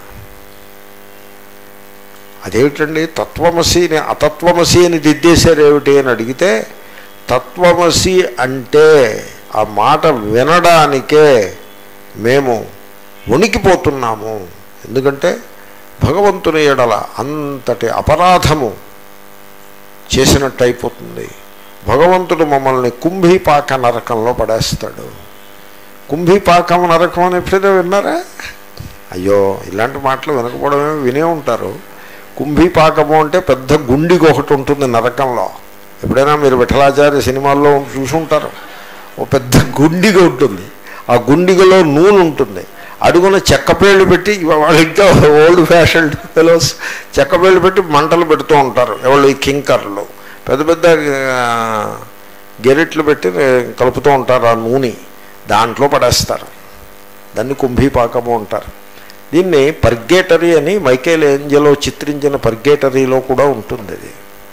అదేమిటండి తత్వమసిని అతత్వమసి అని దిద్దేశారేమిటి అని అడిగితే తత్వమసి అంటే ఆ మాట వినడానికే మేము వణికిపోతున్నాము ఎందుకంటే భగవంతుని ఎడల అంతటి అపరాధము చేసినట్టు అయిపోతుంది భగవంతుడు మమ్మల్ని కుంభీపాక నరకంలో పడేస్తాడు కుంభీపాకం నరకం అని ఎప్పుడైనా విన్నారా అయ్యో ఇలాంటి మాటలు వినకపోవడమే వినే ఉంటారు కుంభీపాకము అంటే పెద్ద గుండికి ఒకటి ఉంటుంది నరకంలో ఎప్పుడైనా మీరు విఠలాచార్య సినిమాల్లో చూసి ఉంటారు ఓ పెద్ద గుండిగా ఉంటుంది ఆ గుండిగలో నూనె ఉంటుంది అడుగున చెక్కపేళ్ళు పెట్టి వాళ్ళు ఇంకా ఓల్డ్ ఫ్యాషన్ ఫెలోస్ చెక్కపేళ్ళు పెట్టి మంటలు పెడుతూ ఉంటారు ఎవరు ఈ కింకర్లు పెద్ద పెద్ద గెరెట్లు పెట్టి కలుపుతూ ఉంటారు ఆ నూనె దాంట్లో పడేస్తారు దాన్ని కుంభీపాకము అంటారు దీన్ని పర్గేటరీ అని మైకేల్ ఏంజలో చిత్రించిన పర్గేటరీలో కూడా ఉంటుంది అది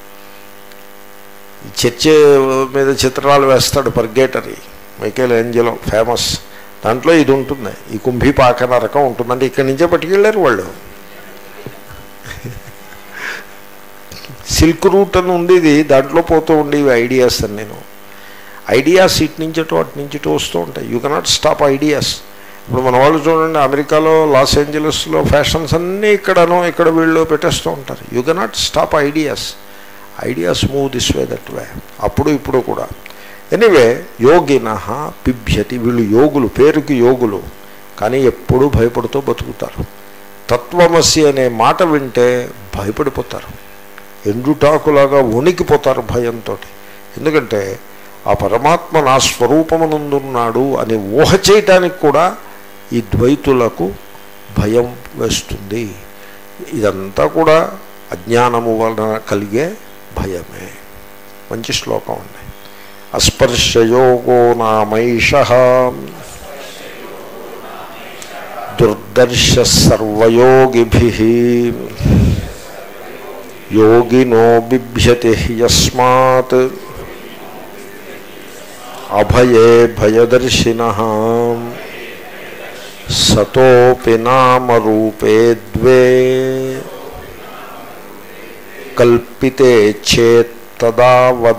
చర్చ్ మీద చిత్రాలు వేస్తాడు పర్గేటరీ మైకేల్ ఏంజలో ఫేమస్ దాంట్లో ఇది ఉంటుంది ఈ కుంభీపాక నరకం ఉంటుందంటే ఇక్కడి నుంచే పట్టుకెళ్ళారు వాళ్ళు సిల్క్ రూట్ అని ఉండేది దాంట్లో పోతూ ఉండేవి ఐడియాస్ అని నేను ఐడియాస్ ఇటు నుంచి అటు అటు నుంచి ఇటు వస్తూ ఉంటాయి యూ కెనాట్ స్టాప్ ఐడియాస్ ఇప్పుడు మన వాళ్ళు చూడండి అమెరికాలో లాస్ ఏంజలస్లో ఫ్యాషన్స్ అన్నీ ఇక్కడనో ఇక్కడ వీళ్ళు పెట్టేస్తూ ఉంటారు you cannot stop ideas ideas move this way that way అప్పుడు ఇప్పుడు కూడా ఎనివే యోగిన పిభ్యతి వీళ్ళు యోగులు పేరుకి యోగులు కానీ ఎప్పుడూ భయపడుతూ బతుకుతారు తత్వమసి అనే మాట వింటే భయపడిపోతారు ఎండుటాకులాగా వణికిపోతారు భయంతో ఎందుకంటే ఆ పరమాత్మ నా స్వరూపమునందున్నాడు అని ఊహ చేయటానికి కూడా ఈ ద్వైతులకు భయం వేస్తుంది ఇదంతా కూడా అజ్ఞానము వలన కలిగే భయమే మంచి శ్లోకం అండి అస్పర్శయోగో నామైష దుర్దర్శ సర్వయోగిభి యోగినో బిభ్యతి యస్మాత్ అభయే భయదర్శిన సతోపి నామరూపే ద్వే కల్పితే చేత్ తదా వద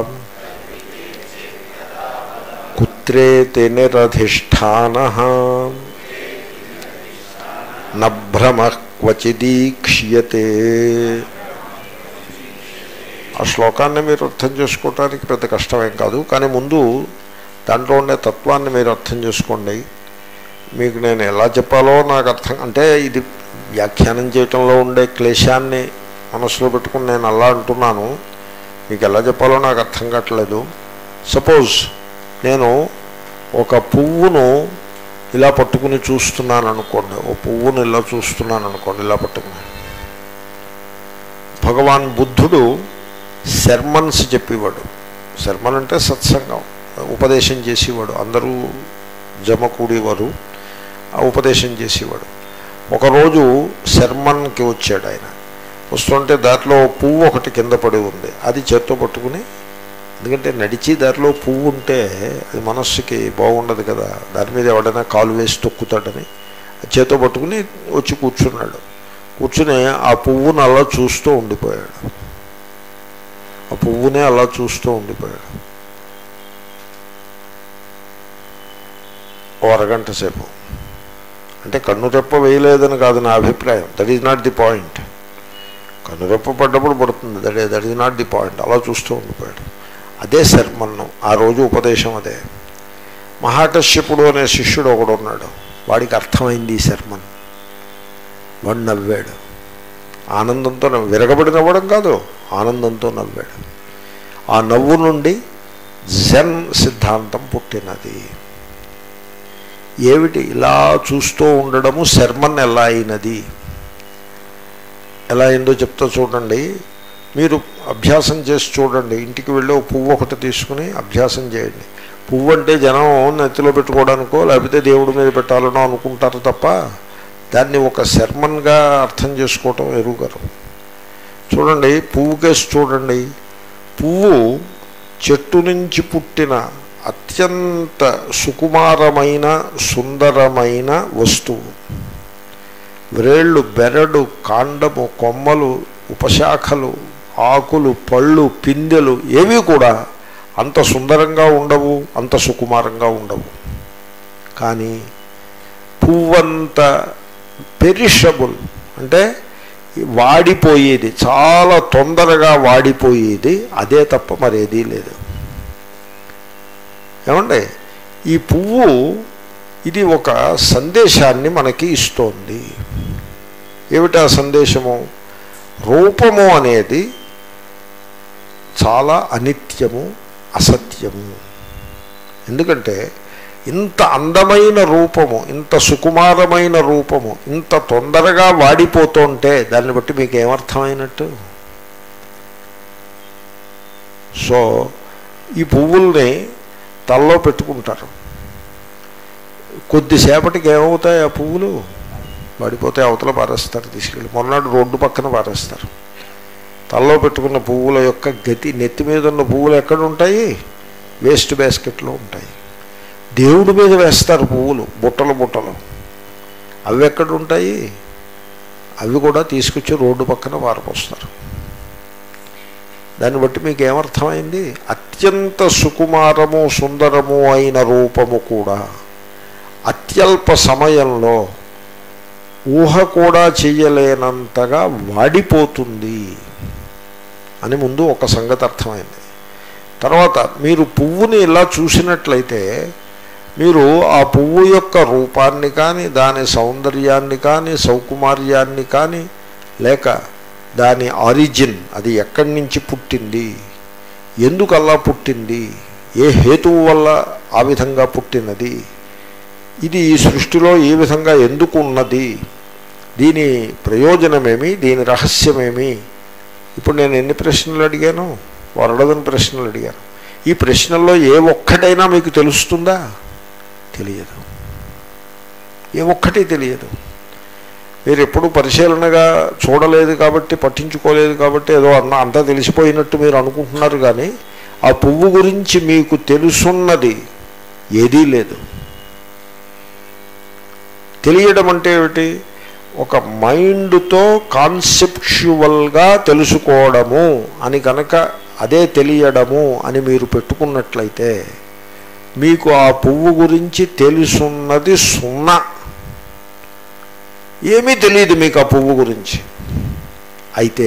కుత్రేతి నిరధిష్టాన నభ్రమ క్వచిదీక్ష్యతే ఆ శ్లోకాన్ని మీరు అర్థం చేసుకోవటానికి పెద్ద కష్టమేం కాదు కానీ ముందు దాంట్లో ఉండే తత్వాన్ని మీరు అర్థం చేసుకోండి మీకు నేను ఎలా చెప్పాలో నాకు అర్థం అంటే ఇది వ్యాఖ్యానం చేయటంలో ఉండే క్లేశాన్ని మనసులో పెట్టుకుని నేను అలా అంటున్నాను మీకు ఎలా చెప్పాలో నాకు అర్థం కావట్లేదు సపోజ్ నేను ఒక పువ్వును ఇలా పట్టుకుని చూస్తున్నాను అనుకోండి ఓ పువ్వును ఇలా చూస్తున్నాను అనుకోండి ఇలా పట్టుకుని భగవాన్ బుద్ధుడు శర్మన్స్ చెప్పేవాడు శర్మన్ అంటే సత్సంగం ఉపదేశం చేసేవాడు అందరూ జమ కూడేవారు ఆ ఉపదేశం చేసేవాడు ఒకరోజు శర్మన్కి వచ్చాడు ఆయన వస్తుంటే దాంట్లో పువ్వు ఒకటి కింద పడి ఉంది అది చేత్తో పట్టుకుని ఎందుకంటే నడిచి దారిలో పువ్వు ఉంటే అది మనస్సుకి బాగుండదు కదా దాని మీద ఎవడైనా కాలు వేసి తొక్కుతాడని చేత్తో పట్టుకుని వచ్చి కూర్చున్నాడు కూర్చుని ఆ పువ్వును అలా చూస్తూ ఉండిపోయాడు ఆ పువ్వునే అలా చూస్తూ ఉండిపోయాడు ఓ అరగంట సేపు అంటే కన్నురెప్ప వేయలేదని కాదు నా అభిప్రాయం that is not the point కన్నురెప్ప పడ్డప్పుడు పడుతుంది that that is not the point అలా చూస్తూ ఉండిపోయాడు అదే శర్మన్ను ఆ రోజు ఉపదేశం అదే మహాకశ్యపుడు అనే శిష్యుడు ఒకడు ఉన్నాడు వాడికి అర్థమైంది ఈ శర్మన్ వాడు నవ్వాడు ఆనందంతో నవ్వు విరగబడి నవ్వడం కాదు ఆనందంతో నవ్వాడు ఆ నవ్వు నుండి జెన్ సిద్ధాంతం పుట్టినది ఏమిటి ఇలా చూస్తూ ఉండడము శర్మన్ ఎలా అయినది ఎలా అయిందో చెప్తా చూడండి మీరు అభ్యాసం చేసి చూడండి ఇంటికి వెళ్ళి ఒక పువ్వు ఒకటి తీసుకుని అభ్యాసం చేయండి పువ్వు అంటే జనం నెత్తిలో పెట్టుకోవడానికో లేకపోతే దేవుడి మీద పెట్టాలనో అనుకుంటారు తప్ప దాన్ని ఒక శర్మన్గా అర్థం చేసుకోవటం ఎరుగారు చూడండి పువ్వు కేసు చూడండి పువ్వు చెట్టు నుంచి పుట్టిన అత్యంత సుకుమారమైన సుందరమైన వస్తువు వ్రేళ్ళు బెరడు కాండము కొమ్మలు ఉపశాఖలు ఆకులు పళ్ళు పిందెలు ఏవి కూడా అంత సుందరంగా ఉండవు అంత సుకుమారంగా ఉండవు కానీ పువ్వంత పెరిషబుల్ అంటే వాడిపోయేది చాలా తొందరగా వాడిపోయేది అదే తప్ప మరేదీ లేదు ఏమండి ఈ పువ్వు ఇది ఒక సందేశాన్ని మనకి ఇస్తోంది ఏమిటా సందేశము రూపము అనేది చాలా అనిత్యము అసత్యము ఎందుకంటే ఇంత అందమైన రూపము ఇంత సుకుమారమైన రూపము ఇంత తొందరగా వాడిపోతుంటే దాన్ని బట్టి మీకు ఏమర్థమైనట్టు సో ఈ పువ్వుల్ని తల్లో పెట్టుకుంటారు కొద్దిసేపటికి ఏమవుతాయి ఆ పువ్వులు వాడిపోతే అవతల పారేస్తారు తీసుకెళ్ళి మొన్నటి రోడ్డు పక్కన పారేస్తారు తల్లో పెట్టుకున్న పువ్వుల యొక్క గతి నెత్తి మీద ఉన్న పువ్వులు ఎక్కడ ఉంటాయి వేస్ట్ బాస్కెట్లో ఉంటాయి దేవుడి మీద వేస్తారు పువ్వులు బుట్టలు బుట్టలు అవి ఎక్కడ ఉంటాయి అవి కూడా తీసుకొచ్చి రోడ్డు పక్కన పారపోస్తారు దాన్ని బట్టి మీకు ఏమర్థమైంది అత్యంత సుకుమారము సుందరము అయిన రూపము కూడా అత్యల్ప సమయంలో ఊహ కూడా చెయ్యలేనంతగా వాడిపోతుంది అని ముందు ఒక సంగతి అర్థమైంది తర్వాత మీరు పువ్వుని ఇలా చూసినట్లయితే మీరు ఆ పువ్వు యొక్క రూపాన్ని కానీ దాని సౌందర్యాన్ని కానీ సౌకుమార్యాన్ని కానీ లేక దాని ఆరిజిన్ అది ఎక్కడి నుంచి పుట్టింది ఎందుకు అలా పుట్టింది ఏ హేతువు వల్ల ఆ విధంగా పుట్టినది ఇది ఈ సృష్టిలో ఈ విధంగా ఎందుకు ఉన్నది దీని ప్రయోజనమేమి దీని రహస్యమేమి ఇప్పుడు నేను ఎన్ని ప్రశ్నలు అడిగాను వరడదని ప్రశ్నలు అడిగాను ఈ ప్రశ్నల్లో ఏ ఒక్కటైనా మీకు తెలుస్తుందా తెలియదు ఏ ఒక్కటి తెలియదు మీరు ఎప్పుడు పరిశీలనగా చూడలేదు కాబట్టి పట్టించుకోలేదు కాబట్టి ఏదో అన్న అంతా తెలిసిపోయినట్టు మీరు అనుకుంటున్నారు కానీ ఆ పువ్వు గురించి మీకు తెలుసున్నది ఏదీ లేదు తెలియడం అంటే ఏమిటి ఒక మైండ్తో కాన్సెప్చువల్గా తెలుసుకోవడము అని కనుక అదే తెలియడము అని మీరు పెట్టుకున్నట్లయితే మీకు ఆ పువ్వు గురించి తెలుసున్నది సున్నా ఏమీ తెలియదు మీకు ఆ పువ్వు గురించి అయితే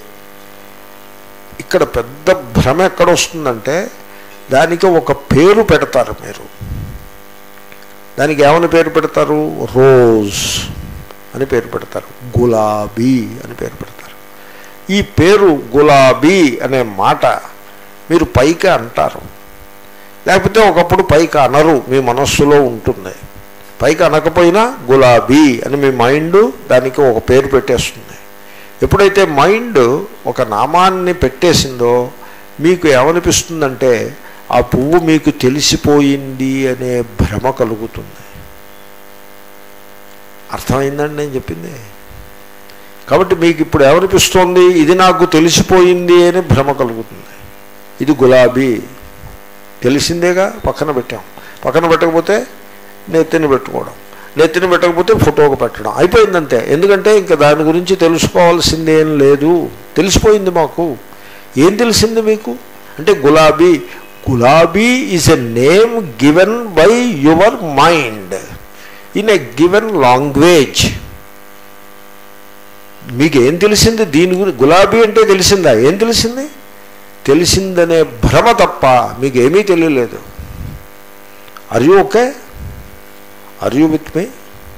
ఇక్కడ పెద్ద భ్రమ ఎక్కడ వస్తుందంటే దానికి ఒక పేరు పెడతారు మీరు దానికి ఏమని పేరు పెడతారు రోజ్ అని పేరు పెడతారు గులాబీ అని పేరు పెడతారు ఈ పేరు గులాబీ అనే మాట మీరు పైకి అంటారు లేకపోతే ఒకప్పుడు పైకి అనరు మీ మనస్సులో ఉంటుంది పైకి అనకపోయినా గులాబీ అని మీ మైండ్ దానికి ఒక పేరు పెట్టేస్తుంది ఎప్పుడైతే మైండ్ ఒక నామాన్ని పెట్టేసిందో మీకు ఏమనిపిస్తుందంటే ఆ పువ్వు మీకు తెలిసిపోయింది అనే భ్రమ కలుగుతుంది అర్థమైందండి నేను చెప్పింది కాబట్టి మీకు ఇప్పుడు ఏమనిపిస్తోంది ఇది నాకు తెలిసిపోయింది అని భ్రమ కలుగుతుంది ఇది గులాబీ తెలిసిందేగా పక్కన పెట్టాం పక్కన పెట్టకపోతే నెత్తిని పెట్టుకోవడం నెత్తిని పెట్టకపోతే ఫోటోకు పెట్టడం అయిపోయిందంతే ఎందుకంటే ఇంకా దాని గురించి తెలుసుకోవాల్సింది ఏం లేదు తెలిసిపోయింది మాకు ఏం తెలిసింది మీకు అంటే గులాబీ gulabi is a name given by your mind in a given language మీకు ఏం తెలిసింది దీని గురించి గులాబీ అంటే తెలిసిందా ఏం తెలిసింది తెలిసిందనే భ్రమ తప్ప మీకు ఏమీ తెలియలేదు are you okay are you with me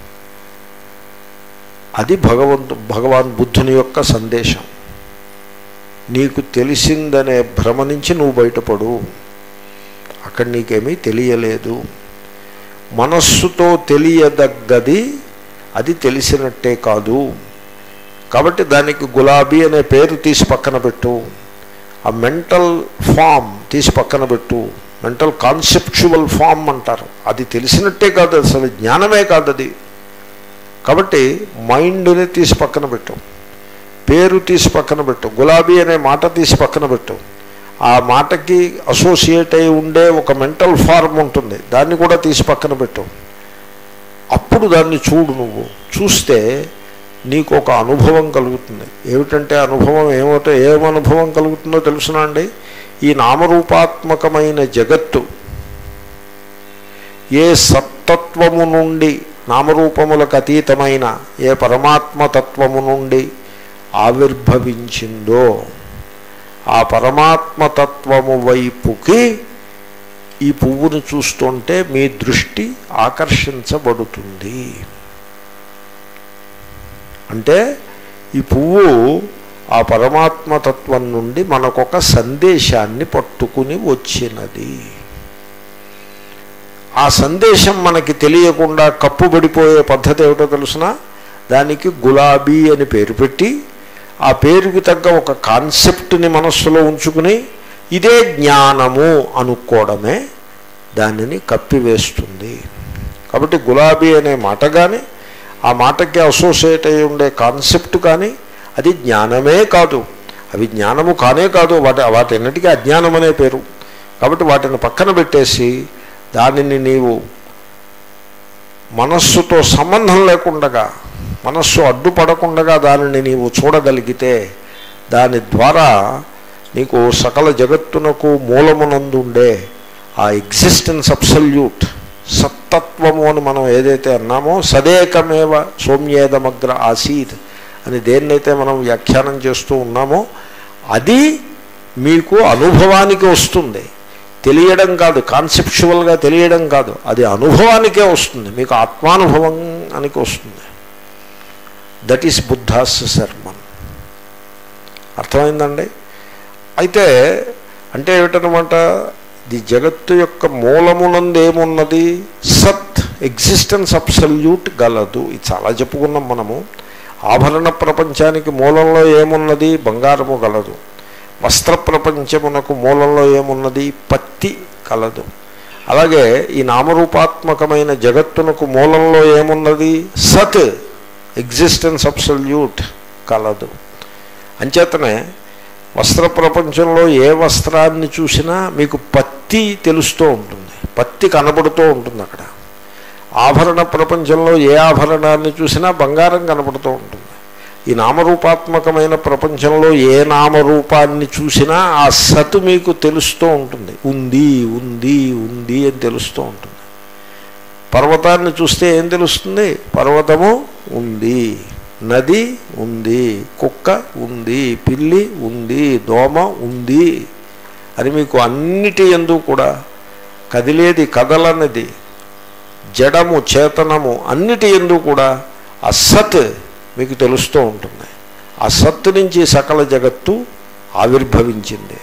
అది భగవంతు భగవాన్ బుద్ధుని యొక్క సందేశం నీకు తెలిసిందనే భ్రమ నుంచి నువ్వు బయటపడు అక్కడ నీకేమీ తెలియలేదు మనస్సుతో తెలియదగ్గది అది తెలిసినట్టే కాదు కాబట్టి దానికి గులాబీ అనే పేరు తీసి పక్కన పెట్టు ఆ మెంటల్ ఫామ్ తీసి పక్కన పెట్టు మెంటల్ కాన్సెప్చువల్ ఫామ్ అంటారు అది తెలిసినట్టే కాదు అసలు జ్ఞానమే కాదు అది కాబట్టి మైండ్ని తీసి పక్కన పెట్టు పేరు తీసి పక్కన పెట్టు గులాబీ అనే మాట తీసి పక్కన పెట్టు ఆ మాటకి అసోసియేట్ అయి ఉండే ఒక మెంటల్ ఫార్మ్ ఉంటుంది దాన్ని కూడా తీసి పక్కన పెట్టు అప్పుడు దాన్ని చూడు నువ్వు చూస్తే నీకు ఒక అనుభవం కలుగుతుంది ఏమిటంటే అనుభవం ఏమిటో ఏమనుభవం కలుగుతుందో తెలుసునా అండి ఈ నామరూపాత్మకమైన జగత్తు ఏ సత్తత్వము నుండి నామరూపములకు అతీతమైన ఏ పరమాత్మతత్వము నుండి ఆవిర్భవించిందో ఆ పరమాత్మతత్వము వైపుకి ఈ పువ్వును చూస్తుంటే మీ దృష్టి ఆకర్షించబడుతుంది అంటే ఈ పువ్వు ఆ పరమాత్మతత్వం నుండి మనకొక సందేశాన్ని పట్టుకుని వచ్చినది ఆ సందేశం మనకి తెలియకుండా కప్పుబడిపోయే పద్ధతి ఏమిటో తెలుసిన దానికి గులాబీ అని పేరు పెట్టి ఆ పేరుకి తగ్గ ఒక కాన్సెప్ట్ని మనస్సులో ఉంచుకుని ఇదే జ్ఞానము అనుకోవడమే దానిని కప్పివేస్తుంది కాబట్టి గులాబీ అనే మాట కానీ ఆ మాటకి అసోసియేట్ అయి ఉండే కాన్సెప్ట్ కానీ అది జ్ఞానమే కాదు అవి జ్ఞానము కానే కాదు వాటి వాటన్నిటికీ అజ్ఞానం అనే పేరు కాబట్టి వాటిని పక్కన పెట్టేసి దానిని నీవు మనస్సుతో సంబంధం లేకుండగా మనస్సు అడ్డుపడకుండగా దానిని నీవు చూడగలిగితే దాని ద్వారా నీకు సకల జగత్తునకు మూలమునందుండే ఆ ఎగ్జిస్టెన్స్ అబ్సల్యూట్ సత్తత్వము అని మనం ఏదైతే అన్నామో సదేకమేవ సౌమ్యేదమగ్ర ఆసీత్ అని దేన్నైతే మనం వ్యాఖ్యానం చేస్తూ ఉన్నామో అది మీకు అనుభవానికి వస్తుంది తెలియడం కాదు కాన్సెప్చువల్గా తెలియడం కాదు అది అనుభవానికే వస్తుంది మీకు ఆత్మానుభవానికి వస్తుంది దట్ ఈస్ బుద్ధాస్ శర్మన్ అర్థమైందండి అయితే అంటే ఏమిటనమాట ది జగత్తు యొక్క మూలమునందు ఏమున్నది సత్ ఎగ్జిస్టెన్స్ అబ్సల్యూట్ గలదు ఇది చాలా చెప్పుకున్నాం మనము ఆభరణ ప్రపంచానికి మూలంలో ఏమున్నది బంగారము గలదు వస్త్ర ప్రపంచమునకు మూలంలో ఏమున్నది పత్తి కలదు అలాగే ఈ నామరూపాత్మకమైన జగత్తునకు మూలంలో ఏమున్నది సత్ ఎగ్జిస్టెన్స్ అబ్సల్యూట్ కలదు అంచేతనే వస్త్ర ప్రపంచంలో ఏ వస్త్రాన్ని చూసినా మీకు పత్తి తెలుస్తూ ఉంటుంది పత్తి కనబడుతూ ఉంటుంది అక్కడ ఆభరణ ప్రపంచంలో ఏ ఆభరణాన్ని చూసినా బంగారం కనబడుతూ ఉంటుంది ఈ నామరూపాత్మకమైన ప్రపంచంలో ఏ నామరూపాన్ని చూసినా ఆ సత్ మీకు తెలుస్తూ ఉంటుంది ఉంది ఉంది ఉంది అని తెలుస్తూ ఉంటుంది పర్వతాన్ని చూస్తే ఏం తెలుస్తుంది పర్వతము ఉంది నది ఉంది కుక్క ఉంది పిల్లి ఉంది దోమ ఉంది అని మీకు అన్నిటి ఎందు కూడా కదిలేది కదలనిది జడము చేతనము అన్నిటి ఎందు కూడా అసత్ మీకు తెలుస్తూ ఉంటుంది ఆ సత్తు నుంచి సకల జగత్తు ఆవిర్భవించింది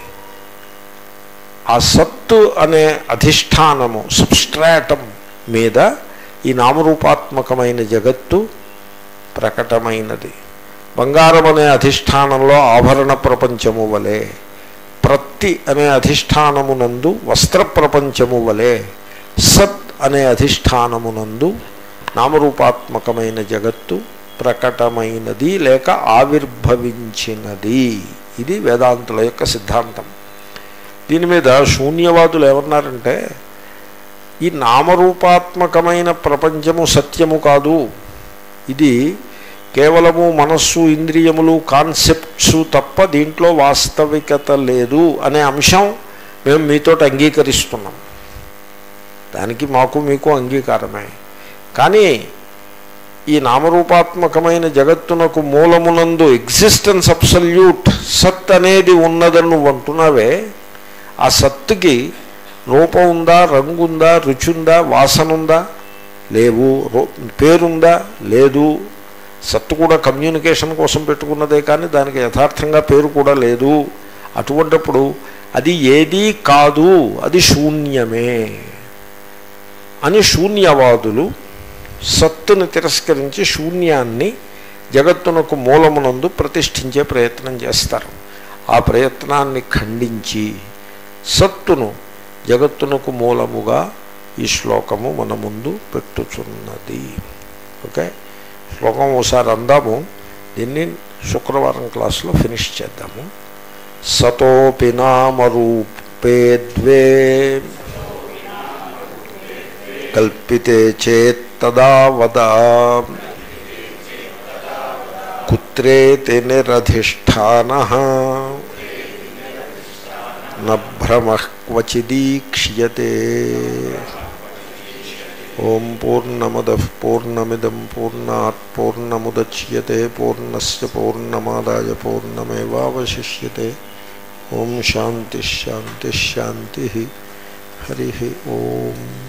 ఆ సత్తు అనే అధిష్టానము సబ్స్ట్రాటం మీద ఈ నామరూపాత్మకమైన జగత్తు ప్రకటమైనది బంగారం అనే అధిష్టానంలో ఆభరణ ప్రపంచము వలె ప్రత్తి అనే అధిష్టానమునందు వస్త్ర ప్రపంచము వలె సత్ అనే అధిష్టానమునందు నామరూపాత్మకమైన జగత్తు ప్రకటమైనది లేక ఆవిర్భవించినది ఇది వేదాంతుల యొక్క సిద్ధాంతం దీని మీద శూన్యవాదులు ఏమన్నారంటే ఈ నామరూపాత్మకమైన ప్రపంచము సత్యము కాదు ఇది కేవలము మనస్సు ఇంద్రియములు కాన్సెప్ట్స్ తప్ప దీంట్లో వాస్తవికత లేదు అనే అంశం మేము మీతో అంగీకరిస్తున్నాం దానికి మాకు మీకు అంగీకారమే కానీ ఈ నామరూపాత్మకమైన జగత్తునకు మూలమునందు ఎగ్జిస్టెన్స్ అబ్సల్యూట్ సత్ అనేది ఉన్నదని నువ్వు అంటున్నావే ఆ సత్తుకి రూపం ఉందా రంగు ఉందా రుచి ఉందా వాసన ఉందా లేవు రూ- పేరుందా లేదు సత్తు కూడా కమ్యూనికేషన్ కోసం పెట్టుకున్నదే కానీ దానికి యథార్థంగా పేరు కూడా లేదు అటువంటప్పుడు అది ఏదీ కాదు అది శూన్యమే అని శూన్యవాదులు సత్తుని తిరస్కరించి శూన్యాన్ని జగత్తునకు మూలమునందు ప్రతిష్ఠించే ప్రయత్నం చేస్తారు ఆ ప్రయత్నాన్ని ఖండించి సత్తును జగత్తునకు మూలముగా ఈ శ్లోకము మన ముందు పెట్టుచున్నది ఓకే శ్లోకం ఒకసారి అందాము దీన్ని శుక్రవారం క్లాస్లో ఫినిష్ చేద్దాము సతోపి నామరూపే ద్వే కల్పితే చేత్తదా వద కుత్రేతి నిరధిష్టాన నభ్రమ క్వచిదీక్ష్యతే ఓం పూర్ణమద పూర్ణమిదం పూర్ణాత్ పూర్ణముద్యతే పూర్ణస్ పూర్ణమాదాయ పూర్ణమేవాశిష్యతే ఓం శాంతిశాంతిశాంతి హరి ఓం